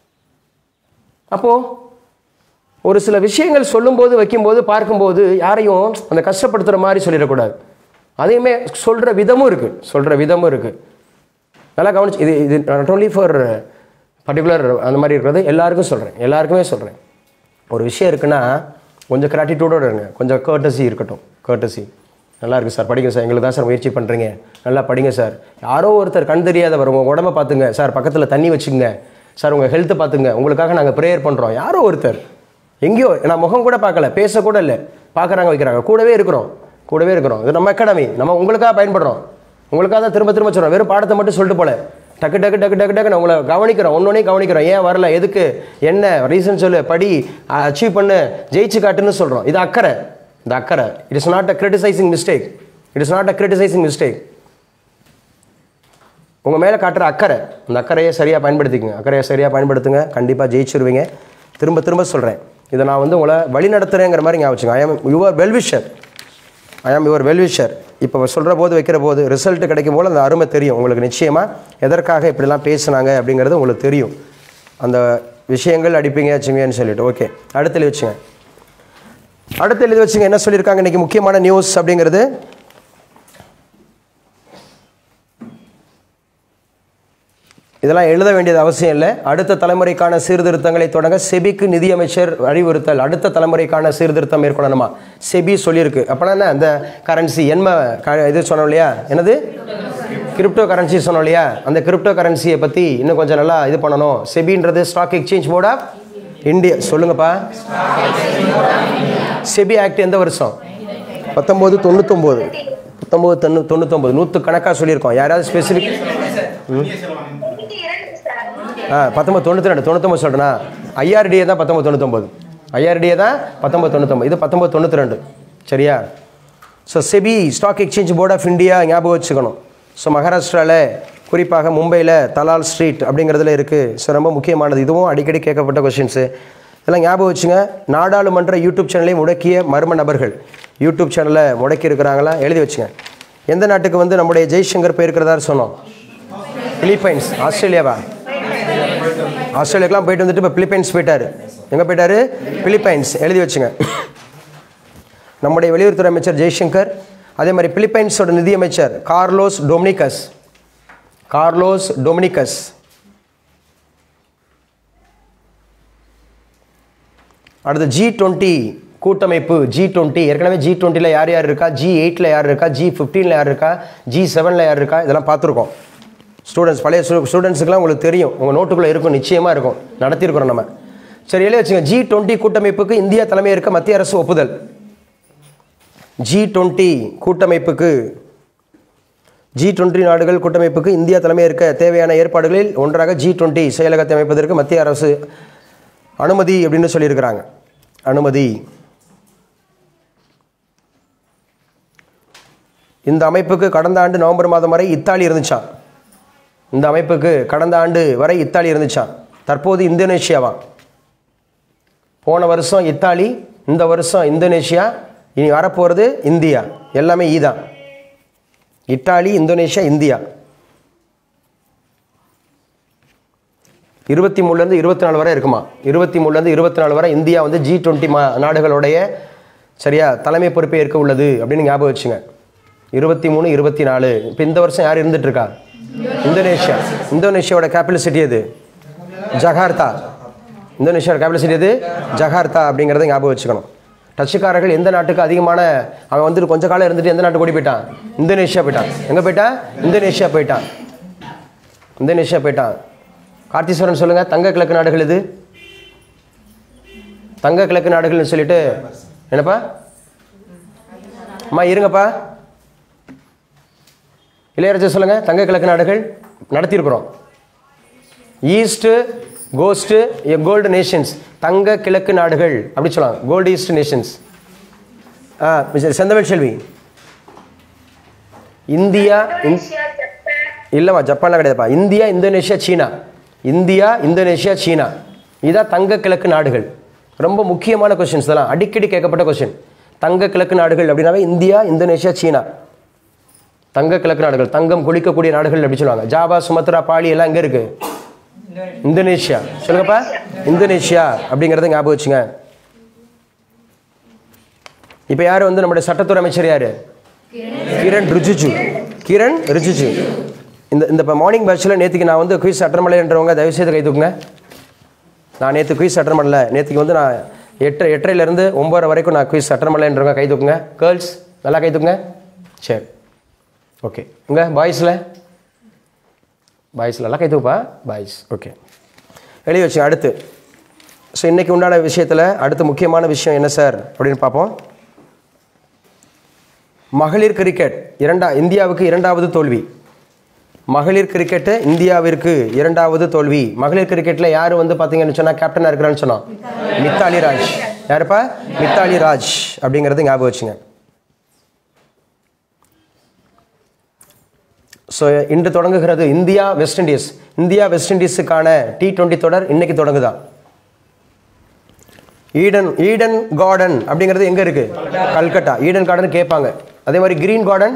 அப்போ ஒரு சில விஷயங்கள் சொல்லும்போது வைக்கும்போது பார்க்கும்போது யாரையும் அந்த கஷ்டப்படுத்துகிற மாதிரி சொல்லிடக்கூடாது அதையுமே சொல்கிற விதமும் இருக்குது சொல்கிற விதமும் இருக்குது நல்லா கவனிச்சு இது இது நாட் ஓன்லி ஃபார் பர்டிகுலர் அந்த மாதிரி இருக்கிறது எல்லாருக்கும் சொல்கிறேன் எல்லாருக்குமே சொல்கிறேன் ஒரு விஷயம் இருக்குன்னா கொஞ்சம் கிராட்டிடியூடோட இருங்க கொஞ்சம் கேர்டசி இருக்கட்டும் கேர்டசி நல்லா இருக்கு சார் படிங்க சார் எங்களுக்கு தான் சார் முயற்சி பண்ணுறீங்க நல்லா படிங்க சார் யாரோ ஒருத்தர் கண் தெரியாதவர் உங்கள் உடம்ப பார்த்துங்க சார் பக்கத்தில் தண்ணி வச்சுங்க சார் உங்கள் ஹெல்த்தை பார்த்துங்க உங்களுக்காக நாங்கள் ப்ரேயர் பண்ணுறோம் யாரோ ஒருத்தர் எங்கேயோ நான் முகம் கூட பார்க்கல பேச கூட இல்லை பார்க்குறாங்க வைக்கிறாங்க கூடவே இருக்கிறோம் கூடவே இருக்கிறோம் இது நம்ம அகாடமி நம்ம உங்களுக்காக பயன்படுறோம் உங்களுக்காக தான் திரும்ப திரும்ப சொல்கிறோம் வெறும் பாடத்தை மட்டும் சொல்லிட்டு போல டக்கு டக்கு டக்கு டக்கு டக்குன்னு உங்களை கவனிக்கிறோம் ஒன்னொன்னே கவனிக்கிறோம் ஏன் வரல எதுக்கு என்ன ரீசன் சொல்லு படி அச்சீவ் பண்ணு ஜெயிச்சு காட்டுன்னு சொல்கிறோம் இது அக்கறை இந்த அக்கறை it is not a criticising mistake it is not a criticising mistake உங்கள் மேலே காட்டுற அக்கறை அந்த அக்கறையை சரியாக பயன்படுத்திக்கங்க அக்கறையை சரியாக பயன்படுத்துங்க கண்டிப்பாக ஜெயிச்சிருவீங்க திரும்ப திரும்ப சொல்கிறேன் இதை நான் வந்து உங்களை வழி நடத்துகிறேங்கிற மாதிரி ஞாபகம் வச்சுங்க ஐ am your well-wisher I am your well-wisher இப்போ சொல்கிற போது வைக்கிற போது ரிசல்ட் கிடைக்கும் போது அந்த அருமை தெரியும் உங்களுக்கு நிச்சயமாக எதற்காக இப்படிலாம் பேசுனாங்க அப்படிங்கிறது உங்களுக்கு தெரியும் அந்த விஷயங்கள் அடிப்பீங்க வச்சுங்கன்னு சொல்லிட்டு ஓகே அடுத்து எழுதி வச்சுங்க அடுத்து எழுதி வச்சுங்க என்ன சொல்லியிருக்காங்க இன்றைக்கி முக்கியமான நியூஸ் அப்படிங்கிறது இதெல்லாம் எழுத வேண்டியது அவசியம் இல்லை அடுத்த தலைமுறைக்கான சீர்திருத்தங்களை தொடங்க செபிக்கு நிதியமைச்சர் அறிவுறுத்தல் அடுத்த தலைமுறைக்கான சீர்திருத்தம் மேற்கொள்ளணுமா செபி சொல்லியிருக்கு அப்போனா என்ன அந்த கரன்சி என்ம க இது சொன்னோம் இல்லையா என்னது கிரிப்டோ கரன்சி சொன்னோம் இல்லையா அந்த கிரிப்டோ கரன்சியை பற்றி இன்னும் கொஞ்சம் நல்லா இது பண்ணணும் செபின்றது stock exchange board of India சொல்லுங்கப்பா செபி ஆக்ட் எந்த வருஷம் பத்தொம்போது தொண்ணூத்தொம்போது பத்தொம்போது தொண்ணூ தொண்ணூத்தொம்போது நூற்று கணக்காக சொல்லியிருக்கோம் யாராவது ஸ்பெசிஃபிக் தொண்ணூத்தி இரண்டு சார் ஆ பத்தொம்பது தொண்ணூற்றி ரெண்டு தொண்ணூத்தொம்பது சொல்கிறேன்னா ஐஆர்டிஏ தான் பத்தொம்பது தொண்ணூத்தொம்பது ஐஆர்டிஏ தான் பத்தொம்பது தொண்ணூத்தொம்பது இது பத்தொம்பது தொண்ணூற்றி ரெண்டு சரியா so SEBI stock exchange board of India ஞாபகம் வச்சுக்கணும் ஸோ மகாராஷ்டிராவில் குறிப்பாக மும்பையில் தலால் ஸ்ட்ரீட் அப்படிங்கிறதுல இருக்குது ஸோ ரொம்ப முக்கியமானது இதுவும் அடிக்கடி கேட்கப்பட்ட கொஷின்ஸு இதெல்லாம் ஞாபகம் வச்சுங்க நாடாளுமன்ற யூடியூப் சேனலை முடக்கிய மர்ம நபர்கள் யூடியூப் சேனலை முடக்கி இருக்கிறாங்களா எழுதி வச்சுங்க எந்த நாட்டுக்கு வந்து நம்முடைய ஜெய்சங்கர் போயிருக்கிறதா சொன்னோம் பிலிப்பைன்ஸ் ஆஸ்திரேலியாவா ஆஸ்திரேலியாக்கெலாம் போயிட்டு வந்துட்டு இப்போ பிலிப்பைன்ஸ் போயிட்டாரு எங்கே போயிட்டாரு பிலிப்பைன்ஸ் எழுதி வச்சுங்க நம்முடைய வெளியுறவுத்துறை அமைச்சர் ஜெய்சங்கர் அதே மாதிரி பிலிப்பைன்ஸோட நிதியமைச்சர் கார்லோஸ் டொமினிகஸ் கார்லோஸ் டொமினிகஸ் அடுத்து ஜி டுவெண்ட்டி கூட்டமைப்பு ஜி டுவெண்ட்டி ஏற்கனவே ஜி டுவெண்ட்டியில் யார் யார் இருக்கா ஜி எயிட்டில் யார் இருக்கா ஜி ஃபிஃப்டீனில் யார் இருக்கா ஜி செவனில் யார் இருக்கா இதெல்லாம் பார்த்துருக்கோம் ஸ்டூடெண்ட்ஸ் பழைய ஸ்டூடெண்ட்ஸுக்குலாம் உங்களுக்கு தெரியும் உங்கள் நோட்டுக்குள்ளே இருக்கும் நிச்சயமாக இருக்கும் நடத்தியிருக்கிறோம் நம்ம சரி எழுதி வச்சுங்க ஜி டுவெண்ட்டி கூட்டமைப்புக்கு இந்தியா தலைமை இருக்க மத்திய அரசு ஒப்புதல் ஜி டுவெண்ட்டி கூட்டமைப்புக்கு ஜி டுவெண்ட்டி நாடுகள் கூட்டமைப்புக்கு இந்தியா தலைமை இருக்க தேவையான ஏற்பாடுகளில் ஒன்றாக ஜி டுவெண்ட்டி செயலகத்தை அமைப்பதற்கு மத்திய அரசு அனுமதி அப்படின்னு சொல்லியிருக்கிறாங்க அனுமதி இந்த அமைப்புக்கு கடந்த ஆண்டு நவம்பர் மாதம் வரை இத்தாலி இருந்துச்சான் இந்த அமைப்புக்கு கடந்த ஆண்டு வரை இத்தாலி இருந்துச்சான் தற்போது இந்தோனேஷியாவா போன வருஷம் இத்தாலி இந்த வருஷம் இந்தோனேஷியா இனி வரப்போகிறது இந்தியா எல்லாமே ஈ தான் இத்தாலி இந்தோனேஷியா இந்தியா இருபத்தி மூணுலேருந்து இருபத்தி நாலு வரை இருக்குமா இருபத்தி மூணுலேருந்து இருபத்தி நாலு வரை இந்தியா வந்து ஜி டுவெண்ட்டி மா நாடுகளுடைய சரியா தலைமை பொறுப்பே இருக்க உள்ளது அப்படின்னு ஞாபகம் வச்சுங்க இருபத்தி மூணு இருபத்தி நாலு இப்போ இந்த வருஷம் யார் இருந்துட்டு இருக்கா இந்தோனேஷியா இந்தோனேஷியாவோட கேபிட்டல் சிட்டி எது ஜகார்த்தா இந்தோனேஷியாவோட கேபிட்டல் சிட்டி எது ஜகார்த்தா அப்படிங்கிறத ஞாபகம் வச்சுக்கணும் டச்சுக்காரர்கள் எந்த நாட்டுக்கு அதிகமான அவன் வந்துட்டு கொஞ்ச காலம் இருந்துட்டு எந்த நாட்டுக்கு ஓடி போயிட்டான் இந்தோனேஷியா போயிட்டான் எங்கே போயிட்டான் இந்தோனேஷியா போயிட்டான் இந்தோனேஷியா போயிட்டான் கார்த்தீஸ்வரன் சொல்லுங்க தங்க கிழக்கு நாடுகள் இது தங்க கிழக்கு நாடுகள்னு சொல்லிட்டு என்னப்பா அம்மா இருங்கப்பா இளையராஜா சொல்லுங்க தங்க கிழக்கு நாடுகள் நடத்தியிருக்கிறோம் ஈஸ்ட் கோஸ்ட் கோல்டு நேஷன்ஸ் தங்க கிழக்கு நாடுகள் அப்படி சொல்லலாம் கோல்டு ஈஸ்ட் நேஷன்ஸ் ஆ செந்தமிழ் செல்வி இந்தியா இந்- இந்தோனேஷியா ஜப்பான் இல்லைம்மா ஜப்பான்லாம் கிடையாதுப்பா இந்தியா இந்தோனேஷியா சீனா இந்தியா இந்தோனேஷியா சீனா இதான் தங்க கிழக்கு நாடுகள் ரொம்ப முக்கியமான கொஸ்டின்ஸ் இதெல்லாம் அடிக்கடி கேட்கப்பட்ட கொஸ்டின் தங்க கிழக்கு நாடுகள் அப்படின்னாவே இந்தியா இந்தோனேஷியா சீனா தங்க கிழக்கு நாடுகள் தங்கம் குளிக்கக்கூடிய நாடுகள் அப்படி சொல்லுவாங்க ஜாவா சுமத்ரா பாலி எல்லாம் எங்கே இருக்கு இந்தோனேஷியா சொல்லுங்கப்பா இந்தோனேஷியா அப்படிங்கிறத ஞாபகம் வச்சுங்க இப்போ யார் வந்து நம்முடைய சட்டத்துறை அமைச்சர் யார் கிரண் ரிஜிஜு கிரண் ரிஜிஜு இந்த இந்த இப்போ மார்னிங் பேட்சில் நேற்றுக்கு நான் வந்து குயிஸ் அட்டன் பண்ணலன்றவங்க தயவுசெய்து கை தூக்குங்க நான் நேற்று குயிஸ் அட்டன் பண்ணல நேற்றுக்கு வந்து நான் எட்டு எட்டரைலேருந்து ஒம்பது வரைக்கும் நான் குவிஸ் அட்டன் பண்ணலன்றவங்க கை தூக்குங்க கேர்ள்ஸ் நல்லா கை தூக்குங்க சரி ஓகே உங்க பாய்ஸில் பாய்ஸில் நல்லா கை தூப்பா பாய்ஸ் ஓகே எழுதி வச்சு அடுத்து ஸோ இன்றைக்கி உண்டான விஷயத்தில் அடுத்து முக்கியமான விஷயம் என்ன சார் அப்படின்னு பார்ப்போம் மகளிர் கிரிக்கெட் இரண்டா இந்தியாவுக்கு இரண்டாவது தோல்வி மகளிர் கிரிக்கெட்டு இந்தியாவிற்கு இரண்டாவது தோல்வி மகளிர் கிரிக்கெட்டில் யார் வந்து பார்த்தீங்கன்னு சொன்னால் கேப்டனாக இருக்கிறான்னு சொன்னோம் மித்தாலி ராஜ் யாருப்பா மித்தாலி ராஜ் அப்படிங்கிறது ஞாபகம் வச்சுங்க ஸோ இன்று தொடங்குகிறது India West Indies India West இண்டீஸுக்கான டி டுவெண்ட்டி தொடர் இன்னைக்கு தொடங்குதா ஈடன் ஈடன் கார்டன் அப்படிங்கிறது எங்கே இருக்குது கல்கட்டா ஈடன் கார்டன் கேட்பாங்க அதே மாதிரி கிரீன் கார்டன்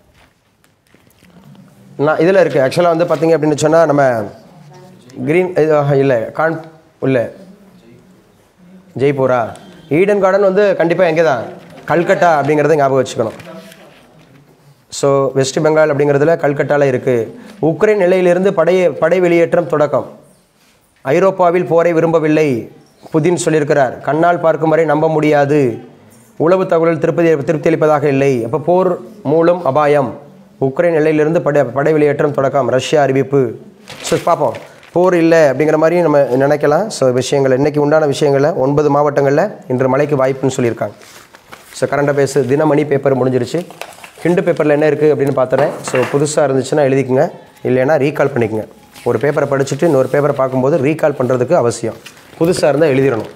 நான் இதில் இருக்குது ஆக்சுவலாக வந்து பார்த்தீங்க அப்படின்னு சொன்னால் நம்ம கிரீன் இது இல்லை கான் இல்லை ஜெய்ப்பூரா ஈடன் கார்டன் வந்து கண்டிப்பாக எங்கே தான் கல்கட்டா அப்படிங்கிறத ஞாபகம் வச்சுக்கணும் ஸோ வெஸ்ட் பெங்கால் அப்படிங்கிறதுல கல்கட்டாவில் இருக்குது உக்ரைன் நிலையிலிருந்து படை படை வெளியேற்றம் தொடக்கம் ஐரோப்பாவில் போரை விரும்பவில்லை புதின் சொல்லியிருக்கிறார் கண்ணால் பார்க்கும் வரை நம்ப முடியாது உளவு தகவல் திருப்தி திருப்தி அளிப்பதாக இல்லை அப்போ போர் மூலம் அபாயம் உக்ரைன் எல்லையிலிருந்து படை படை வெளியேற்றம் தொடக்கம் ரஷ்யா அறிவிப்பு ஸோ பார்ப்போம் போர் இல்லை அப்படிங்கிற மாதிரி நம்ம நினைக்கலாம் ஸோ விஷயங்கள் இன்றைக்கி உண்டான விஷயங்களை ஒன்பது மாவட்டங்களில் இன்று மழைக்கு வாய்ப்புன்னு சொல்லியிருக்காங்க so current affairs Dinamani paper முடிஞ்சிருச்சு ஹிண்டு பேப்பரில் என்ன இருக்குது அப்படின்னு பார்த்துறேன் ஸோ புதுசாக இருந்துச்சுன்னா எழுதிக்கங்க இல்லைன்னா ரீகால் பண்ணிக்கங்க ஒரு பேப்பரை படிச்சுட்டு இன்னொரு பேப்பரை பார்க்கும்போது ரீகால் பண்ணுறதுக்கு அவசியம் புதுசாக இருந்தால் எழுதிடணும்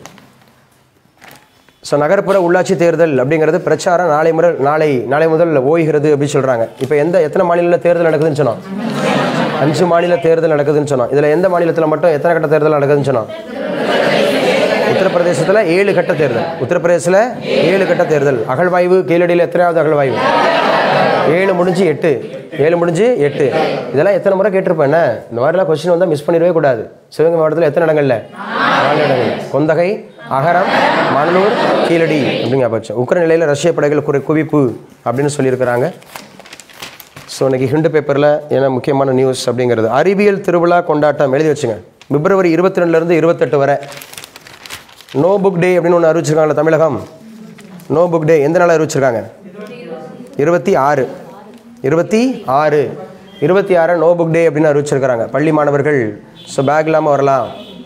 ஸோ நகர்ப்புற உள்ளாட்சி தேர்தல் அப்படிங்கிறது பிரச்சாரம் நாளை முதல் நாளை நாளை முதல் ஓய்கிறது அப்படின்னு சொல்கிறாங்க இப்போ எந்த எத்தனை மாநிலத்தில் தேர்தல் நடக்குதுன்னு சொன்னோம் அஞ்சு மாநில தேர்தல் நடக்குதுன்னு சொன்னோம் இதில் எந்த மாநிலத்தில் மட்டும் எத்தனை கட்ட தேர்தல் நடக்குதுன்னு சொன்னோம் உத்தரப்பிரதேசத்தில் ஏழு கட்ட தேர்தல் உத்தரப்பிரதேசத்தில் ஏழு கட்ட தேர்தல் அகழ்வாய்வு கீழடியில் எத்தனையாவது அகழ்வாய்வு ஏழு முடிஞ்சு எட்டு ஏழு முடிஞ்சு எட்டு இதெல்லாம் எத்தனை முறை கேட்டிருப்பேன் என்ன இந்த மாதிரிலாம் கொஸ்டின் வந்தால் மிஸ் பண்ணிடவே கூடாது சிவகங்கை மாவட்டத்தில் எத்தனை இடங்கள்ல நாலு இடங்கள் கொந்தகை அகரம் மணலூர் கீழடி அப்படிங்க பட்சம் உக்ரைன் நிலையில் ரஷ்ய படைகள் குறை குவிப்பு அப்படின்னு சொல்லியிருக்கிறாங்க ஸோ இன்னைக்கு ஹிண்டு பேப்பரில் என்ன முக்கியமான நியூஸ் அப்படிங்கிறது அறிவியல் திருவிழா கொண்டாட்டம் எழுதி வச்சுங்க பிப்ரவரி இருபத்தி ரெண்டுலேருந்து இருபத்தெட்டு வரை நோ புக் டே அப்படின்னு ஒன்று அறிவிச்சிருக்காங்களா தமிழகம் நோ புக் டே எந்த நாள் அறிவிச்சிருக்காங்க இருபத்தி ஆறு இருபத்தி ஆறு இருபத்தி ஆறு நோ புக் டே அப்படின்னு அறிவிச்சிருக்கிறாங்க பள்ளி மாணவர்கள் ஸோ பேக் இல்லாமல் வரலாம்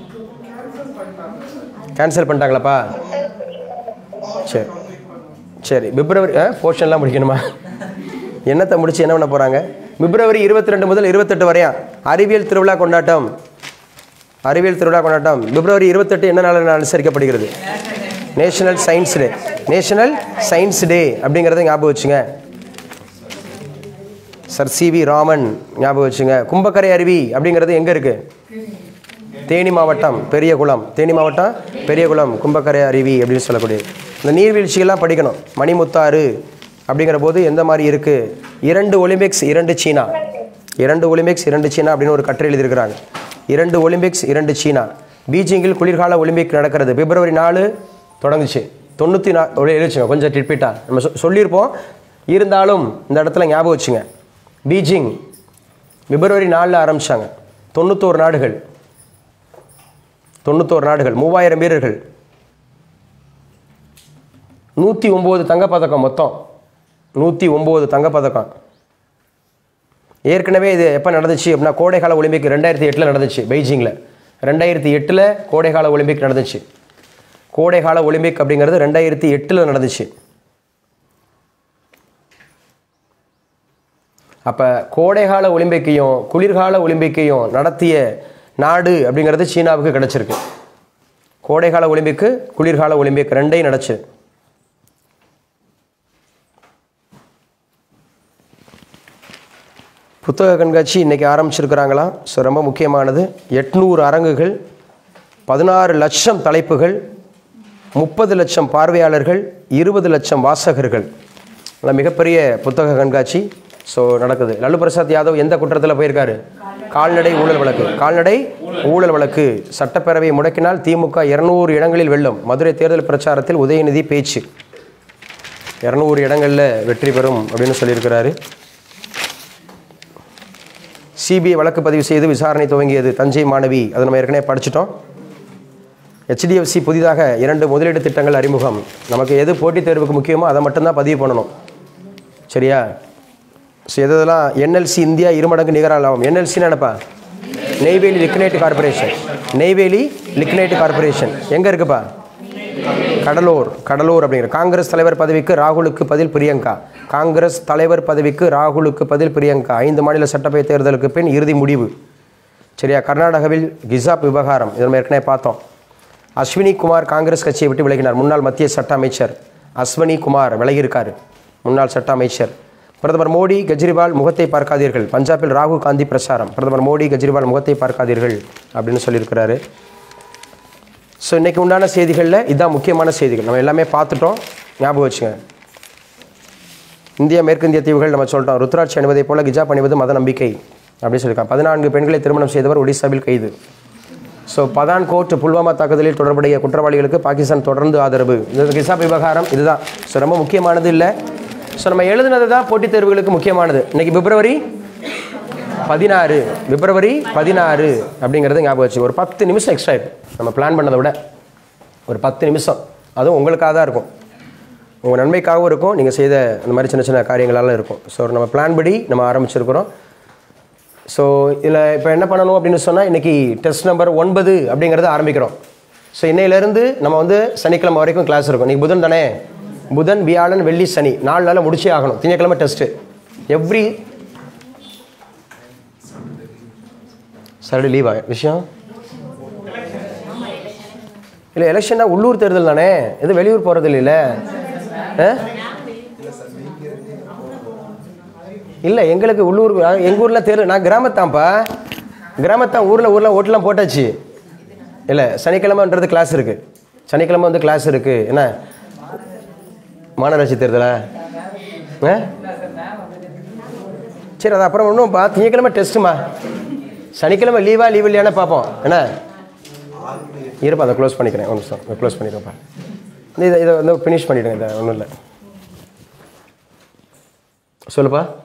கேன்சல் பண்ணிட்டாங்களாப்பா சரி சரி பிப்ரவரி போர்ஷன்லாம் முடிக்கணுமா என்னத்தை முடிச்சு என்ன பண்ண போகிறாங்க பிப்ரவரி இருபத்தி ரெண்டு முதல் இருபத்தெட்டு வரையா அறிவியல் திருவிழா கொண்டாட்டம் அறிவியல் திருவிழா கொண்டாட்டம் பிப்ரவரி இருபத்தெட்டு என்ன நாள் அனுசரிக்கப்படுகிறது national science day national science day அப்படிங்கிறத ஞாபகம் வச்சுங்க சர் சி வி ராமன் ஞாபகம் வச்சுங்க கும்பக்கரை அருவி அப்படிங்கிறது எங்கே இருக்குது தேனி மாவட்டம் பெரியகுளம் தேனி மாவட்டம் பெரியகுளம் கும்பக்கரை அருவி அப்படின்னு சொல்லக்கூடியது இந்த நீர்வீழ்ச்சிகள்லாம் படிக்கணும் மணிமுத்தாறு அப்படிங்கிற போது எந்த மாதிரி இருக்குது இரண்டு ஒலிம்பிக்ஸ் இரண்டு சீனா இரண்டு ஒலிம்பிக்ஸ் இரண்டு சீனா அப்படின்னு ஒரு கட்டுரை எழுதியிருக்கிறாங்க இரண்டு ஒலிம்பிக்ஸ் இரண்டு சீனா பீஜிங்கில் குளிர்கால ஒலிம்பிக் நடக்கிறது பிப்ரவரி நாலு தொடங்குச்சு தொண்ணூற்றி நா எழுதிச்சுங்க கொஞ்சம் ரிப்பீட்டாக நம்ம சொ- சொல்லியிருப்போம் இருந்தாலும் இந்த இடத்துல ஞாபகம் வச்சுங்க பீஜிங் பிப்ரவரி நாலில் ஆரம்பித்தாங்க தொண்ணூத்தோரு நாடுகள் தொண்ணூத்தோரு நாடுகள் மூவாயிரம் வீரர்கள் நூற்றி ஒம்பது தங்கப்பதக்கம் மொத்தம் நூற்றி ஒம்பது தங்கப்பதக்கம் ஏற்கனவே இது எப்போ நடந்துச்சு அப்படின்னா கோடைக்கால ஒலிம்பிக் ரெண்டாயிரத்தி எட்டில் நடந்துச்சு பெய்ஜிங்கில் ரெண்டாயிரத்தி எட்டில் கோடைக்கால ஒலிம்பிக் நடந்துச்சு கோடைக்கால ஒலிம்பிக் அப்படிங்கிறது ரெண்டாயிரத்தி எட்டில் நடந்துச்சு அப்போ கோடைகால ஒலிம்பிக்கையும் குளிர்கால ஒலிம்பிக்கையும் நடத்திய நாடு அப்படிங்கிறது சீனாவுக்கு கிடச்சிருக்கு கோடைகால ஒலிம்பிக்கு குளிர்கால ஒலிம்பிக் ரெண்டையும் நடச்சு புத்தக கண்காட்சி இன்றைக்கி ஆரம்பிச்சிருக்கிறாங்களாம் ஸோ ரொம்ப முக்கியமானது எட்நூறு அரங்குகள் பதினாறு லட்சம் தலைப்புகள் முப்பது லட்சம் பார்வையாளர்கள் இருபது லட்சம் வாசகர்கள் நல்ல மிகப்பெரிய புத்தக கண்காட்சி ஸோ நடக்குது லல்லு பிரசாத் யாதவ் எந்த குற்றத்தில் போயிருக்காரு கால்நடை ஊழல் வழக்கு கால்நடை ஊழல் வழக்கு சட்டப்பேரவை முடக்கினால் திமுக இருநூறு இடங்களில் வெல்லும் மதுரை தேர்தல் பிரச்சாரத்தில் உதயநிதி பேச்சு இரநூறு இடங்களில் வெற்றி பெறும் அப்படின்னு சொல்லியிருக்கிறாரு சிபிஐ வழக்கு பதிவு செய்து விசாரணை துவங்கியது தஞ்சை மாணவி அதை நம்ம ஏற்கனவே படிச்சிட்டோம் ஹெச்டிஎஃப்சி புதிதாக இரண்டு முதலீடு திட்டங்கள் அறிமுகம் நமக்கு எது போட்டித் தேர்வுக்கு முக்கியமோ அதை மட்டும்தான் பதிவு பண்ணணும் சரியா ஸோ எதெல்லாம் என்எல்சி இந்தியா இருமடங்கு நிகர லாபம் என்எல்சின்னு நினைப்பா Neyveli lignite corporation Neyveli lignite corporation எங்கே இருக்குப்பா கடலூர் கடலூர் அப்படிங்கிற காங்கிரஸ் தலைவர் பதவிக்கு ராகுலுக்கு பதில் பிரியங்கா காங்கிரஸ் தலைவர் பதவிக்கு ராகுலுக்கு பதில் பிரியங்கா ஐந்து மாநில சட்டப்பேரவை தேர்தலுக்கு பின் இறுதி முடிவு சரியா கர்நாடகாவில் கிசாப் விவகாரம் இதை நம்ம ஏற்கனவே பார்த்தோம் அஸ்வினி குமார் காங்கிரஸ் கட்சியை விட்டு விலகினார் முன்னாள் மத்திய சட்ட அமைச்சர் அஸ்வினி குமார் விலகியிருக்கார் முன்னாள் சட்ட அமைச்சர் பிரதமர் மோடி கெஜ்ரிவால் முகத்தை பார்க்காதீர்கள் பஞ்சாபில் ராகுல் காந்தி பிரச்சாரம் பிரதமர் மோடி கெஜ்ரிவால் முகத்தை பார்க்காதீர்கள் அப்படின்னு சொல்லியிருக்கிறாரு ஸோ இன்றைக்கி உண்டான செய்திகளில் இதுதான் முக்கியமான செய்திகள் நம்ம எல்லாமே பார்த்துட்டோம் ஞாபகம் வச்சுங்க இந்தியா மேற்கிந்திய தீவுகள் நம்ம சொல்லிட்டோம் ருத்ராட்சி அணிவதைப் போல கிஜாப் அணிவது மத நம்பிக்கை அப்படின்னு சொல்லியிருக்காங்க பதினான்கு பெண்களை திருமணம் செய்தவர் ஒடிசாவில் கைது ஸோ பதான் கோட் புல்வாமா தாக்குதலில் தொடர்புடைய குற்றவாளிகளுக்கு பாகிஸ்தான் தொடர்ந்து ஆதரவு இது கிசாப் விவகாரம் இதுதான் ஸோ ரொம்ப முக்கியமானது இல்லை ஸோ நம்ம எழுதுனது தான் போட்டித் தேர்வுகளுக்கு முக்கியமானது இன்னைக்கு பிப்ரவரி பதினாறு பிப்ரவரி பதினாறு அப்படிங்கிறது ஞாபகம் வச்சு ஒரு பத்து நிமிஷம் எக்ஸ்ட்ரா இருக்கும் நம்ம பிளான் பண்ணதை விட ஒரு பத்து நிமிஷம் அதுவும் உங்களுக்காக தான் இருக்கும் உங்கள் நன்மைக்காகவும் இருக்கும் நீங்கள் செய்த அந்த மாதிரி சின்ன சின்ன காரியங்களால இருக்கும் ஸோ நம்ம பிளான் படி நம்ம ஆரம்பிச்சிருக்கிறோம் ஸோ இதில் இப்போ என்ன பண்ணணும் அப்படின்னு சொன்னால் இன்றைக்கி டெஸ்ட் நம்பர் ஒன்பது அப்படிங்கிறத ஆரம்பிக்கிறோம் ஸோ இன்னையிலேருந்து நம்ம வந்து சனிக்கிழமை வரைக்கும் கிளாஸ் இருக்கும் இன்றைக்கி புதன் தானே புதன் வியாழன் வெள்ளி சனி நாலு நாளில் முடிச்சே ஆகணும் திங்கக்கிழமை டெஸ்ட்டு எவ்ரி சாட்டர்டே லீவா விஷயம் இல்லை எலெக்ஷன்னா உள்ளூர் தேர்தல் தானே எது வெளியூர் போகிறது இல்லைல்ல ஆ இல்லை எங்களுக்கு உள்ளூர் எங்கள் ஊரில் தேர்தல் நான் கிராமத்தான்ப்பா கிராமத்தான் ஊரில் ஊரில் ஓட்டெலாம் போட்டாச்சு இல்லை சனிக்கிழமைன்றது கிளாஸ் இருக்குது சனிக்கிழமை வந்து கிளாஸ் இருக்குது என்ன மாநகராட்சி தேர்தலா ஆ சரி அது அப்புறம் ஒன்றும்ப்பா திங்கக்கிழமை டெஸ்ட்டுமா சனிக்கிழமை லீவா லீவ் இல்லையானே பார்ப்போம் என்ன இருப்பா அதை க்ளோஸ் பண்ணிக்கிறேன் ஒரு நிமிஷம் க்ளோஸ் பண்ணிடுறேன்ப்பா இந்த இதை இதை வந்து ஃபினிஷ் பண்ணிவிடுங்க இதை ஒன்றும் இல்லை சொல்லுப்பா